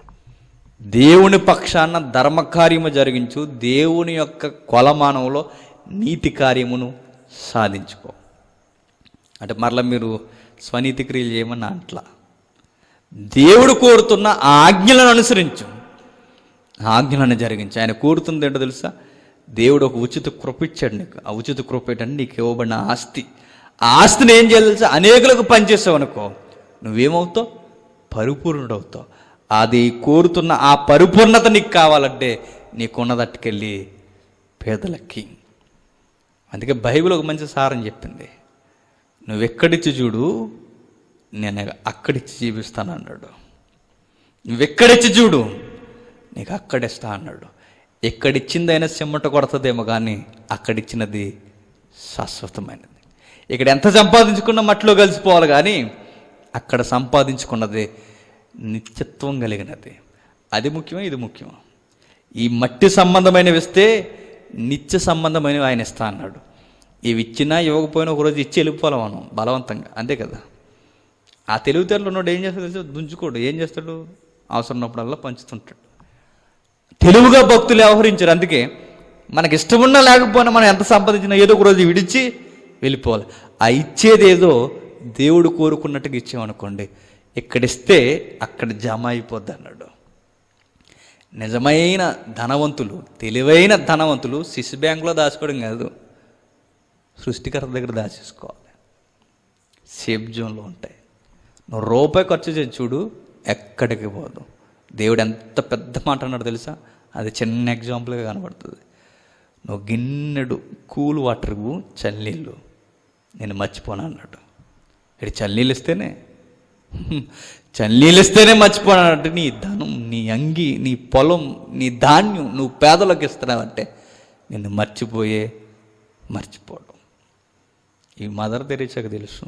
దేవుని పక్షాన ధర్మకార్యము జరిగించు దేవుని యొక్క కొలమానంలో నీతి కార్యమును సాధించుకో అంటే మరలా మీరు స్వనీతి క్రియలు చేయమని అట్లా దేవుడు కోరుతున్న ఆ ఆజ్ఞలను అనుసరించు ఆ ఆజ్ఞలను జరిగించు ఆయన కోరుతుంది ఏంటో తెలుసా దేవుడు ఒక ఉచిత కృప ఇచ్చాడు నీకు ఆ ఉచిత కృప ఏంటంటే నీకు ఇవ్వబడిన ఆస్తి ఆ ఆస్తిని ఏం చేయాలి తెలుసా అనేకులకు పనిచేసావు అనుకో నువ్వేమవుతావు పరిపూర్ణుడవుతావు అది కోరుతున్న ఆ పరిపూర్ణత నీకు కావాలంటే నీకున్నదట్టుకెళ్ళి పేదలకి అందుకే బైబిల్ ఒక మంచి సారం చెప్పింది నువ్వు ఎక్కడిచ్చి చూడు నేను అక్కడిచ్చి చూపిస్తాను అన్నాడు నువ్వెక్కడిచ్చి చూడు నీకు అక్కడిస్తా అన్నాడు ఎక్కడిచ్చిందైనా సిమ్మట కొడుతుందేమో కానీ అక్కడిచ్చినది శాశ్వతమైనది ఇక్కడ ఎంత సంపాదించుకున్నా మట్టిలో కలిసిపోవాలి కానీ అక్కడ సంపాదించుకున్నది నిత్యత్వం కలిగినది అది ముఖ్యమా ఇది ముఖ్యమా ఈ మట్టి సంబంధమైనవి ఇస్తే నిత్య సంబంధమైనవి ఆయన ఇస్తా అన్నాడు ఇవి ఇచ్చినా ఇవ్వకపోయినా ఒకరోజు ఇచ్చి వెళ్ళిపోవాలి మనం బలవంతంగా అంతే కదా ఆ తెలివితేటలు ఉన్నాడు ఏం చేస్తాడు తెలుసు దుంచుకోడు ఏం చేస్తాడు అవసరం ఉన్నప్పుడల్లా పంచుతుంటాడు తెలివిగా భక్తులు వ్యవహరించారు అందుకే మనకి ఇష్టమున్నా లేకపోయినా మనం ఎంత సంపాదించినా ఏదో ఒక రోజు విడిచి వెళ్ళిపోవాలి ఆ ఇచ్చేది ఏదో దేవుడు కోరుకున్నట్టుగా ఇచ్చామనుకోండి ఇక్కడిస్తే అక్కడ జమ అయిపోద్ది అన్నాడు నిజమైన ధనవంతులు తెలివైన ధనవంతులు సిసి బ్యాంకులో దాచుకోవడం కాదు సృష్టికర్త దగ్గర దాచేసుకోవాలి సేఫ్ జోన్లో ఉంటాయి నువ్వు రూపాయి ఖర్చు చేసి చూడు ఎక్కడికి పోదు దేవుడు ఎంత పెద్ద మాట అన్నాడు తెలుసా అది చిన్న ఎగ్జాంపుల్గా కనబడుతుంది నువ్వు గిన్నెడు కూల్ వాటర్కు చన్నీళ్ళు నేను మర్చిపోను అన్నాడు ఇక్కడ చన్నీళ్ళు ఇస్తేనే చన్నీళ్ళు ఇస్తేనే మర్చిపోయానంటే నీ ధనం నీ అంగి నీ పొలం నీ ధాన్యం నువ్వు పేదలకు ఇస్తున్నావంటే నిన్ను మర్చిపోయే మర్చిపోవడం ఈ మదర్ తెరీసాకు తెలుసు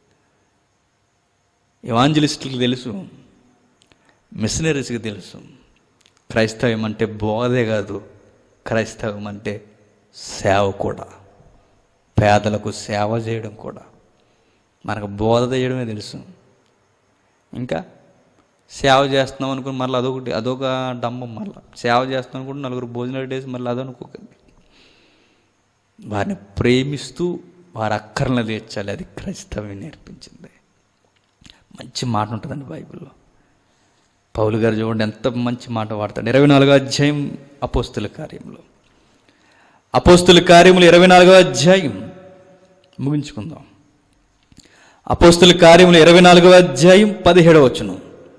ఇవాంజలిస్టులకు తెలుసు మిషనరీస్కి తెలుసు క్రైస్తవం అంటే బోధే కాదు క్రైస్తవం అంటే సేవ కూడా పేదలకు సేవ చేయడం కూడా మనకు బోధ చేయడమే తెలుసు ఇంకా సేవ చేస్తున్నాం అనుకుని మళ్ళీ అదొకటి అదొక డంబం మళ్ళీ సేవ చేస్తున్నాం అనుకుంటే నలుగురు భోజనాలు డేసి మళ్ళీ అదనుకోకండి వారిని ప్రేమిస్తూ వారి అక్కర్లను తీర్చాలి అది క్రైస్తవం నేర్పించింది మంచి మాట ఉంటుందండి బైబిల్లో పౌలు గారు చూడండి ఎంత మంచి మాట వాడతాడు ఇరవై నాలుగో అధ్యాయం అపోస్తుల కార్యంలో అపోస్తుల కార్యములు ఇరవై నాలుగో అధ్యాయం ముగించుకుందాం అపోస్తుల కార్యములు ఇరవై నాలుగో అధ్యాయం పదిహేడవ వచనం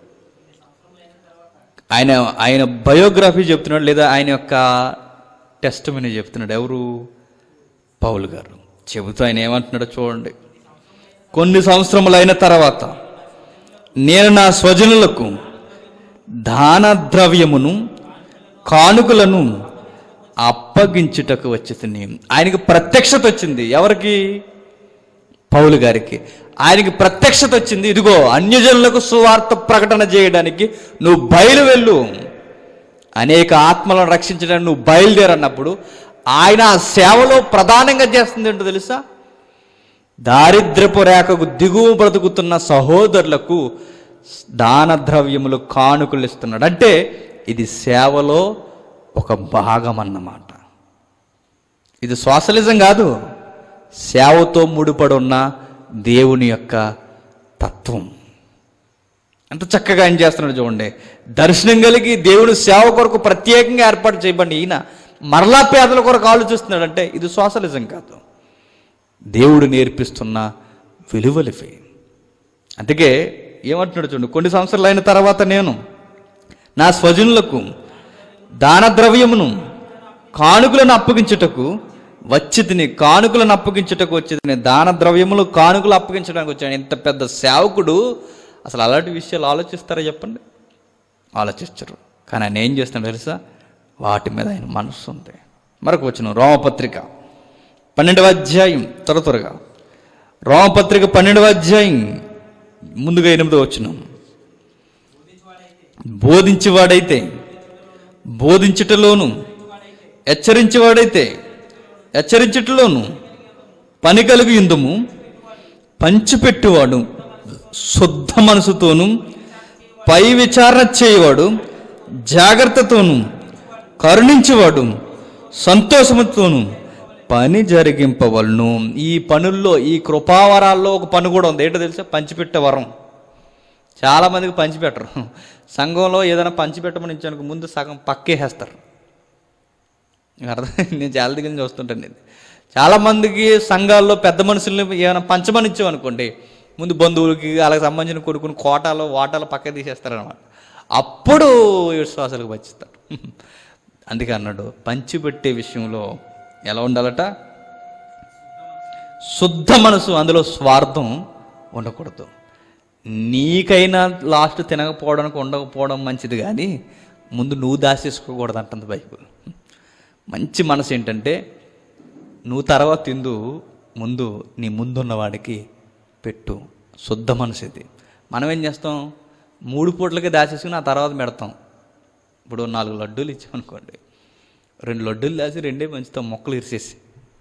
ఆయన ఆయన బయోగ్రఫీ చెప్తున్నాడు లేదా ఆయన యొక్క టెస్ట్ చెప్తున్నాడు ఎవరు పౌలు గారు చెబుతూ ఆయన ఏమంటున్నాడో చూడండి కొన్ని సంవత్సరములైన తర్వాత నేను నా స్వజనులకు దాన ద్రవ్యమును కానుకలను అప్పగించుటకు వచ్చి ఆయనకి ప్రత్యక్షత వచ్చింది ఎవరికి పౌలు గారికి ఆయనకి ప్రత్యక్షత వచ్చింది ఇదిగో అన్యజనులకు సువార్త ప్రకటన చేయడానికి నువ్వు బయలు వెళ్ళు అనేక ఆత్మలను రక్షించడానికి నువ్వు బయలుదేరన్నప్పుడు ఆయన ఆ సేవలో ప్రధానంగా చేస్తుంది ఏంటో తెలుసా దారిద్ర్యపు రేఖకు దిగువ బ్రతుకుతున్న సహోదరులకు దాన ద్రవ్యములు కానుకలు ఇస్తున్నాడు అంటే ఇది సేవలో ఒక భాగం అన్నమాట ఇది సోషలిజం కాదు సేవతో ముడిపడి ఉన్న దేవుని యొక్క తత్వం ఎంత చక్కగా ఆయన చేస్తున్నాడు చూడండి దర్శనం కలిగి దేవుని సేవ కొరకు ప్రత్యేకంగా ఏర్పాటు చేయబడి ఈయన మరలా పేదల కొరకు ఆలోచిస్తున్నాడంటే ఇది సోషలిజం కాదు దేవుడు నేర్పిస్తున్న విలువలివి అందుకే ఏమంటున్నాడు చూడండి కొన్ని సంవత్సరాలు అయిన తర్వాత నేను నా స్వజనులకు దాన ద్రవ్యమును కానుకలను అప్పగించుటకు వచ్చి తిని కానుకలను అప్పగించుటకు వచ్చి తిని దాన ద్రవ్యములు కానుకలు అప్పగించడానికి వచ్చాను ఇంత పెద్ద సేవకుడు అసలు అలాంటి విషయాలు ఆలోచిస్తారా చెప్పండి ఆలోచించరు కానీ ఆయన ఏం చేస్తున్నాడు తెలుసా వాటి మీద ఆయన మనస్సు ఉంది మరొక వచ్చిన రోమపత్రిక పన్నెండవ అధ్యాయం త్వర త్వరగా రోమపత్రిక పన్నెండవ అధ్యాయం ముందుగా ఎనిమిదో వచ్చిన బోధించేవాడైతే బోధించుటలోను హెచ్చరించేవాడైతే హెచ్చరించుటలోను పని కలిగి ఇందుము పంచిపెట్టువాడు శుద్ధ మనసుతోను పై విచారణ చేయవాడు జాగ్రత్తతోను కరుణించేవాడు సంతోషముతోను పని జరిగింపవలను ఈ పనుల్లో ఈ కృపావరాల్లో ఒక పని కూడా ఉంది ఏంటో తెలుసా పంచిపెట్టే వరం చాలామందికి పంచిపెట్టరు సంఘంలో ఏదైనా పంచిపెట్టమని ఇచ్చానికి ముందు సగం పక్కేసేస్తారు నీకు అర్థం నేను చాలా దగ్గర నుంచి వస్తుంటాను ఇది చాలామందికి సంఘాల్లో పెద్ద మనుషుల్ని ఏమైనా పంచమని ఇచ్చామనుకోండి ముందు బంధువులకి వాళ్ళకి సంబంధించిన కొడుకుని కోటాలో వాటాలో పక్క తీసేస్తారనమాట అప్పుడు విశ్వాసాలకు పంచుతారు అందుకే అన్నాడు పంచిపెట్టే విషయంలో ఎలా ఉండాలట శుద్ధ మనసు అందులో స్వార్థం ఉండకూడదు నీకైనా లాస్ట్ తినకపోవడానికి ఉండకపోవడం మంచిది కానీ ముందు నువ్వు దాచేసుకోకూడదు అంటుంది బైబుల్ మంచి మనసు ఏంటంటే నువ్వు తర్వాత తిందు ముందు నీ ముందున్న వాడికి పెట్టు శుద్ధ మనసు ఇది మనం ఏం చేస్తాం మూడు పూటలకి దాచేసుకుని ఆ తర్వాత పెడతాం ఇప్పుడు నాలుగు లడ్డూలు ఇచ్చామనుకోండి రెండు లడ్డూలు దాచి రెండే మంచుతాం మొక్కలు ఇరిసేసి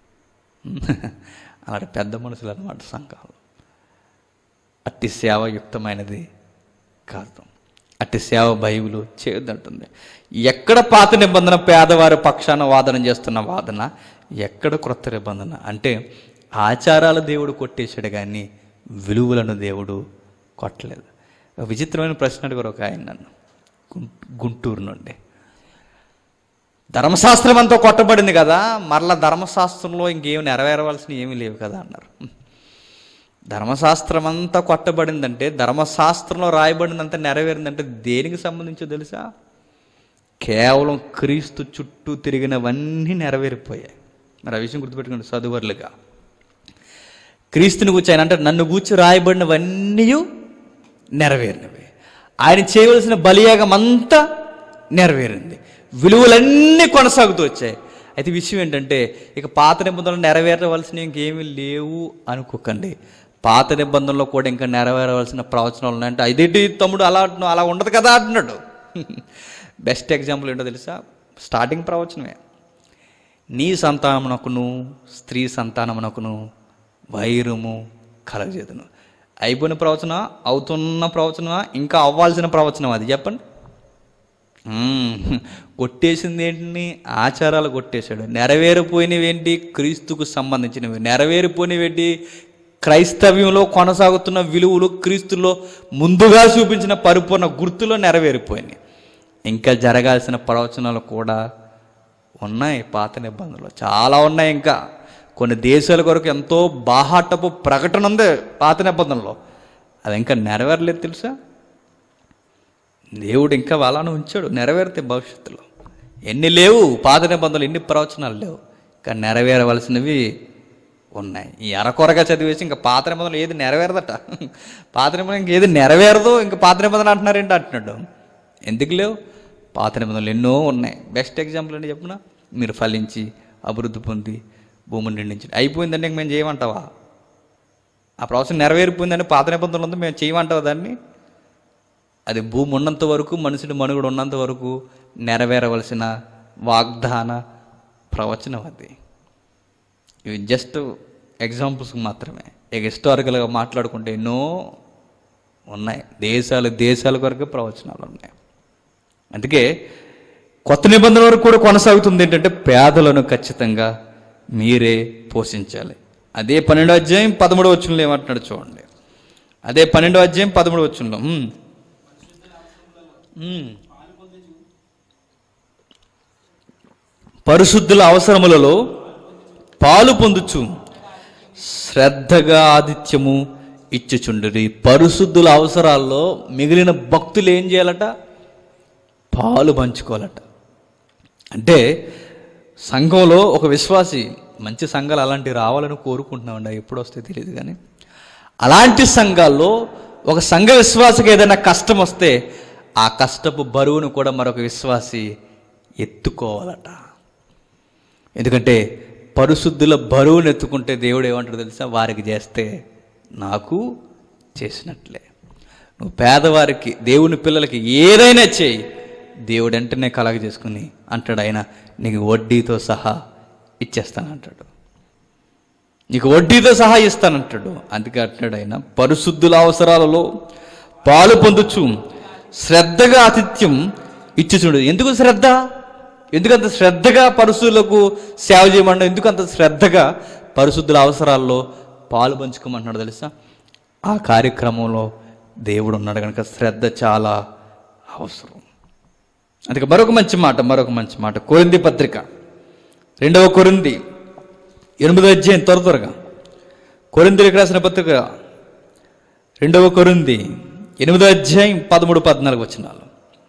అలాంటి పెద్ద మనుషులు అనమాట సంఘాలు అట్టి సేవయుక్తమైనది కాదు అట్టి సేవ బైబిలు చేయొద్దంటుంది ఎక్కడ పాత నిబంధన పేదవారి పక్షాన వాదన చేస్తున్న వాదన ఎక్కడ క్రొత్త నిబంధన అంటే ఆచారాల దేవుడు కొట్టేశాడు కానీ విలువలను దేవుడు కొట్టలేదు ఒక విచిత్రమైన ప్రశ్న అడిగారు ఒక ఆయన నన్ను గుం- గుంటూరు నుండి ధర్మశాస్త్రం అంతా కొట్టబడింది కదా మరలా ధర్మశాస్త్రంలో ఇంకేమి నెరవేరవలసినవి ఏమీ లేవు కదా అన్నారు ధర్మశాస్త్రం అంతా కొట్టబడిందంటే ధర్మశాస్త్రంలో రాయబడిందంతా నెరవేరిందంటే దేనికి సంబంధించో తెలుసా కేవలం క్రీస్తు చుట్టూ తిరిగినవన్నీ నెరవేరిపోయాయి మరి ఆ విషయం గుర్తుపెట్టుకోండి చదువర్లుగా క్రీస్తుని కూర్చి ఆయన అంటే నన్ను కూర్చి రాయబడినవన్నీ నెరవేరినవి ఆయన చేయవలసిన బలియాగం అంతా నెరవేరింది విలువలన్నీ కొనసాగుతూ వచ్చాయి అయితే విషయం ఏంటంటే ఇక పాత నిబంధనలు నెరవేరవలసినవి ఇంకేమీ లేవు అనుకోకండి పాత నిబంధనలో కూడా ఇంకా నెరవేరవలసిన ప్రవచనాలు ఉన్నాయంటే ఇదేంటి తమ్ముడు అలా అంటున్నావు అలా ఉండదు కదా అంటున్నాడు బెస్ట్ ఎగ్జాంపుల్ ఏంటో తెలుసా స్టార్టింగ్ ప్రవచనమే నీ సంతానమునకును స్త్రీ సంతానమునకును వైరము కలగజేతును అయిపోయిన ప్రవచన అవుతున్న ప్రవచన ఇంకా అవ్వాల్సిన ప్రవచనం అది చెప్పండి మ్మ్. కొట్టేసింది ఏంటి ఆచారాలు కొట్టేశాడు నెరవేరిపోయినవి ఏంటి క్రీస్తుకు సంబంధించినవి నెరవేరిపోయినవి ఏంటి క్రైస్తవ్యంలో కొనసాగుతున్న విలువలు క్రీస్తులో ముందుగా చూపించిన పరిపూర్ణ గుర్తులో నెరవేరిపోయినాయి ఇంకా జరగాల్సిన ప్రవచనాలు కూడా ఉన్నాయి పాత నిబంధనలు చాలా ఉన్నాయి ఇంకా కొన్ని దేశాల కొరకు ఎంతో బాహాటపు ప్రకటన ఉంది పాత నిబంధనలో అది ఇంకా నెరవేరలేదు తెలుసా దేవుడు ఇంకా అలానే ఉంచాడు నెరవేరితే భవిష్యత్తులో ఎన్ని లేవు పాత నిబంధనలు ఎన్ని ప్రవచనాలు లేవు ఇంకా నెరవేరవలసినవి ఉన్నాయి ఈ అరకొరగా చదివేసి ఇంకా పాత నిబంధనలు ఏది నెరవేరదట పాత నిబంధన ఇంక ఏది నెరవేరదు ఇంకా పాత నిబంధన అంటున్నారేంటి అంటున్నాడు ఎందుకు లేవు పాత నిబంధనలు ఎన్నో ఉన్నాయి బెస్ట్ ఎగ్జాంపుల్ అండి చెప్పున మీరు ఫలించి అభివృద్ధి పొంది భూమిని నిండించి అయిపోయిందంటే ఇంక మేము చేయమంటావా ఆ ప్రాసెస్ నెరవేరిపోయిందని పాత నిబంధనలు ఉంది మేము చేయమంటావా దాన్ని అది భూమి ఉన్నంత వరకు మనుషుడి మనుగడ ఉన్నంత వరకు నెరవేరవలసిన వాగ్దాన ప్రవచనం అది ఇవి జస్ట్ ఎగ్జాంపుల్స్ మాత్రమే ఇక హిస్టారికల్గా మాట్లాడుకుంటే ఎన్నో ఉన్నాయి దేశాలు దేశాల వరకు ప్రవచనాలు ఉన్నాయి అందుకే కొత్త నిబంధన వరకు కూడా కొనసాగుతుంది ఏంటంటే పేదలను ఖచ్చితంగా మీరే పోషించాలి అదే పన్నెండో అధ్యాయం పదమూడో వచ్చంలో ఏమంటున్నాడు చూడండి అదే పన్నెండో అధ్యాయం పదమూడో వచ్చంలో పరిశుద్ధుల అవసరములలో పాలు పొందుచు శ్రద్ధగా ఆదిత్యము ఇచ్చుచుండ్రి పరిశుద్ధుల అవసరాల్లో మిగిలిన భక్తులు ఏం చేయాలట పాలు పంచుకోవాలట అంటే సంఘంలో ఒక విశ్వాసి మంచి సంఘాలు అలాంటివి రావాలని కోరుకుంటున్నామండి ఎప్పుడు వస్తే తెలియదు కానీ అలాంటి సంఘాల్లో ఒక సంఘ విశ్వాసకి ఏదైనా కష్టం వస్తే ఆ కష్టపు బరువును కూడా మరొక విశ్వాసి ఎత్తుకోవాలట ఎందుకంటే పరిశుద్ధుల బరువును ఎత్తుకుంటే దేవుడు ఏమంటాడు తెలుసా వారికి చేస్తే నాకు చేసినట్లే నువ్వు పేదవారికి దేవుని పిల్లలకి ఏదైనా చేయి దేవుడు వెంటనే కలగ చేసుకుని అంటాడు ఆయన నీకు వడ్డీతో సహా ఇచ్చేస్తానంటాడు నీకు వడ్డీతో సహా ఇస్తానంటాడు అందుకే అంటున్నాడు ఆయన పరిశుద్ధుల అవసరాలలో పాలు పొందుచు శ్రద్ధగా ఆతిథ్యం ఇచ్చుచుండు ఎందుకు శ్రద్ధ ఎందుకంత శ్రద్ధగా పరిశుద్ధులకు సేవ చేయమన్నా ఎందుకు అంత శ్రద్ధగా పరిశుద్ధుల అవసరాల్లో పాలు పంచుకోమంటున్నాడు తెలుసా ఆ కార్యక్రమంలో దేవుడు ఉన్నాడు కనుక శ్రద్ధ చాలా అవసరం అందుకే మరొక మంచి మాట మరొక మంచి మాట కొరింది పత్రిక రెండవ కొరింది ఎనిమిదో అధ్యాయం త్వర త్వరగా కొరిందులకు రాసిన పత్రిక రెండవ కొరింది ఎనిమిదో అధ్యాయం పదమూడు పద్నాలుగు వచ్చినాలు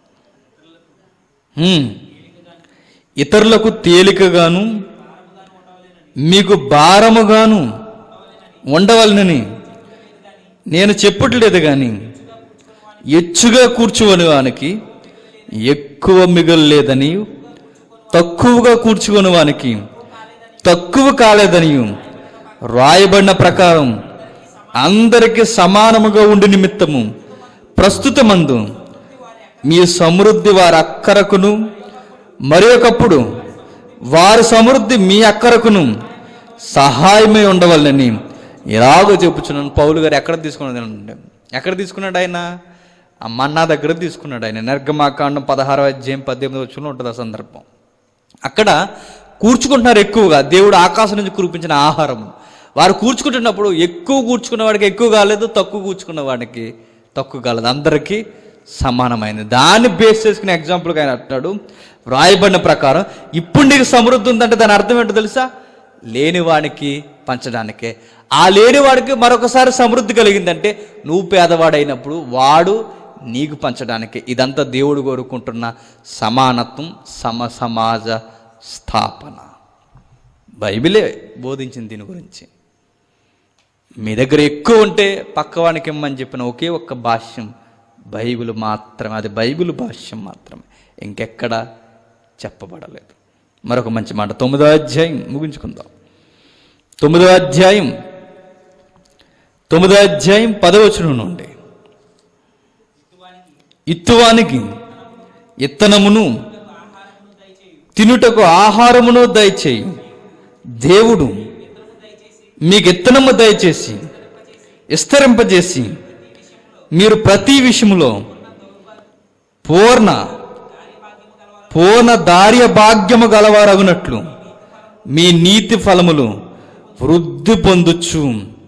హ్మ్. ఇతరులకు తేలికగాను మీకు భారముగాను ఉండవలనని నేను చెప్పట్లేదు కానీ ఎచ్చుగా కూర్చుని వానికి ఎక్కువ మిగలలేదని తక్కువగా కూర్చుకొని వానికి తక్కువ కాలేదని రాయబడిన ప్రకారం అందరికీ సమానముగా ఉండి నిమిత్తము ప్రస్తుతమందు మీ సమృద్ధి వారి అక్కరకును మరి ఒకప్పుడు వారి సమృద్ధి మీ అక్కరకును సహాయమై ఉండవాలని ఇలాగో చెప్పుచున్నాను పౌలు గారు ఎక్కడ తీసుకున్నాడు ఎక్కడ తీసుకున్నాడు ఆయన ఆ మన్నా దగ్గర తీసుకున్నాడు ఆయన నిర్గమాకాండం పదహారవ అధ్యాయం పద్దెనిమిది వచ్చులో ఉంటుంది ఆ సందర్భం అక్కడ కూర్చుకుంటున్నారు ఎక్కువగా దేవుడు ఆకాశం నుంచి కురిపించిన ఆహారం వారు కూర్చుకుంటున్నప్పుడు ఎక్కువ కూర్చుకున్న వాడికి ఎక్కువ కాలేదు తక్కువ కూర్చుకున్న వాడికి తక్కువ కాలేదు అందరికీ సమానమైనది దాన్ని బేస్ చేసుకునే ఎగ్జాంపుల్గా ఆయన అంటున్నాడు వ్రాయబడిన ప్రకారం ఇప్పుడు నీకు సమృద్ధి ఉందంటే దాని అర్థం ఏంటో తెలుసా లేనివాడికి పంచడానికే ఆ లేనివాడికి మరొకసారి సమృద్ధి కలిగిందంటే నువ్వు పేదవాడైనప్పుడు వాడు నీకు పంచడానికి ఇదంతా దేవుడు కోరుకుంటున్న సమానత్వం సమ సమాజ స్థాపన బైబిలే బోధించింది దీని గురించి మీ దగ్గర ఎక్కువ ఉంటే పక్కవానికి ఇమ్మని చెప్పిన ఒకే ఒక్క భాష్యం బైబిల్ మాత్రమే అది బైబిల్ భాష్యం మాత్రమే ఇంకెక్కడ చెప్పబడలేదు మరొక మంచి మాట తొమ్మిదో అధ్యాయం ముగించుకుందాం తొమ్మిదో అధ్యాయం తొమ్మిదో అధ్యాయం పదవచనం నుండి ఇత్తువానికి ఇత్తనమును తినుటకు ఆహారమును దయచేయి దేవుడు మీకు ఇత్తనము దయచేసి విస్తరింపజేసి మీరు ప్రతి విషయములో పూర్ణ పూర్ణ దార్య భాగ్యము గలవారగునట్లు మీ నీతి ఫలములు వృద్ధి పొందుచు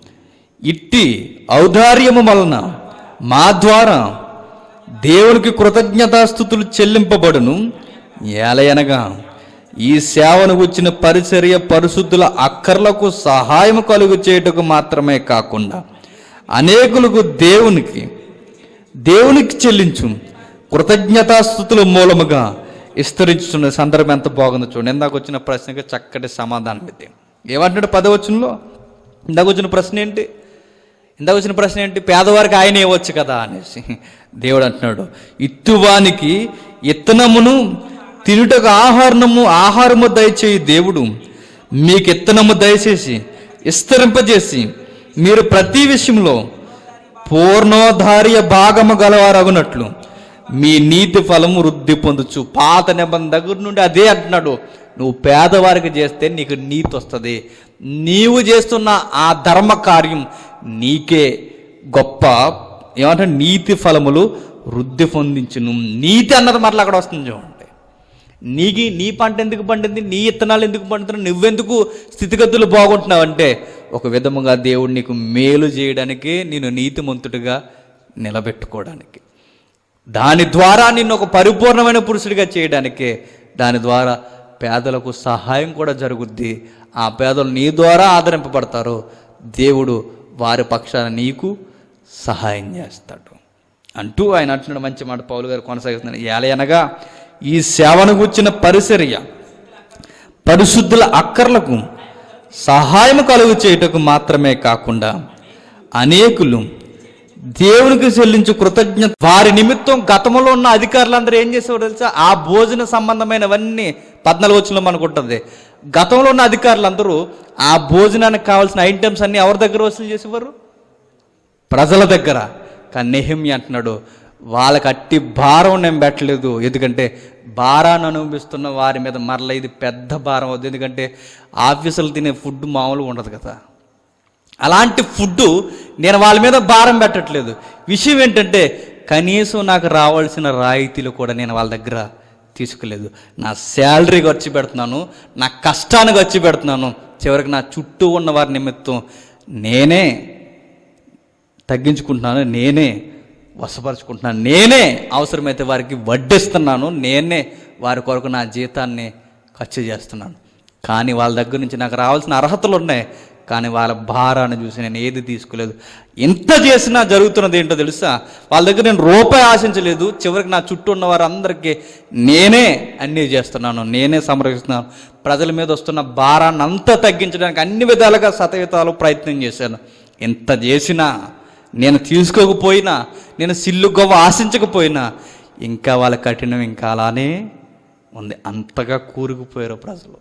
ఇట్టి ఔదార్యము వలన మా ద్వారా దేవునికి కృతజ్ఞతాస్థుతులు చెల్లింపబడును ఏలయనగా ఈ సేవను వచ్చిన పరిచర్య పరిశుద్ధుల అక్కర్లకు సహాయం కలుగు చేయుటకు మాత్రమే కాకుండా అనేకులకు దేవునికి దేవునికి చెల్లించు కృతజ్ఞతాస్థుతుల మూలముగా విస్తరించుతున్న సందర్భం ఎంత బాగుందో చూడండి ఇందాక వచ్చిన ప్రశ్నకి చక్కటి సమాధానం ఇది ఏమంటున్నాడు పదవచనంలో ఇందాక వచ్చిన ప్రశ్న ఏంటి ఇందాక వచ్చిన ప్రశ్న ఏంటి పేదవారికి ఆయన ఇవ్వచ్చు కదా అనేసి దేవుడు అంటున్నాడు ఇత్తువానికి ఇత్తనమును తినుటకు ఆహారము ఆహారము దయచేయి దేవుడు మీకు ఇత్తనము దయచేసి విస్తరింపజేసి మీరు ప్రతి విషయంలో పూర్ణోధార్య భాగము గలవారగునట్లు మీ నీతి ఫలము వృద్ధి పొందొచ్చు పాత నిబంధన దగ్గర నుండి అదే అంటున్నాడు నువ్వు పేదవారికి చేస్తే నీకు నీతి వస్తుంది నీవు చేస్తున్న ఆ ధర్మ కార్యం నీకే గొప్ప ఏమంటే నీతి ఫలములు వృద్ధి పొందించును నీతి అన్నది మరలా అక్కడ వస్తుంది చూడండి నీకి నీ పంట ఎందుకు పండింది నీ ఇత్తనాలు ఎందుకు పండుతున్నావు నువ్వెందుకు స్థితిగతులు బాగుంటున్నావు అంటే ఒక విధముగా దేవుడు నీకు మేలు చేయడానికి నేను నీతిమంతుడిగా నిలబెట్టుకోవడానికి దాని ద్వారా నిన్ను ఒక పరిపూర్ణమైన పురుషుడిగా చేయడానికే దాని ద్వారా పేదలకు సహాయం కూడా జరుగుద్ది ఆ పేదలు నీ ద్వారా ఆదరింపబడతారు దేవుడు వారి పక్షాన నీకు సహాయం చేస్తాడు అంటూ ఆయన అంటున్నాడు మంచి మాట పౌలు గారు కొనసాగిస్తున్నాడు ఏలయనగా ఈ సేవను గుర్చిన పరిచర్య పరిశుద్ధుల అక్కర్లకు సహాయం కలుగు చేయుటకు మాత్రమే కాకుండా అనేకులు దేవునికి చెల్లించు కృతజ్ఞత వారి నిమిత్తం గతంలో ఉన్న అధికారులందరూ ఏం చేసేవారు తెలుసా ఆ భోజన సంబంధమైనవన్నీ పద్నాలుగు వచ్చిన మనకు ఉంటుంది గతంలో ఉన్న అధికారులందరూ ఆ భోజనానికి కావాల్సిన ఐటమ్స్ అన్ని ఎవరి దగ్గర వసూలు చేసేవారు ప్రజల దగ్గర కానీ నెహిమ్య అంటున్నాడు వాళ్ళకి అట్టి భారం నేను పెట్టలేదు ఎందుకంటే భారాన్ని అనుభవిస్తున్న వారి మీద మరల ఇది పెద్ద భారం అవుతుంది ఎందుకంటే ఆఫీసులు తినే ఫుడ్ మామూలుగా ఉండదు కదా అలాంటి ఫుడ్ నేను వాళ్ళ మీద భారం పెట్టట్లేదు విషయం ఏంటంటే కనీసం నాకు రావాల్సిన రాయితీలు కూడా నేను వాళ్ళ దగ్గర తీసుకోలేదు నా శాలరీ ఖర్చు పెడుతున్నాను నా కష్టాన్ని ఖర్చు పెడుతున్నాను చివరికి నా చుట్టూ ఉన్న వారి నిమిత్తం నేనే తగ్గించుకుంటున్నాను నేనే వశపరుచుకుంటున్నాను నేనే అవసరమైతే వారికి వడ్డిస్తున్నాను నేనే వారి కొరకు నా జీతాన్ని ఖర్చు చేస్తున్నాను కానీ వాళ్ళ దగ్గర నుంచి నాకు రావాల్సిన అర్హతలు ఉన్నాయి కానీ వాళ్ళ భారాన్ని చూసి నేను ఏది తీసుకోలేదు ఎంత చేసినా జరుగుతున్నది ఏంటో తెలుసా వాళ్ళ దగ్గర నేను రూపాయి ఆశించలేదు చివరికి నా చుట్టూ ఉన్న వారందరికీ నేనే అన్నీ చేస్తున్నాను నేనే సంరక్షిస్తున్నాను ప్రజల మీద వస్తున్న భారాన్ని అంతా తగ్గించడానికి అన్ని విధాలుగా శతవిధాలు ప్రయత్నం చేశాను ఎంత చేసినా నేను తీసుకోకపోయినా నేను సిల్లు గొవ్వ ఆశించకపోయినా ఇంకా వాళ్ళ కఠినం ఇంకా అలానే ఉంది అంతగా కూరుకుపోయారు ప్రజలు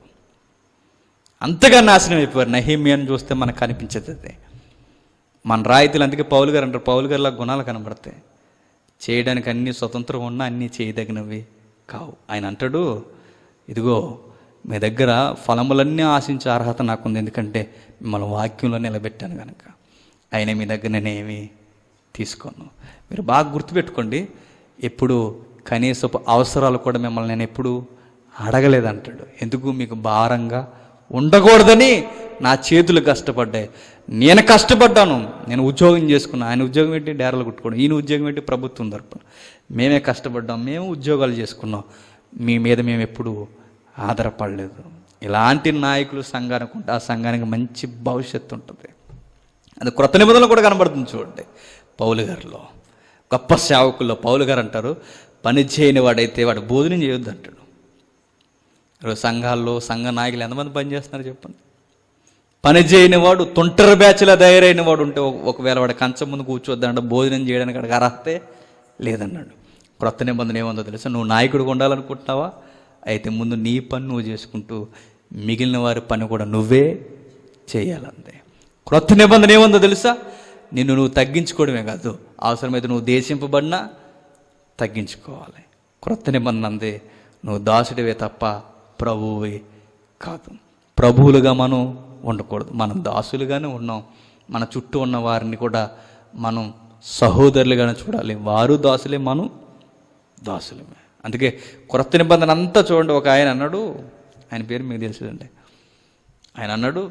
అంతగా నాశనం అయిపోయారు నహీమియాని చూస్తే మనకు కనిపించేది అదే మన రాయితీలు అందుకే పౌలు గారు అంటారు పౌలు గారిలా గుణాలు కనబడతాయి చేయడానికి అన్ని స్వతంత్రం ఉన్నా అన్నీ చేయదగినవి కావు ఆయన అంటాడు ఇదిగో మీ దగ్గర ఫలములన్నీ ఆశించే అర్హత నాకుంది ఎందుకంటే మిమ్మల్ని వాక్యంలో నిలబెట్టాను కనుక అయినా మీ దగ్గర నేనేమి తీసుకోను మీరు బాగా గుర్తుపెట్టుకోండి ఎప్పుడు కనీసపు అవసరాలు కూడా మిమ్మల్ని నేను ఎప్పుడు అడగలేదంటాడు ఎందుకు మీకు భారంగా ఉండకూడదని నా చేతులు కష్టపడ్డాయి నేను కష్టపడ్డాను నేను ఉద్యోగం చేసుకున్నాను ఆయన ఉద్యోగం ఏంటి డేరలు కుట్టుకోవడం ఈయన ఉద్యోగం ఏంటి ప్రభుత్వం తరపున మేమే కష్టపడ్డాం మేము ఉద్యోగాలు చేసుకున్నాం మీ మీద మేము ఎప్పుడు ఆధారపడలేదు ఇలాంటి నాయకులు సంఘానికి ఉంటే ఆ సంఘానికి మంచి భవిష్యత్తు ఉంటుంది అది క్రొత్త నిబంధనలు కూడా కనబడుతుంది చూడండి పౌలు గారిలో గొప్ప సేవకుల్లో పౌలు గారు అంటారు పని చేయని వాడైతే వాడు భోజనం చేయొద్దు అంటాడు ఈరోజు సంఘాల్లో సంఘ నాయకులు ఎంతమంది పని చేస్తున్నారు చెప్పండి పని చేయని వాడు తొంటర బ్యాచ్లా తయారైన వాడు ఉంటే ఒక- ఒకవేళ వాడు కంచం ముందు కూర్చోద్దంట భోజనం చేయడానికి అక్కడికి అర్హతే లేదన్నాడు క్రొత్త నిబంధన ఏముందో తెలుసా నువ్వు నాయకుడిగా ఉండాలనుకుంటున్నావా అయితే ముందు నీ పని నువ్వు చేసుకుంటూ మిగిలిన వారి పని కూడా నువ్వే చేయాలంతే క్రొత్త నిబంధన ఏముందో తెలుసా నిన్ను నువ్వు తగ్గించుకోవడమే కాదు అవసరమైతే నువ్వు దేశింపబడినా తగ్గించుకోవాలి క్రొత్త నిబంధన అందే నువ్వు దాసుడివే తప్ప ప్రభువే కాదు ప్రభువులుగా మనం ఉండకూడదు మనం దాసులుగానే ఉన్నాం మన చుట్టూ ఉన్న వారిని కూడా మనం సహోదరులుగానే చూడాలి వారు దాసులే మనం దాసులమే అందుకే క్రొత్త నిబంధన అంతా చూడండి ఒక ఆయన అన్నాడు ఆయన పేరు మీకు తెలుసుదండి ఆయన అన్నాడు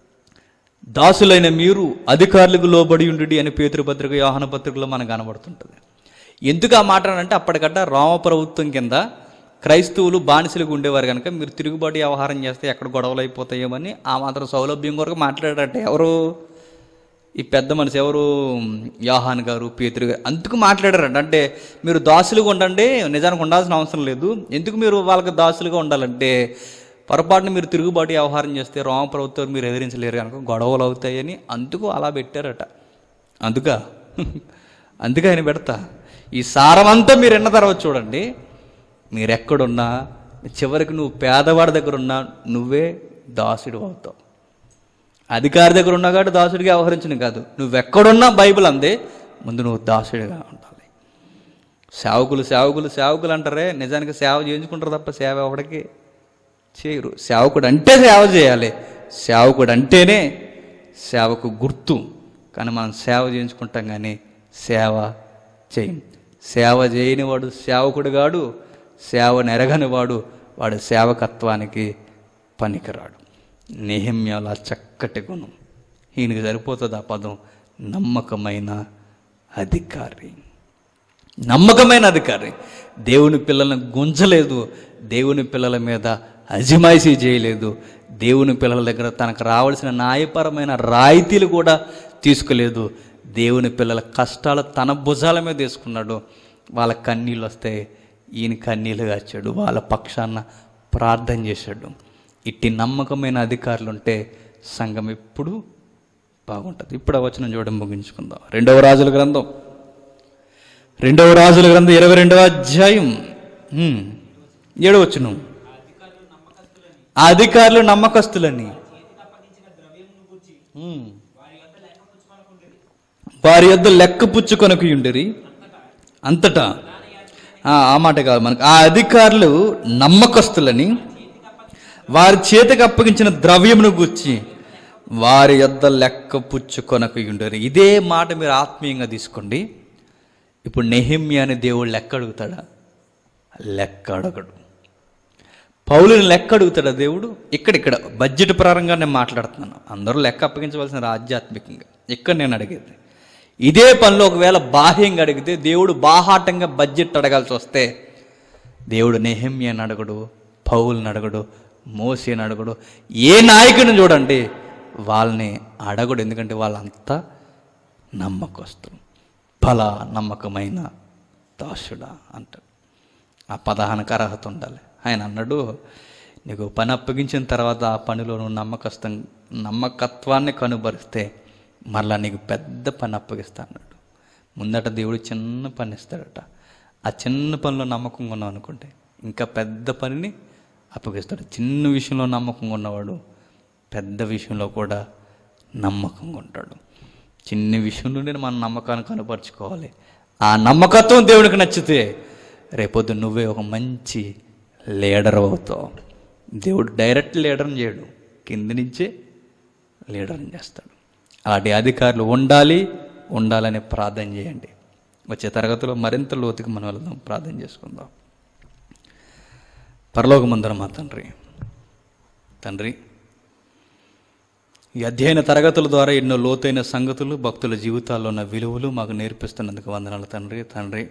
దాసులైన మీరు అధికారులకు లోబడి ఉండి అని పేతృపత్రిక యోహన పత్రికలో మనకు కనబడుతుంటుంది ఎందుకు ఆ మాట అంటే అప్పటికట్ట రామ ప్రభుత్వం కింద క్రైస్తవులు బానిసలుగా ఉండేవారు కనుక మీరు తిరుగుబాటు వ్యవహారం చేస్తే ఎక్కడ గొడవలు అయిపోతాయేమని ఆ మాత్రం సౌలభ్యం కొరకు మాట్లాడారట ఎవరు ఈ పెద్ద మనిషి ఎవరు యాహాన్ గారు పేతురు గారు అందుకు మాట్లాడారంట అంటే మీరు దాసులుగా ఉండండి నిజానికి ఉండాల్సిన అవసరం లేదు ఎందుకు మీరు వాళ్ళకి దాసులుగా ఉండాలంటే పొరపాటున మీరు తిరుగుబాటు వ్యవహారం చేస్తే రామ ప్రభుత్వం మీరు ఎదిరించలేరు కనుక గొడవలు అవుతాయని అందుకు అలా పెట్టారట అందుక అందుకే ఆయన పెడతా ఈ సారమంతా మీరు ఎన్న తర్వాత చూడండి మీరు ఎక్కడున్నా చివరికి నువ్వు పేదవాడి దగ్గర ఉన్నా నువ్వే దాసుడు అవుతావు అధికారి దగ్గర ఉన్నా కాబట్టి దాసుడిగా వ్యవహరించను కాదు నువ్వెక్కడున్నా బైబిల్ అందే ముందు నువ్వు దాసుడిగా ఉండాలి సేవకులు సేవకులు సేవకులు అంటారే నిజానికి సేవ చేయించుకుంటారు తప్ప సేవ ఎవడికి చేయరు సేవకుడు అంటే సేవ చేయాలి సేవకుడు అంటేనే సేవకు గుర్తు కానీ మనం సేవ చేయించుకుంటాం కానీ సేవ చేయం సేవ చేయని వాడు సేవకుడు గాడు సేవ నెరగని వాడు వాడు సేవకత్వానికి పనికిరాడు నెహమ్యాల చక్కటి గుణం ఈయనకి సరిపోతుంది ఆ పదం నమ్మకమైన అధికారి నమ్మకమైన అధికారి దేవుని పిల్లలను గుంజలేదు దేవుని పిల్లల మీద అజిమాయిషీ చేయలేదు దేవుని పిల్లల దగ్గర తనకు రావాల్సిన న్యాయపరమైన రాయితీలు కూడా తీసుకోలేదు దేవుని పిల్లల కష్టాలు తన భుజాల మీద తీసుకున్నాడు వాళ్ళ కన్నీళ్ళు వస్తే ఈయన కన్నీళ్ళు కాచాడు వాళ్ళ పక్షాన ప్రార్థన చేశాడు ఇట్టి నమ్మకమైన అధికారులు ఉంటే సంఘం ఎప్పుడు బాగుంటుంది ఇప్పుడు ఆ వచనం చూడడం ముగించుకుందాం రెండవ రాజుల గ్రంథం రెండవ రాజుల గ్రంథం ఇరవై రెండవ అధ్యాయం హ్మ్. ఏడవచ్చును ఆ అధికారులు నమ్మకస్తులని హ్మ్. వారి యొద్ద లెక్క పుచ్చుకొనకు ఉండరి అంతటా ఆ ఆ మాట కాదు మనకు ఆ అధికారులు నమ్మకస్తులని వారి చేతికి అప్పగించిన ద్రవ్యమును గుచ్చి వారి యొద్ద లెక్క పుచ్చుకొనకు ఉండరు ఇదే మాట మీరు ఆత్మీయంగా తీసుకోండి ఇప్పుడు నెహిమ్య అనే దేవుడు లెక్క అడుగుతాడా లెక్క అడగడు పౌలుని లెక్క అడుగుతాడా దేవుడు ఇక్కడిక్కడ బడ్జెట్ పరంగా నేను మాట్లాడుతున్నాను అందరూ లెక్క అప్పగించవలసిన ఆధ్యాత్మికంగా ఇక్కడ నేను అడిగేది ఇదే పనిలో ఒకవేళ బాహ్యంగా అడిగితే దేవుడు బాహాటంగా బడ్జెట్ అడగాల్సి వస్తే దేవుడు నెహమ్యని అడగడు పౌల్ని అడగడు మోసేని అడగడు ఏ నాయకుని చూడండి వాళ్ళని అడగడు ఎందుకంటే వాళ్ళంతా నమ్మకస్తులు ఫల నమ్మకమైన దాసుడా అంటాడు ఆ పదహానికి అర్హత ఉండాలి ఆయన అన్నాడు నీకు పని అప్పగించిన తర్వాత ఆ పనిలో నువ్వు నమ్మకస్తం నమ్మకత్వాన్ని కనుబరిస్తే మరలా నీకు పెద్ద పని అప్పగిస్తా అన్నాడు ముందట దేవుడు చిన్న పని ఇస్తాడట ఆ చిన్న పనిలో నమ్మకంగా ఉన్నావు అనుకుంటే ఇంకా పెద్ద పనిని అప్పగిస్తాడు చిన్న విషయంలో నమ్మకంగా ఉన్నవాడు పెద్ద విషయంలో కూడా నమ్మకంగా ఉంటాడు చిన్న విషయం నుండి మన నమ్మకాన్ని కనపరుచుకోవాలి ఆ నమ్మకత్వం దేవుడికి నచ్చితే రేపొద్దు నువ్వే ఒక మంచి లీడర్ అవుతావు దేవుడు డైరెక్ట్ లీడర్ని చేయడు కింది నుంచే లీడర్ని చేస్తాడు అలాంటి అధికారులు ఉండాలి ఉండాలని ప్రార్థన చేయండి వచ్చే తరగతిలో మరింత లోతుకి మనం వెళ్దాం ప్రార్థన చేసుకుందాం పరలోకమందరం మా తండ్రి తండ్రి ఈ అధ్యయన తరగతుల ద్వారా ఎన్నో లోతైన సంగతులు భక్తుల జీవితాల్లో ఉన్న విలువలు మాకు నేర్పిస్తున్నందుకు వందనాలు తండ్రి తండ్రి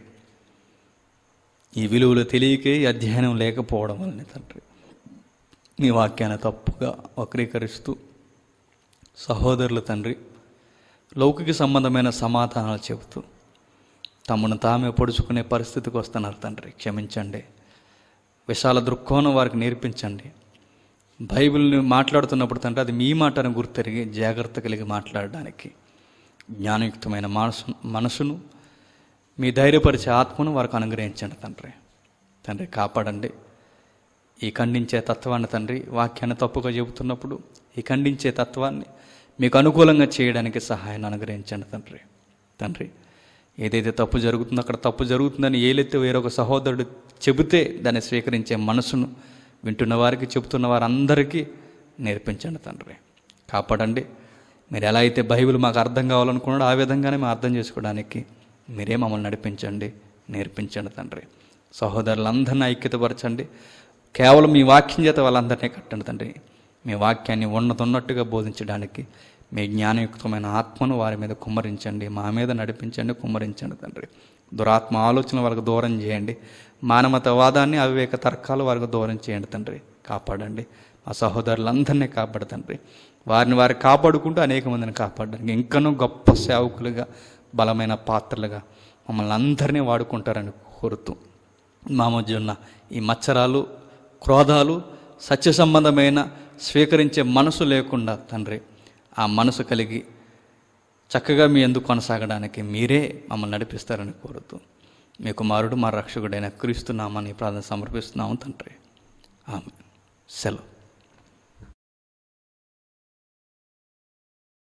ఈ విలువలు తెలియకే ఈ అధ్యయనం లేకపోవడం వల్లనే తండ్రి మీ వాక్యాన్ని తప్పుగా వక్రీకరిస్తూ సహోదరులు తండ్రి లౌకిక సంబంధమైన సమాధానాలు చెబుతూ తమను తామే పొడుచుకునే పరిస్థితికి వస్తున్నారు తండ్రి క్షమించండి విశాల దృక్కోణం వారికి నేర్పించండి బైబిల్ని మాట్లాడుతున్నప్పుడు తండ్రి అది మీ మాటను గుర్తెరిగి జాగ్రత్త కలిగి మాట్లాడడానికి జ్ఞానయుక్తమైన మనసు మనసును మీ ధైర్యపరిచే ఆత్మను వారికి అనుగ్రహించండి తండ్రి తండ్రి కాపాడండి ఈ ఖండించే తత్వాన్ని తండ్రి వాక్యాన్ని తప్పుగా చెబుతున్నప్పుడు ఈ ఖండించే తత్వాన్ని మీకు అనుకూలంగా చేయడానికి సహాయాన్ని అనుగ్రహించండి తండ్రి తండ్రి ఏదైతే తప్పు జరుగుతుందో అక్కడ తప్పు జరుగుతుందని ఏలైతే వేరొక సహోదరుడు చెబితే దాన్ని స్వీకరించే మనసును వింటున్న వారికి చెబుతున్న వారందరికీ నేర్పించండి తండ్రి కాపాడండి మీరు ఎలా అయితే బైబిల్ మాకు అర్థం కావాలనుకున్నాడో ఆ విధంగానే మేము అర్థం చేసుకోవడానికి మీరే మమ్మల్ని నడిపించండి నేర్పించండి తండ్రి సహోదరులందరినీ ఐక్యతపరచండి కేవలం మీ వాక్యం చేత వాళ్ళందరినీ కట్టండి తండ్రి మీ వాక్యాన్ని ఉన్నతున్నట్టుగా బోధించడానికి మీ జ్ఞానయుక్తమైన ఆత్మను వారి మీద కుమ్మరించండి మా మీద నడిపించండి కుమ్మరించండి తండ్రి దురాత్మ ఆలోచన వాళ్ళకు దూరం చేయండి మానవతవాదాన్ని అవివేక తర్కాలు వారికి దూరం చేయండి తండ్రి కాపాడండి మా సహోదరులందరినీ కాపాడు వారిని వారు కాపాడుకుంటూ అనేక మందిని కాపాడడానికి ఇంకనూ గొప్ప సేవకులుగా బలమైన పాత్రలుగా మమ్మల్ని అందరినీ వాడుకుంటారని కోరుతూ మా మధ్య ఉన్న ఈ మచ్చరాలు క్రోధాలు సత్య సంబంధమైన స్వీకరించే మనసు లేకుండా తండ్రి ఆ మనసు కలిగి చక్కగా మీ ఎందుకు కొనసాగడానికి మీరే మమ్మల్ని నడిపిస్తారని కోరుతూ మీ కుమారుడు మా రక్షకుడైన క్రీస్తున్నామని ప్రార్థన సమర్పిస్తున్నాము తండ్రి ఆమె సెలవు